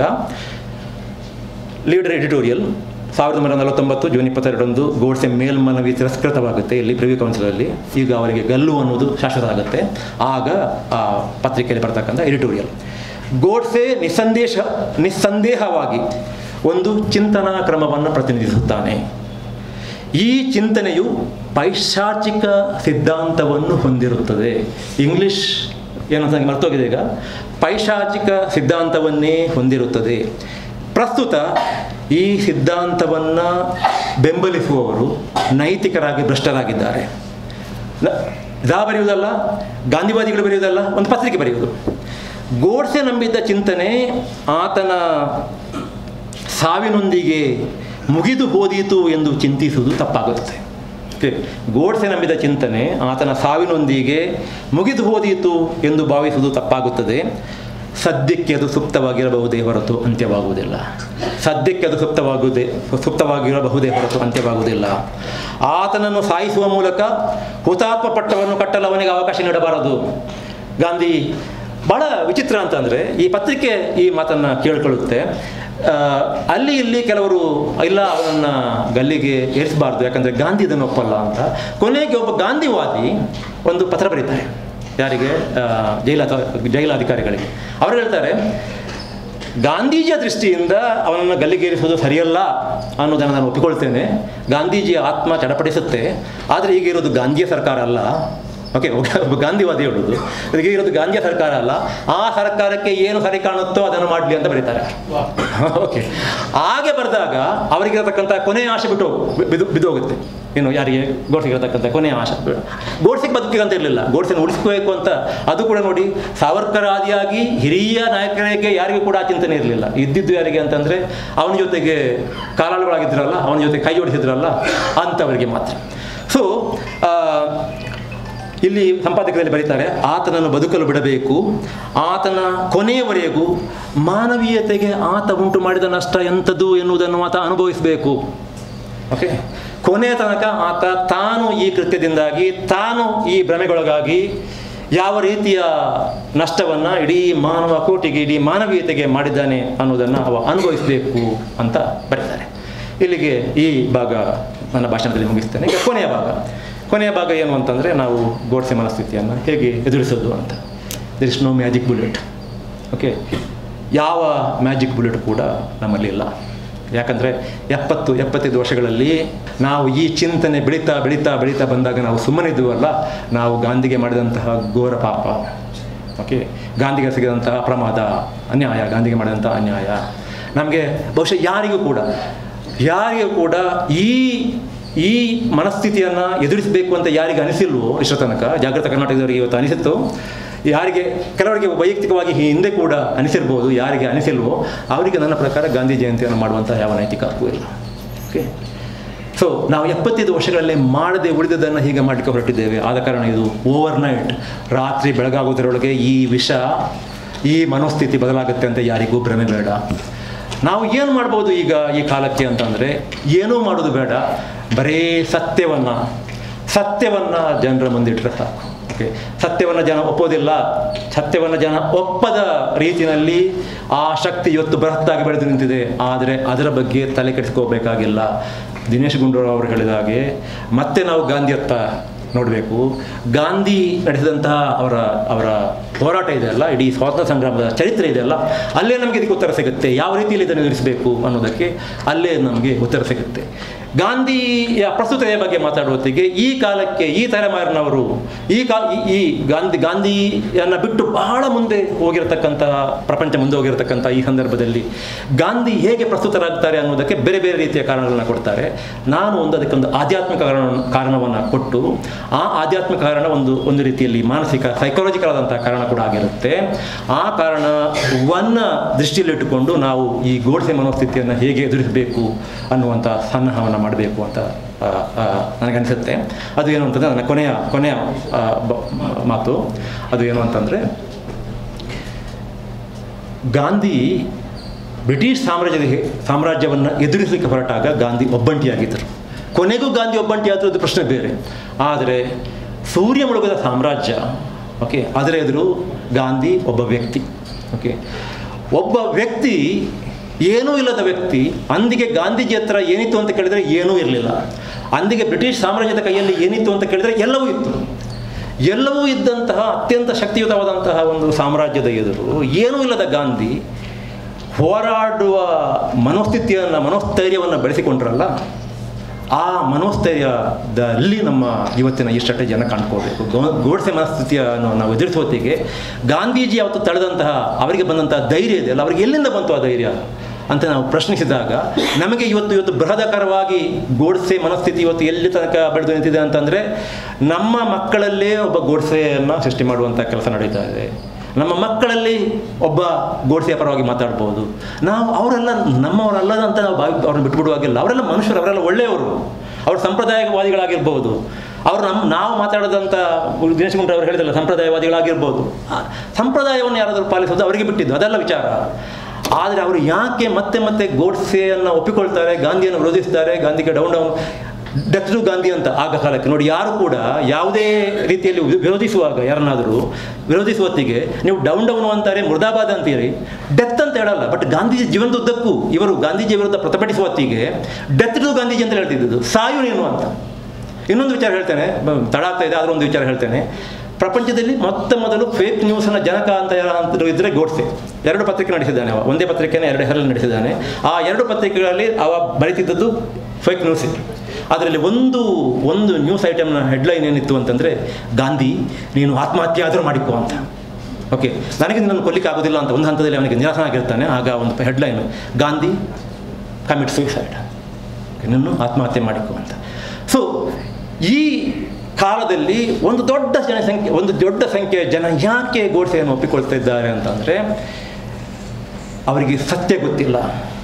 Speaker 1: ಲೀಡರ್ ಎಡಿಟೋರಿಯಲ್ ಸಾವಿರದ ಒಂಬೈನೂರ ನಲವತ್ತೊಂಬತ್ತು ಜೂನ್ ಇಪ್ಪತ್ತೆರಡರಂದು ಗೋಡ್ಸೆ ಮೇಲ್ಮನವಿ ತಿರಸ್ಕೃತವಾಗುತ್ತೆ ಇಲ್ಲಿ ಪ್ರಿವ್ಯೂ ಕೌನ್ಸಿಲಲ್ಲಿ ಈಗ ಅವರಿಗೆ ಗಲ್ಲು ಅನ್ನೋದು ಶಾಶ್ವತ ಆಗುತ್ತೆ ಆಗ ಆ ಪತ್ರಿಕೆಯಲ್ಲಿ ಬರ್ತಕ್ಕಂಥ ಎಡಿಟೋರಿಯಲ್ ಗೋಡ್ಸೆ ನಿಸ್ಸಂದೇಶ ನಿಸ್ಸಂದೇಹವಾಗಿ ಒಂದು ಚಿಂತನಾ ಕ್ರಮವನ್ನು ಪ್ರತಿನಿಧಿಸುತ್ತಾನೆ ಈ ಚಿಂತನೆಯು ಪೈಶಾಚಿಕ ಸಿದ್ಧಾಂತವನ್ನು ಹೊಂದಿರುತ್ತದೆ ಇಂಗ್ಲಿಷ್ ಏನಂತ ನಂಗೆ ಮರ್ತೋಗಿದೆ ಈಗ ಪೈಶಾಚಿಕ ಸಿದ್ಧಾಂತವನ್ನೇ ಹೊಂದಿರುತ್ತದೆ ಪ್ರಸ್ತುತ ಈ ಸಿದ್ಧಾಂತವನ್ನು ಬೆಂಬಲಿಸುವವರು ನೈತಿಕರಾಗಿ ಭ್ರಷ್ಟರಾಗಿದ್ದಾರೆ ನ- ಜಾ ಬರೆಯುವುದಲ್ಲ ಗಾಂಧಿವಾದಿಗಳು ಬರೆಯುವುದಲ್ಲ ಒಂದು ಪತ್ರಿಕೆ ಬರೆಯುವುದು ಗೋಡ್ಸೆ ನಂಬಿದ್ದ ಚಿಂತನೆ ಆತನ ಸಾವಿನೊಂದಿಗೆ ಮುಗಿದು ಹೋದೀತು ಎಂದು ಚಿಂತಿಸುವುದು ತಪ್ಪಾಗುತ್ತದೆ ಓಕೆ ಗೋಡ್ಸೆ ನಂಬಿದ ಚಿಂತನೆ ಆತನ ಸಾವಿನೊಂದಿಗೆ ಮುಗಿದು ಹೋದೀತು ಎಂದು ಭಾವಿಸುವುದು ತಪ್ಪಾಗುತ್ತದೆ ಸದ್ಯಕ್ಕೆ ಅದು ಸುಪ್ತವಾಗಿರಬಹುದೇ ಹೊರತು ಅಂತ್ಯವಾಗುವುದಿಲ್ಲ ಸದ್ಯಕ್ಕೆ ಅದು ಸುಪ್ತವಾಗುವುದೇ ಸುಪ್ತವಾಗಿರಬಹುದೇ ಹೊರತು ಅಂತ್ಯವಾಗುವುದಿಲ್ಲ ಆತನನ್ನು ಸಾಯಿಸುವ ಮೂಲಕ ಹುತಾತ್ಮ ಪಟ್ಟವನ್ನು ಕಟ್ಟಲು ಅವನಿಗೆ ಅವಕಾಶ ನೀಡಬಾರದು ಗಾಂಧಿ ಬಹಳ ವಿಚಿತ್ರ ಅಂತಂದರೆ ಈ ಪತ್ರಿಕೆ ಈ ಮಾತನ್ನು ಕೇಳ್ಕೊಳ್ಳುತ್ತೆ ಆ, ಅಲ್ಲಿ ಇಲ್ಲಿ ಕೆಲವರು ಇಲ್ಲ ಅವನನ್ನು ಗಲ್ಲಿಗೆ ಏರಿಸಬಾರ್ದು ಯಾಕಂದರೆ ಗಾಂಧಿ ಇದನ್ನು ಒಪ್ಪಲ್ಲ ಅಂತ ಕೊನೆಗೆ ಒಬ್ಬ ಗಾಂಧಿವಾದಿ ಒಂದು ಪತ್ರ ಬರೀತಾರೆ ಯಾರಿಗೆ ಆ, ಜೈಲ ಜೈಲಾಧಿಕಾರಿಗಳಿಗೆ ಅವರು ಹೇಳ್ತಾರೆ ಗಾಂಧೀಜಿಯ ದೃಷ್ಟಿಯಿಂದ ಅವನನ್ನು ಗಲ್ಲಿಗೇರಿಸುವುದು ಸರಿಯಲ್ಲ ಅನ್ನೋದನ್ನು ನಾನು ಒಪ್ಪಿಕೊಳ್ತೇನೆ ಗಾಂಧೀಜಿಯ ಆತ್ಮ ಚಡಪಡಿಸುತ್ತೆ ಆದರೆ ಈಗ ಇರೋದು ಗಾಂಧಿಯ ಸರ್ಕಾರ ಅಲ್ಲ ಓಕೆ ಒಬ್ಬ ಗಾಂಧಿವಾದಿ ಹೇಳೋದು ಈಗ ಇರೋದು ಗಾಂಧಿಯ ಸರ್ಕಾರ ಅಲ್ಲ ಆ ಸರ್ಕಾರಕ್ಕೆ ಏನು ಸರಿ ಕಾಣುತ್ತೋ ಅದನ್ನು ಮಾಡಲಿ ಅಂತ ಬರೀತಾರೆ ಓಕೆ ಹಾಗೆ ಬರೆದಾಗ ಅವರಿಗಿರತಕ್ಕಂಥ ಕೊನೆಯ ಆಸೆ ಬಿಟ್ಟು ಬಿದ್ದು ಬಿದ್ದು ಹೋಗುತ್ತೆ ಏನು ಯಾರಿಗೆ ಗೋಡ್ಸಿಗೆ ಇರತಕ್ಕಂಥ ಕೊನೆಯ ಆಸೆ ಗೋಡ್ಸಿಗೆ ಬದುಕಿಗೆ ಅಂತ ಇರಲಿಲ್ಲ ಗೋಡ್ಸೆನ ಉಳಿಸ್ಕೋಬೇಕು ಅಂತ ಅದು ಕೂಡ ನೋಡಿ ಸಾವರ್ಕರ್ ಆದಿಯಾಗಿ ಹಿರಿಯ ನಾಯಕರಿಗೆ ಯಾರಿಗೂ ಕೂಡ ಆ ಚಿಂತನೆ ಇರಲಿಲ್ಲ ಇದ್ದಿದ್ದು ಯಾರಿಗೆ ಅಂತಂದರೆ ಅವನ ಜೊತೆಗೆ ಕಾಲಾಳುಗಳಾಗಿದ್ರಲ್ಲ ಅವನ ಜೊತೆ ಕೈ ಜೋಡಿಸಿದ್ರಲ್ಲ ಅಂಥವರಿಗೆ ಮಾತ್ರ ಸೊ ಇಲ್ಲಿ ಸಂಪಾದಕದಲ್ಲಿ ಬರೀತಾರೆ ಆತನನ್ನು ಬದುಕಲು ಬಿಡಬೇಕು ಆತನ ಕೊನೆಯವರೆಗೂ ಮಾನವೀಯತೆಗೆ ಆತ ಉಂಟು ಮಾಡಿದ ನಷ್ಟ ಎಂಥದ್ದು ಎನ್ನುವುದನ್ನು ಆತ ಅನುಭವಿಸಬೇಕು ಓಕೆ ಕೊನೆಯ ತನಕ ಆತ ತಾನು ಈ ಕೃತ್ಯದಿಂದಾಗಿ ತಾನು ಈ ಭ್ರಮೆಗೊಳಗಾಗಿ ಯಾವ ರೀತಿಯ ನಷ್ಟವನ್ನು ಇಡೀ ಮಾನವ ಕೋಟಿಗೆ ಇಡೀ ಮಾನವೀಯತೆಗೆ ಮಾಡಿದ್ದಾನೆ ಅನ್ನೋದನ್ನು ಅವ ಅನುಭವಿಸಬೇಕು ಅಂತ ಬರೀತಾರೆ ಇಲ್ಲಿಗೆ ಈ ಭಾಗ ನನ್ನ ಭಾಷಣದಲ್ಲಿ ಮುಗಿಸ್ತೇನೆ ಈಗ ಕೊನೆಯ ಭಾಗ ಕೊನೆಯ ಭಾಗ ಏನು ಅಂತಂದರೆ ನಾವು ಗೋಡ್ಸೆ ಮನಸ್ಥಿತಿಯನ್ನು ಹೇಗೆ ಎದುರಿಸೋದು ಅಂತ there is no magic bullet okay ಯಾವ ಮ್ಯಾಜಿಕ್ ಬುಲೆಟ್ ಕೂಡ ನಮ್ಮಲ್ಲಿ ಇಲ್ಲ ಯಾಕಂದರೆ ಎಪ್ಪತ್ತು ಎಪ್ಪತ್ತೈದು ವರ್ಷಗಳಲ್ಲಿ ನಾವು ಈ ಚಿಂತನೆ ಬೆಳೀತಾ ಬೆಳೀತಾ ಬೆಳೀತಾ ಬಂದಾಗ ನಾವು ಸುಮ್ಮನಿದ್ದೀವಲ್ಲ ನಾವು ಗಾಂಧಿಗೆ ಮಾಡಿದಂತಹ ಘೋರ ಪಾಪ ಓಕೆ ಗಾಂಧಿಗೆ ಸಿಗದಂತಹ ಪ್ರಮಾದ ಅನ್ಯಾಯ ಗಾಂಧಿಗೆ ಮಾಡಿದಂತಹ ಅನ್ಯಾಯ ನಮಗೆ ಬಹುಶಃ ಯಾರಿಗೂ ಕೂಡ ಯಾರಿಗೂ ಕೂಡ ಈ ಈ ಮನಸ್ಥಿತಿಯನ್ನು ಎದುರಿಸಬೇಕು ಅಂತ ಯಾರಿಗೆ ಅನಿಸಿಲ್ವೋ ಇಷ್ಟೋ ತನಕ ಜಾಗೃತ ಕರ್ನಾಟಕದವರಿಗೆ ಇವತ್ತು ಅನಿಸಿತ್ತು ಯಾರಿಗೆ ಕೆಲವರಿಗೆ ವೈಯಕ್ತಿಕವಾಗಿ ಹಿಂದೆ ಕೂಡ ಅನಿಸಿರ್ಬೋದು ಯಾರಿಗೆ ಅನಿಸಿಲ್ವೋ ಅವರಿಗೆ ನನ್ನ ಪ್ರಕಾರ ಗಾಂಧಿ ಜಯಂತಿಯನ್ನು ಮಾಡುವಂಥ ಯಾವ ನೈತಿಕ ಹಕ್ಕು ಇಲ್ಲ ಓಕೆ ಸೊ ನಾವು ಎಪ್ಪತ್ತೈದು ವರ್ಷಗಳಲ್ಲಿ ಮಾಡದೆ ಉಳಿದದನ್ನು ಹೀಗೆ ಮಾಡಲಿಕ್ಕೆ ಹೊರಟಿದ್ದೇವೆ ಆದ ಕಾರಣ ಇದು ಓವರ್ ನೈಟ್ ರಾತ್ರಿ ಬೆಳಗಾಗೋದರೊಳಗೆ ಈ ವಿಷ ಈ ಮನೋಸ್ಥಿತಿ ಬದಲಾಗುತ್ತೆ ಅಂತ ಯಾರಿಗೂ ಭ್ರಮೆ ಬೇಡ ನಾವು ಏನು ಮಾಡ್ಬೋದು ಈಗ ಈ ಕಾಲಕ್ಕೆ ಅಂತಂದರೆ ಏನೂ ಮಾಡೋದು ಬೇಡ ಬರೀ ಸತ್ಯವನ್ನು ಸತ್ಯವನ್ನು ಜನರ ಮುಂದಿಟ್ಟರೆ ಸಾಕು ಓಕೆ ಸತ್ಯವನ್ನು ಜನ ಒಪ್ಪೋದಿಲ್ಲ ಸತ್ಯವನ್ನು ಜನ ಒಪ್ಪದ ರೀತಿಯಲ್ಲಿ ಆ ಶಕ್ತಿ ಇವತ್ತು ಬೃಹತ್ತಾಗಿ ಬೆಳೆದು ನಿಂತಿದೆ ಆದರೆ ಅದರ ಬಗ್ಗೆ ತಲೆ ಕೆಡಿಸ್ಕೋಬೇಕಾಗಿಲ್ಲ ದಿನೇಶ್ ಗುಂಡೂರಾವ್ ಅವರು ಹೇಳಿದ ಹಾಗೆ ಮತ್ತೆ ನಾವು ಗಾಂಧಿಯತ್ತ ನೋಡಬೇಕು ಗಾಂಧಿ ನಡೆಸಿದಂತಹ ಅವರ ಅವರ ಹೋರಾಟ ಇದೆಯಲ್ಲ ಇಡೀ ಸ್ವಾತಂತ್ರ್ಯ ಸಂಗ್ರಾಮದ ಚರಿತ್ರೆ ಇದೆಯಲ್ಲ ಅಲ್ಲೇ ನಮಗೆ ಇದಕ್ಕೆ ಉತ್ತರ ಸಿಗುತ್ತೆ ಯಾವ ರೀತಿಯಲ್ಲಿ ಇದನ್ನು ಎದುರಿಸಬೇಕು ಅನ್ನೋದಕ್ಕೆ ಅಲ್ಲೇ ನಮಗೆ ಉತ್ತರ ಸಿಗುತ್ತೆ ಗಾಂಧಿಯ ಪ್ರಸ್ತುತೆಯ ಬಗ್ಗೆ ಮಾತಾಡುವತ್ತಿಗೆ ಈ ಕಾಲಕ್ಕೆ ಈ ತಲೆಮಾರಿನವರು ಈ ಕಾ ಈ- ಈ ಗಾಂಧಿ ಗಾಂಧಿಯನ್ನು ಬಿಟ್ಟು ಬಹಳ ಮುಂದೆ ಹೋಗಿರತಕ್ಕಂತಹ ಪ್ರಪಂಚ ಮುಂದೆ ಹೋಗಿರತಕ್ಕಂಥ ಈ ಸಂದರ್ಭದಲ್ಲಿ ಗಾಂಧಿ ಹೇಗೆ ಪ್ರಸ್ತುತರಾಗ್ತಾರೆ ಅನ್ನೋದಕ್ಕೆ ಬೇರೆ ಬೇರೆ ರೀತಿಯ ಕಾರಣಗಳನ್ನ ಕೊಡ್ತಾರೆ ನಾನು ಒಂದು ಅದಕ್ಕೊಂದು ಆಧ್ಯಾತ್ಮಿಕ ಕಾರಣ ಕಾರಣವನ್ನು ಕೊಟ್ಟು ಆ ಆಧ್ಯಾತ್ಮಿಕ ಕಾರಣ ಒಂದು ಒಂದು ರೀತಿಯಲ್ಲಿ ಮಾನಸಿಕ ಸೈಕಾಲಜಿಕಲ್ ಆದಂತಹ ಕಾರಣ ಕೂಡ ಆಗಿರುತ್ತೆ ಆ ಕಾರಣವನ್ನ ದೃಷ್ಟಿಯಲ್ಲಿಟ್ಟುಕೊಂಡು ನಾವು ಈ ಗೋಡ್ಸೆ ಮನೋಸ್ಥಿತಿಯನ್ನು ಹೇಗೆ ಎದುರಿಸಬೇಕು ಅನ್ನುವಂಥ ಸನ್ನಾಹವನ್ನು ಮಾಡಬೇಕು ಅಂತ ಆ, ಆ, ನನಗನ್ಸುತ್ತೆ ಅದು ಏನು ಅಂತಂದರೆ ನನ್ನ ಕೊನೆಯ ಕೊನೆಯ ಆ, ಬ- ಮಾತು ಅದು ಏನು ಅಂತಂದರೆ ಗಾಂಧಿ ಬ್ರಿಟಿಷ್ ಸಾಮ್ರಾಜ್ಯದ ಸಾಮ್ರಾಜ್ಯವನ್ನು ಎದುರಿಸಲಿಕ್ಕೆ ಹೊರಟಾಗ ಗಾಂಧಿ ಒಬ್ಬಂಟಿಯಾಗಿದ್ದರು ಕೊನೆಗೂ ಗಾಂಧಿ ಒಬ್ಬಂಟಿ ಆದ್ರದ್ದು ಪ್ರಶ್ನೆ ಬೇರೆ ಆದರೆ ಸೂರ್ಯ ಮುಳುಗದ ಸಾಮ್ರಾಜ್ಯ ಓಕೆ ಅದರ ಎದುರು ಗಾಂಧಿ ಒಬ್ಬ ವ್ಯಕ್ತಿ ಓಕೆ ಒಬ್ಬ ವ್ಯಕ್ತಿ ಏನೂ ಇಲ್ಲದ ವ್ಯಕ್ತಿ ಅಂದಿಗೆ ಗಾಂಧೀಜಿ ಹತ್ರ ಏನಿತ್ತು ಅಂತ ಕೇಳಿದರೆ ಏನೂ ಇರಲಿಲ್ಲ ಅಂದಿಗೆ ಬ್ರಿಟಿಷ್ ಸಾಮ್ರಾಜ್ಯದ ಕೈಯಲ್ಲಿ ಏನಿತ್ತು ಅಂತ ಕೇಳಿದರೆ ಎಲ್ಲವೂ ಇತ್ತು ಎಲ್ಲವೂ ಇದ್ದಂತಹ ಅತ್ಯಂತ ಶಕ್ತಿಯುತವಾದಂತಹ ಒಂದು ಸಾಮ್ರಾಜ್ಯದ ಎದುರು ಏನೂ ಇಲ್ಲದ ಗಾಂಧಿ ಹೋರಾಡುವ ಮನೋಸ್ಥಿತಿಯನ್ನು ಮನೋಸ್ಥೈರ್ಯವನ್ನು ಬೆಳೆಸಿಕೊಂಡ್ರಲ್ಲ ಆ ಮನೋಸ್ಥೈರ್ಯದಲ್ಲಿ ನಮ್ಮ ಇವತ್ತಿನ ಈ ಸ್ಟ್ರಾಟಜಿಯನ್ನು ಕಂಡುಕೋಬೇಕು ಗೋ- ಗೋಡ್ಸೆ ಮನಸ್ಥಿತಿಯನ್ನು ನಾವು ಎದುರಿಸುವ ಹೊತ್ತಿಗೆ ಗಾಂಧೀಜಿ ಅವತ್ತು ತಳೆದಂತಹ ಅವರಿಗೆ ಬಂದಂತಹ ಧೈರ್ಯ ಇದೆಯಲ್ಲ ಅವರಿಗೆ ಎಲ್ಲಿಂದ ಬಂತು ಆ ಧೈರ್ಯ ಅಂತ ನಾವು ಪ್ರಶ್ನಿಸಿದಾಗ ನಮಗೆ ಇವತ್ತು ಇವತ್ತು ಬೃಹದಾಕಾರವಾಗಿ ಗೋಡ್ಸೆ ಮನಸ್ಥಿತಿ ಇವತ್ತು ಎಲ್ಲಿ ತನಕ ಬೆಳೆದು ನಿಂತಿದೆ ಅಂತಂದರೆ ನಮ್ಮ ಮಕ್ಕಳಲ್ಲೇ ಒಬ್ಬ ಗೋಡ್ಸೆಯನ್ನು ಸೃಷ್ಟಿ ಮಾಡುವಂಥ ಕೆಲಸ ನಡೀತಾ ಇದೆ ನಮ್ಮ ಮಕ್ಕಳಲ್ಲಿ ಒಬ್ಬ ಗೋಡ್ಸೆಯ ಪರವಾಗಿ ಮಾತಾಡ್ಬೋದು ನಾವು ಅವರೆಲ್ಲ ನಮ್ಮವರಲ್ಲದ ಅಂತ ನಾವು ಭಾವಿ ಅವ್ರನ್ನ ಬಿಟ್ಬಿಡುವಾಗಿಲ್ಲ ಅವರೆಲ್ಲ ಮನುಷ್ಯರು ಅವರೆಲ್ಲ ಒಳ್ಳೆಯವರು ಅವರು ಸಂಪ್ರದಾಯವಾದಿಗಳಾಗಿರ್ಬೋದು ಅವರು ನಮ್ಮ ನಾವು ಮಾತಾಡೋದಂಥ ದಿನೇಶ್ ಗುಂಡ್ರು ಅವರು ಹೇಳಿದಲ್ಲ ಸಂಪ್ರದಾಯವಾದಿಗಳಾಗಿರ್ಬೋದು ಆ ಸಂಪ್ರದಾಯವನ್ನು ಯಾರಾದರೂ ಪಾಲಿಸೋದು ಅವರಿಗೆ ಬಿಟ್ಟಿದ್ದು ಅದೆಲ್ಲ ವಿಚಾರ ಆದರೆ ಅವರು ಯಾಕೆ ಮತ್ತೆ ಮತ್ತೆ ಗೋಡ್ಸೆಯನ್ನು ಒಪ್ಪಿಕೊಳ್ತಾರೆ ಗಾಂಧಿಯನ್ನು ವಿರೋಧಿಸ್ತಾರೆ ಗಾಂಧಿಗೆ down down death to Gandhi ಅಂತ ಆಗ ಕಾಲಕ್ಕೆ ನೋಡಿ ಯಾರು ಕೂಡ ಯಾವುದೇ ರೀತಿಯಲ್ಲಿ ವಿ- ವಿರೋಧಿಸುವಾಗ ಯಾರನ್ನಾದರೂ ವಿರೋಧಿಸುವ ಹೊತ್ತಿಗೆ ನೀವು ಡೌನ್ ಡೌನ್ ಅಂತಾರೆ ಮುರ್ದಾಬಾದ್ ಅಂತೀರಿ ಡೆತ್ ಅಂತ ಹೇಳಲ್ಲ ಬಟ್ ಗಾಂಧೀಜಿ ಜೀವನದುದ್ದಕ್ಕೂ ಇವರು ಗಾಂಧೀಜಿ ವಿರುದ್ಧ ಪ್ರತಿಭಟಿಸುವ ಹೊತ್ತಿಗೆ ಡೆತ್ ಟು ಗಾಂಧೀಜಿ ಅಂತ ಹೇಳ್ತಿದ್ದು ಸಾಯು ನೀನು ಅಂತ ಇನ್ನೊಂದು ವಿಚಾರ ಹೇಳ್ತೇನೆ ಬ- ತಡ ಆಗ್ತಾ ಇದೆ ಆದರೂ ಒಂದು ವಿಚಾರ ಹೇಳ್ತೇನೆ ಪ್ರಪಂಚದಲ್ಲಿ ಮೊತ್ತ ಮೊದಲು ಫೇಕ್ ನ್ಯೂಸ್ನ ಜನಕ ಅಂತ ಯಾರು ಅಂತ ಇದ್ರೆ ಗೋಡ್ಸೆ ಎರಡು ಪತ್ರಿಕೆ ನಡೆಸಿದ್ದಾನೆ ಅವ ಒಂದೇ ಪತ್ರಿಕೆನ ಎರಡು ಹೆಸರಲ್ಲಿ ನಡೆಸಿದ್ದಾನೆ ಆ ಎರಡು ಪತ್ರಿಕೆಗಳಲ್ಲಿ ಅವ ಬರೀತಿದ್ದದ್ದು ಫೇಕ್ ನ್ಯೂಸ್ ಅದರಲ್ಲಿ ಒಂದು ಒಂದು ನ್ಯೂಸ್ ಐಟಮ್ನ ಹೆಡ್ಲೈನ್ ಏನಿತ್ತು ಅಂತಂದರೆ ಗಾಂಧಿ ನೀನು ಆತ್ಮಹತ್ಯೆ ಆದರೂ ಮಾಡಿಕೋ ಅಂತ ಓಕೆ ನನಗೆ ನಿನ್ನನ್ನು ಕೊಲ್ಲಿಕ್ಕೆ ಆಗೋದಿಲ್ಲ ಅಂತ ಒಂದು ಹಂತದಲ್ಲಿ ಅವನಿಗೆ ನಿರಾಸನ ಆಗಿರ್ತಾನೆ ಆಗ ಒಂದು ಹೆಡ್ಲೈನ್ ಗಾಂಧಿ ಕಮಿಟ್ ಸೂಸೈಡ್ ನಿನ್ನನ್ನು ಆತ್ಮಹತ್ಯೆ ಮಾಡಿಕೋ ಅಂತ ಸೊ ಈ ಕಾಲದಲ್ಲಿ ಒಂದು ದೊಡ್ಡ ಜನಸಂಖ್ಯೆ ಒಂದು ದೊಡ್ಡ ಸಂಖ್ಯೆಯ ಜನ ಯಾಕೆ ಗೋಡ್ಸೆಯನ್ನು ಒಪ್ಪಿಕೊಳ್ತಾ ಇದ್ದಾರೆ ಅಂತಂದರೆ ಅವರಿಗೆ ಸತ್ಯ ಗೊತ್ತಿಲ್ಲ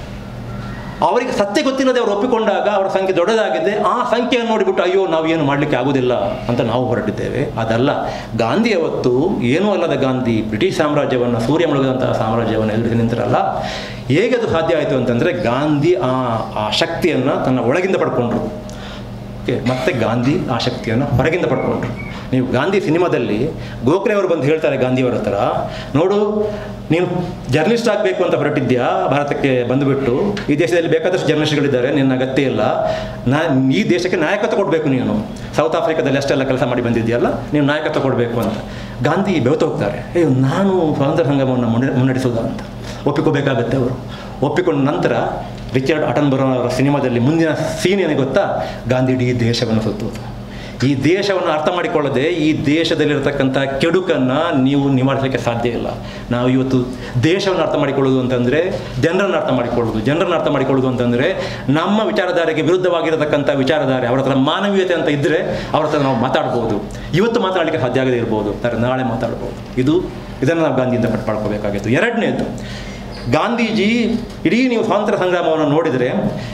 Speaker 1: ಅವರಿಗೆ ಸತ್ಯ ಗೊತ್ತಿಲ್ಲದೆ ಅವರು ಒಪ್ಪಿಕೊಂಡಾಗ ಅವರ ಸಂಖ್ಯೆ ದೊಡ್ಡದಾಗಿದೆ ಆ ಸಂಖ್ಯೆಯನ್ನು ನೋಡಿಬಿಟ್ಟು ಅಯ್ಯೋ ನಾವು ಏನು ಮಾಡಲಿಕ್ಕೆ ಆಗೋದಿಲ್ಲ ಅಂತ ನಾವು ಹೊರಟಿದ್ದೇವೆ ಅದಲ್ಲ ಗಾಂಧಿ ಅವತ್ತು ಏನೂ ಅಲ್ಲದ ಗಾಂಧಿ ಬ್ರಿಟಿಷ್ ಸಾಮ್ರಾಜ್ಯವನ್ನು ಸೂರ್ಯ ಮುಳುಗದಂತಹ ಸಾಮ್ರಾಜ್ಯವನ್ನು ಎದುರಿಸಿ ನಿಂತಿರಲ್ಲ ಹೇಗೆ ಅದು ಸಾಧ್ಯ ಆಯಿತು ಅಂತಂದರೆ ಗಾಂಧಿ ಆ ಆ ಶಕ್ತಿಯನ್ನು ತನ್ನ ಒಳಗಿಂದ ಪಡ್ಕೊಂಡ್ರು ಓಕೆ ಮತ್ತೆ ಗಾಂಧಿ ಆ ಶಕ್ತಿಯನ್ನು ಹೊರಗಿಂದ ಪಡ್ಕೊಂಡ್ರು ನೀವು ಗಾಂಧಿ ಸಿನಿಮಾದಲ್ಲಿ ಗೋಖಲೆ ಅವರು ಬಂದು ಹೇಳ್ತಾರೆ ಗಾಂಧಿಯವರ ಹತ್ರ ನೋಡು ನೀನು ಜರ್ನಲಿಸ್ಟ್ ಆಗಬೇಕು ಅಂತ ಹೊರಟಿದ್ಯಾ ಭಾರತಕ್ಕೆ ಬಂದುಬಿಟ್ಟು ಈ ದೇಶದಲ್ಲಿ ಬೇಕಾದಷ್ಟು ಜರ್ನಲಿಸ್ಟ್ಗಳಿದ್ದಾರೆ ನಿನ್ನ ಅಗತ್ಯ ಇಲ್ಲ ನಾ ಈ ದೇಶಕ್ಕೆ ನಾಯಕತ್ವ ಕೊಡಬೇಕು ನೀನು ಸೌತ್ ಆಫ್ರಿಕಾದಲ್ಲಿ ಅಷ್ಟೆಲ್ಲ ಕೆಲಸ ಮಾಡಿ ಬಂದಿದ್ಯಲ್ಲ ನೀವು ನಾಯಕತ್ವ ಕೊಡಬೇಕು ಅಂತ ಗಾಂಧಿ ಬೆವತು ಹೋಗ್ತಾರೆ ಅಯ್ಯೋ ನಾನು ಸ್ವಾತಂತ್ರ್ಯ ಸಂಗಮವನ್ನು ಮುನ್ನಡೆ ಮುನ್ನಡೆಸೋದ ಅಂತ ಒಪ್ಪಿಕೋಬೇಕಾಗತ್ತೆ ಅವರು ಒಪ್ಪಿಕೊಂಡ ನಂತರ ರಿಚರ್ಡ್ ಅಟನ್ಬರೋ ಅವರ ಸಿನಿಮಾದಲ್ಲಿ ಮುಂದಿನ ಸೀನ್ ಏನೇ ಗೊತ್ತಾ ಗಾಂಧಿ ಇಡೀ ದೇಶವನ್ನು ಸುತ್ತುವುದು ಈ ದೇಶವನ್ನು ಅರ್ಥ ಮಾಡಿಕೊಳ್ಳದೆ ಈ ದೇಶದಲ್ಲಿರತಕ್ಕಂಥ ಕೆಡುಕನ್ನು ನೀವು ನಿವಾರಿಸಲಿಕ್ಕೆ ಸಾಧ್ಯ ಇಲ್ಲ ನಾವು ಇವತ್ತು ದೇಶವನ್ನು ಅರ್ಥ ಮಾಡಿಕೊಳ್ಳೋದು ಅಂತಂದರೆ ಜನರನ್ನು ಅರ್ಥ ಮಾಡಿಕೊಳ್ಳೋದು ಜನರನ್ನು ಅರ್ಥ ಮಾಡಿಕೊಳ್ಳೋದು ಅಂತಂದರೆ ನಮ್ಮ ವಿಚಾರಧಾರೆಗೆ ವಿರುದ್ಧವಾಗಿರತಕ್ಕಂಥ ವಿಚಾರಧಾರೆ ಅವರ ಹತ್ರ ಮಾನವೀಯತೆ ಅಂತ ಇದ್ದರೆ ಅವ್ರ ಹತ್ರ ನಾವು ಮಾತಾಡ್ಬೋದು ಇವತ್ತು ಮಾತಾಡಲಿಕ್ಕೆ ಸಾಧ್ಯ ಆಗದೇ ಇರ್ಬೋದು ಆದರೆ ನಾಳೆ ಮಾತಾಡ್ಬೋದು ಇದು ಇದನ್ನು ನಾವು ಗಾಂಧಿಯಿಂದ ಪಟ್ಟು ಪಡ್ಕೋಬೇಕಾಗಿತ್ತು ಎರಡನೇದು ಗಾಂಧೀಜಿ ಇಡೀ ನೀವು ಸ್ವಾತಂತ್ರ್ಯ ಸಂಗ್ರಾಮವನ್ನು ನೋಡಿದರೆ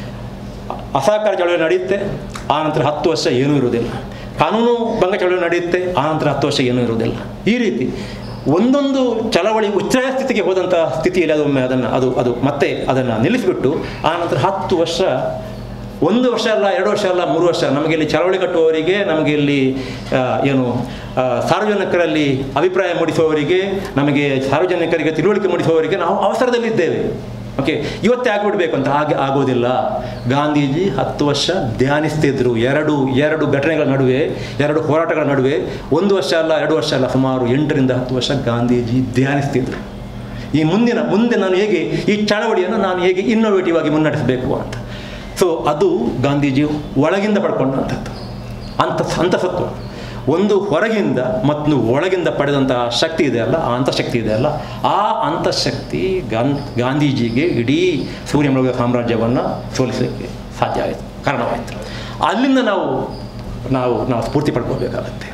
Speaker 1: ಅಸಹಕಾರ ಚಳವಳಿ ನಡೆಯುತ್ತೆ ಆ ನಂತರ ಹತ್ತು ವರ್ಷ ಏನೂ ಇರುವುದಿಲ್ಲ ಕಾನೂನು ಭಂಗ ಚಳವಳಿ ನಡೆಯುತ್ತೆ ಆ ನಂತರ ಹತ್ತು ವರ್ಷ ಏನೂ ಇರುವುದಿಲ್ಲ ಈ ರೀತಿ ಒಂದೊಂದು ಚಳವಳಿ ಉಚ್ಚಾಯ ಸ್ಥಿತಿಗೆ ಹೋದಂಥ ಸ್ಥಿತಿಯಲ್ಲಿ ಅದೊಮ್ಮೆ ಅದನ್ನು ಅದು ಅದು ಮತ್ತೆ ಅದನ್ನು ನಿಲ್ಲಿಸಿಬಿಟ್ಟು ಆ ನಂತರ ಹತ್ತು ವರ್ಷ ಒಂದು ವರ್ಷ ಅಲ್ಲ ಎರಡು ವರ್ಷ ಅಲ್ಲ ಮೂರು ವರ್ಷ ನಮಗೆ ಇಲ್ಲಿ ಚಳವಳಿ ಕಟ್ಟುವವರಿಗೆ ನಮಗೆ ಇಲ್ಲಿ ಆ, ಏನು ಆ, ಸಾರ್ವಜನಿಕರಲ್ಲಿ ಅಭಿಪ್ರಾಯ ಮೂಡಿಸುವವರಿಗೆ ನಮಗೆ ಸಾರ್ವಜನಿಕರಿಗೆ ತಿಳುವಳಿಕೆ ಮೂಡಿಸುವವರಿಗೆ ನಾವು ಅವಸರದಲ್ಲಿದ್ದೇವೆ ಓಕೆ ಇವತ್ತೇ ಆಗಿಬಿಡ್ಬೇಕು ಅಂತ ಹಾಗೆ ಆಗೋದಿಲ್ಲ ಗಾಂಧೀಜಿ ಹತ್ತು ವರ್ಷ ಧ್ಯಾನಿಸ್ತಿದ್ರು ಎರಡು ಎರಡು ಘಟನೆಗಳ ನಡುವೆ ಎರಡು ಹೋರಾಟಗಳ ನಡುವೆ ಒಂದು ವರ್ಷ ಅಲ್ಲ ಎರಡು ವರ್ಷ ಅಲ್ಲ ಸುಮಾರು ಎಂಟರಿಂದ ಹತ್ತು ವರ್ಷ ಗಾಂಧೀಜಿ ಧ್ಯಾನಿಸ್ತಿದ್ರು ಈ ಮುಂದಿನ ಮುಂದೆ ನಾನು ಹೇಗೆ ಈ ಚಳವಳಿಯನ್ನು ನಾನು ಹೇಗೆ ಇನ್ನೋವೇಟಿವ್ ಆಗಿ ಮುನ್ನಡೆಸಬೇಕು ಅಂತ ಸೊ ಅದು ಗಾಂಧೀಜಿ ಒಳಗಿಂದ ಪಡ್ಕೊಂಡಂಥದ್ದು ಅಂತ ಅಂತಸತ್ವ ಒಂದು ಹೊರಗಿಂದ ಮತ್ತು ಒಳಗಿಂದ ಪಡೆದಂತಹ ಶಕ್ತಿ ಇದೆಯಲ್ಲ ಆ ಅಂತಃಶಕ್ತಿ ಇದೆಯಲ್ಲ ಆ ಅಂತಃಶಕ್ತಿ ಗಾನ್ ಗಾಂಧೀಜಿಗೆ ಇಡೀ ಸೂರ್ಯಮೃಗ ಸಾಮ್ರಾಜ್ಯವನ್ನು ಸೋಲಿಸಲಿಕ್ಕೆ ಸಾಧ್ಯ ಆಯಿತು ಕಾರಣವಾಯಿತು ಅಲ್ಲಿಂದ ನಾವು ನಾವು ನಾವು ಸ್ಫೂರ್ತಿ ಪಡ್ಕೋಬೇಕಾಗತ್ತೆ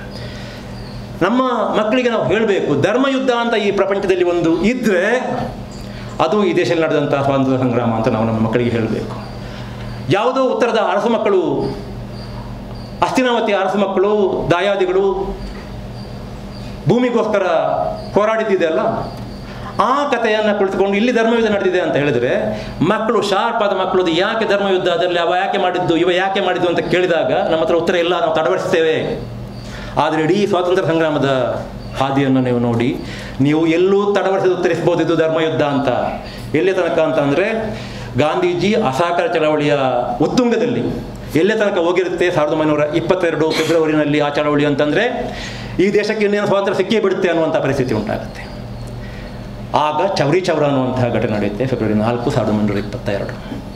Speaker 1: ನಮ್ಮ ಮಕ್ಕಳಿಗೆ ನಾವು ಹೇಳಬೇಕು ಧರ್ಮಯುದ್ಧ ಅಂತ ಈ ಪ್ರಪಂಚದಲ್ಲಿ ಒಂದು ಇದ್ದರೆ ಅದು ಈ ದೇಶದಲ್ಲಿ ನಡೆದಂಥ ಸ್ವಾತಂತ್ರ್ಯ ಸಂಗ್ರಾಮ ಅಂತ ನಾವು ನಮ್ಮ ಮಕ್ಕಳಿಗೆ ಹೇಳಬೇಕು ಯಾವುದೋ ಉತ್ತರದ ಅರಸು ಮಕ್ಕಳು ಹಸ್ತಿನಾವತಿ ಅರಸು ಮಕ್ಕಳು ದಾಯಾದಿಗಳು ಭೂಮಿಗೋಸ್ಕರ ಹೋರಾಡಿದ್ದಿದೆಯಲ್ಲ ಆ ಕಥೆಯನ್ನು ಕುಳಿತುಕೊಂಡು ಇಲ್ಲಿ ಧರ್ಮಯುದ್ಧ ನಡೆದಿದೆ ಅಂತ ಹೇಳಿದ್ರೆ ಮಕ್ಕಳು ಶಾರ್ಪ್ ಆದ ಮಕ್ಕಳು ಅದು ಯಾಕೆ ಧರ್ಮಯುದ್ಧ ಅದರಲ್ಲಿ ಅವ ಯಾಕೆ ಮಾಡಿದ್ದು ಇವ ಯಾಕೆ ಮಾಡಿದ್ದು ಅಂತ ಕೇಳಿದಾಗ ನಮ್ಮ ಹತ್ರ ಉತ್ತರ ಇಲ್ಲ ನಾವು ತಡವಡಿಸ್ತೇವೆ ಆದರೆ ಇಡೀ ಸ್ವಾತಂತ್ರ್ಯ ಸಂಗ್ರಾಮದ ಹಾದಿಯನ್ನು ನೀವು ನೋಡಿ ನೀವು ಎಲ್ಲೂ ತಡವಡಿಸದೆ ಉತ್ತರಿಸ್ಬೋದು ಇದು ಧರ್ಮಯುದ್ಧ ಅಂತ ಎಲ್ಲಿ ತನಕ ಅಂತ ಅಂದರೆ ಗಾಂಧೀಜಿ ಅಸಹಕಾರ ಚಳವಳಿಯ ಉತ್ತುಂಗದಲ್ಲಿ ಎಲ್ಲೇ ತನಕ ಹೋಗಿರುತ್ತೆ ಸಾವಿರದ ಒಂಬೈನೂರ ಇಪ್ಪತ್ತೆರಡು ಫೆಬ್ರವರಿನಲ್ಲಿ ಆ ಚಳವಳಿ ಅಂತಂದರೆ ಈ ದೇಶಕ್ಕೆ ಇನ್ನೇನು ಸ್ವಾತಂತ್ರ್ಯ ಸಿಕ್ಕೇ ಬಿಡುತ್ತೆ ಅನ್ನುವಂಥ ಪರಿಸ್ಥಿತಿ ಉಂಟಾಗುತ್ತೆ ಆಗ ಚೌರಿ ಚೌರ ಅನ್ನುವಂತಹ ಘಟನೆ ನಡೆಯುತ್ತೆ ಫೆಬ್ರವರಿ ನಾಲ್ಕು ಸಾವಿರದ ಒಂಬೈನೂರ ಇಪ್ಪತ್ತೆರಡು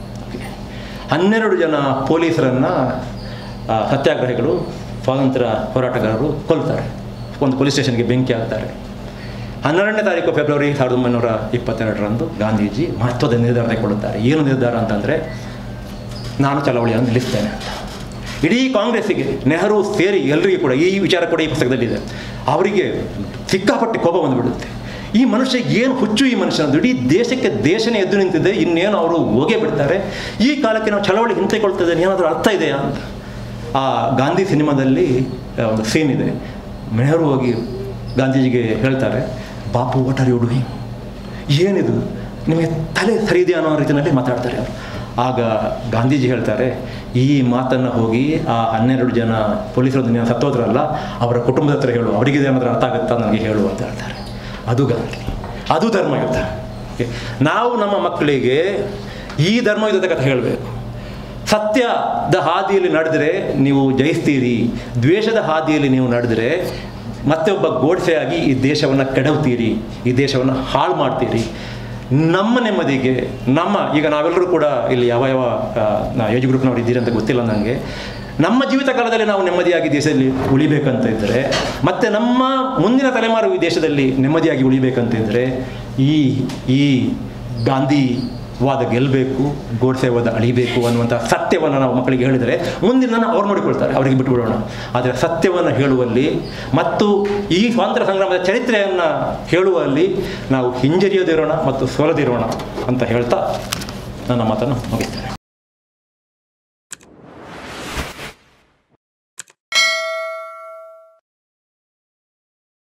Speaker 1: ಹನ್ನೆರಡು ಜನ ಪೊಲೀಸರನ್ನು ಆ, ಸತ್ಯಾಗ್ರಹಿಗಳು ಸ್ವಾತಂತ್ರ್ಯ ಹೋರಾಟಗಾರರು ಕೊಲ್ತಾರೆ ಒಂದು ಪೊಲೀಸ್ ಸ್ಟೇಷನ್ಗೆ ಬೆಂಕಿ ಹಾಕ್ತಾರೆ ಹನ್ನೆರಡನೇ ತಾರೀಕು ಫೆಬ್ರವರಿ ಸಾವಿರದ ಒಂಬೈನೂರ ಇಪ್ಪತ್ತೆರಡರಂದು ಗಾಂಧೀಜಿ ಮಹತ್ವದ ನಿರ್ಧಾರ ತೆಗೆದುಕೊಳ್ಳುತ್ತಾರೆ ಏನು ನಿರ್ಧಾರ ಅಂತಂದರೆ ನಾನು ಚಳವಳಿಯನ್ನು ನಿಲ್ಲಿಸ್ತೇನೆ ಅಂತ ಇಡೀ ಕಾಂಗ್ರೆಸ್ಸಿಗೆ ನೆಹರು ಸೇರಿ ಎಲ್ಲರಿಗೂ ಕೂಡ ಈ ವಿಚಾರ ಕೂಡ ಈ ಪುಸ್ತಕದಲ್ಲಿದೆ ಅವರಿಗೆ ಸಿಕ್ಕಾಪಟ್ಟೆ ಕೋಪ ಬಂದುಬಿಡುತ್ತೆ ಈ ಮನುಷ್ಯ ಏನು ಹುಚ್ಚು ಈ ಮನುಷ್ಯನದು ಇಡೀ ದೇಶಕ್ಕೆ ದೇಶನೇ ಎದ್ದು ನಿಂತಿದೆ ಇನ್ನೇನು ಅವರು ಹೋಗೇ ಬಿಡ್ತಾರೆ ಈ ಕಾಲಕ್ಕೆ ನಾವು ಚಳವಳಿ ಹಿಂತೆಕೊಳ್ತದೆ ಏನಾದರೂ ಅರ್ಥ ಇದೆಯಾ ಅಂತ ಆ ಗಾಂಧಿ ಸಿನಿಮಾದಲ್ಲಿ ಆ, ಒಂದು ಸೀನ್ ಇದೆ ನೆಹರು ಹೋಗಿ ಗಾಂಧೀಜಿಗೆ ಹೇಳ್ತಾರೆ Bapu what are you doing ಏನಿದು ನಿಮಗೆ ತಲೆ ಸರಿ ಇದೆಯಾ ಅನ್ನೋ ರೀತಿಯಲ್ಲಿ ಮಾತಾಡ್ತಾರೆ ಅವರು ಆಗ ಗಾಂಧೀಜಿ ಹೇಳ್ತಾರೆ ಈ ಮಾತನ್ನು ಹೋಗಿ ಆ ಹನ್ನೆರಡು ಜನ ಪೊಲೀಸರು ನೀವು ಸತ್ತೋದ್ರಲ್ಲ ಅವರ ಕುಟುಂಬದ ಹತ್ರ ಹೇಳು ಅವರಿಗೆ ಏನಾದರೂ ಅರ್ಥ ಆಗುತ್ತಾ ನನಗೆ ಹೇಳು ಅಂತ ಹೇಳ್ತಾರೆ ಅದು ಗಾಂಧಿ ಅದು ಧರ್ಮಯುದ್ಧ Okay? ನಾವು ನಮ್ಮ ಮಕ್ಕಳಿಗೆ ಈ ಧರ್ಮಯುದ್ಧದ ಕಥೆ ಹೇಳಬೇಕು ಸತ್ಯದ ಹಾದಿಯಲ್ಲಿ ನಡೆದರೆ ನೀವು ಜಯಿಸ್ತೀರಿ ದ್ವೇಷದ ಹಾದಿಯಲ್ಲಿ ನೀವು ನಡೆದರೆ ಮತ್ತೆ ಒಬ್ಬ ಗೋಡ್ಸೆಯಾಗಿ ಈ ದೇಶವನ್ನು ಕೆಡವ್ತೀರಿ ಈ ದೇಶವನ್ನು ಹಾಳು ಮಾಡ್ತೀರಿ ನಮ್ಮ ನೆಮ್ಮದಿಗೆ ನಮ್ಮ ಈಗ ನಾವೆಲ್ಲರೂ ಕೂಡ ಇಲ್ಲಿ ಯಾವ ಯಾವ ಏಜ್ ಗ್ರೂಪ್ನವ್ರು ಇದ್ದೀರಿ ಅಂತ ಗೊತ್ತಿಲ್ಲ ನನಗೆ ನಮ್ಮ ಜೀವಿತ ಕಾಲದಲ್ಲಿ ನಾವು ನೆಮ್ಮದಿಯಾಗಿ ದೇಶದಲ್ಲಿ ಉಳಿಬೇಕಂತ ಇದ್ದರೆ ಮತ್ತು ನಮ್ಮ ಮುಂದಿನ ತಲೆಮಾರು ಈ ದೇಶದಲ್ಲಿ ನೆಮ್ಮದಿಯಾಗಿ ಉಳಿಬೇಕಂತ ಇದ್ದರೆ ಈ ಈ ಗಾಂಧಿ ವಾದ ಗೆಲ್ಲಬೇಕು ಗೋಡ್ಸೆ ವಾದ ಅಳಿಬೇಕು ಅನ್ನುವಂಥ ಸತ್ಯವನ್ನು ನಾವು ಮಕ್ಕಳಿಗೆ ಹೇಳಿದರೆ ಮುಂದಿನ ಅವ್ರು ನೋಡಿಕೊಳ್ತಾರೆ ಅವರಿಗೆ ಬಿಟ್ಟುಬಿಡೋಣ ಆದರೆ ಸತ್ಯವನ್ನು ಹೇಳುವಲ್ಲಿ ಮತ್ತು ಈ ಸ್ವಾತಂತ್ರ್ಯ ಸಂಗ್ರಾಮದ ಚರಿತ್ರೆಯನ್ನು ಹೇಳುವಲ್ಲಿ ನಾವು ಹಿಂಜರಿಯದಿರೋಣ ಮತ್ತು ಸೋಲದಿರೋಣ ಅಂತ ಹೇಳ್ತಾ ನನ್ನ ಮಾತನ್ನು ಮುಗಿಸ್ತೇನೆ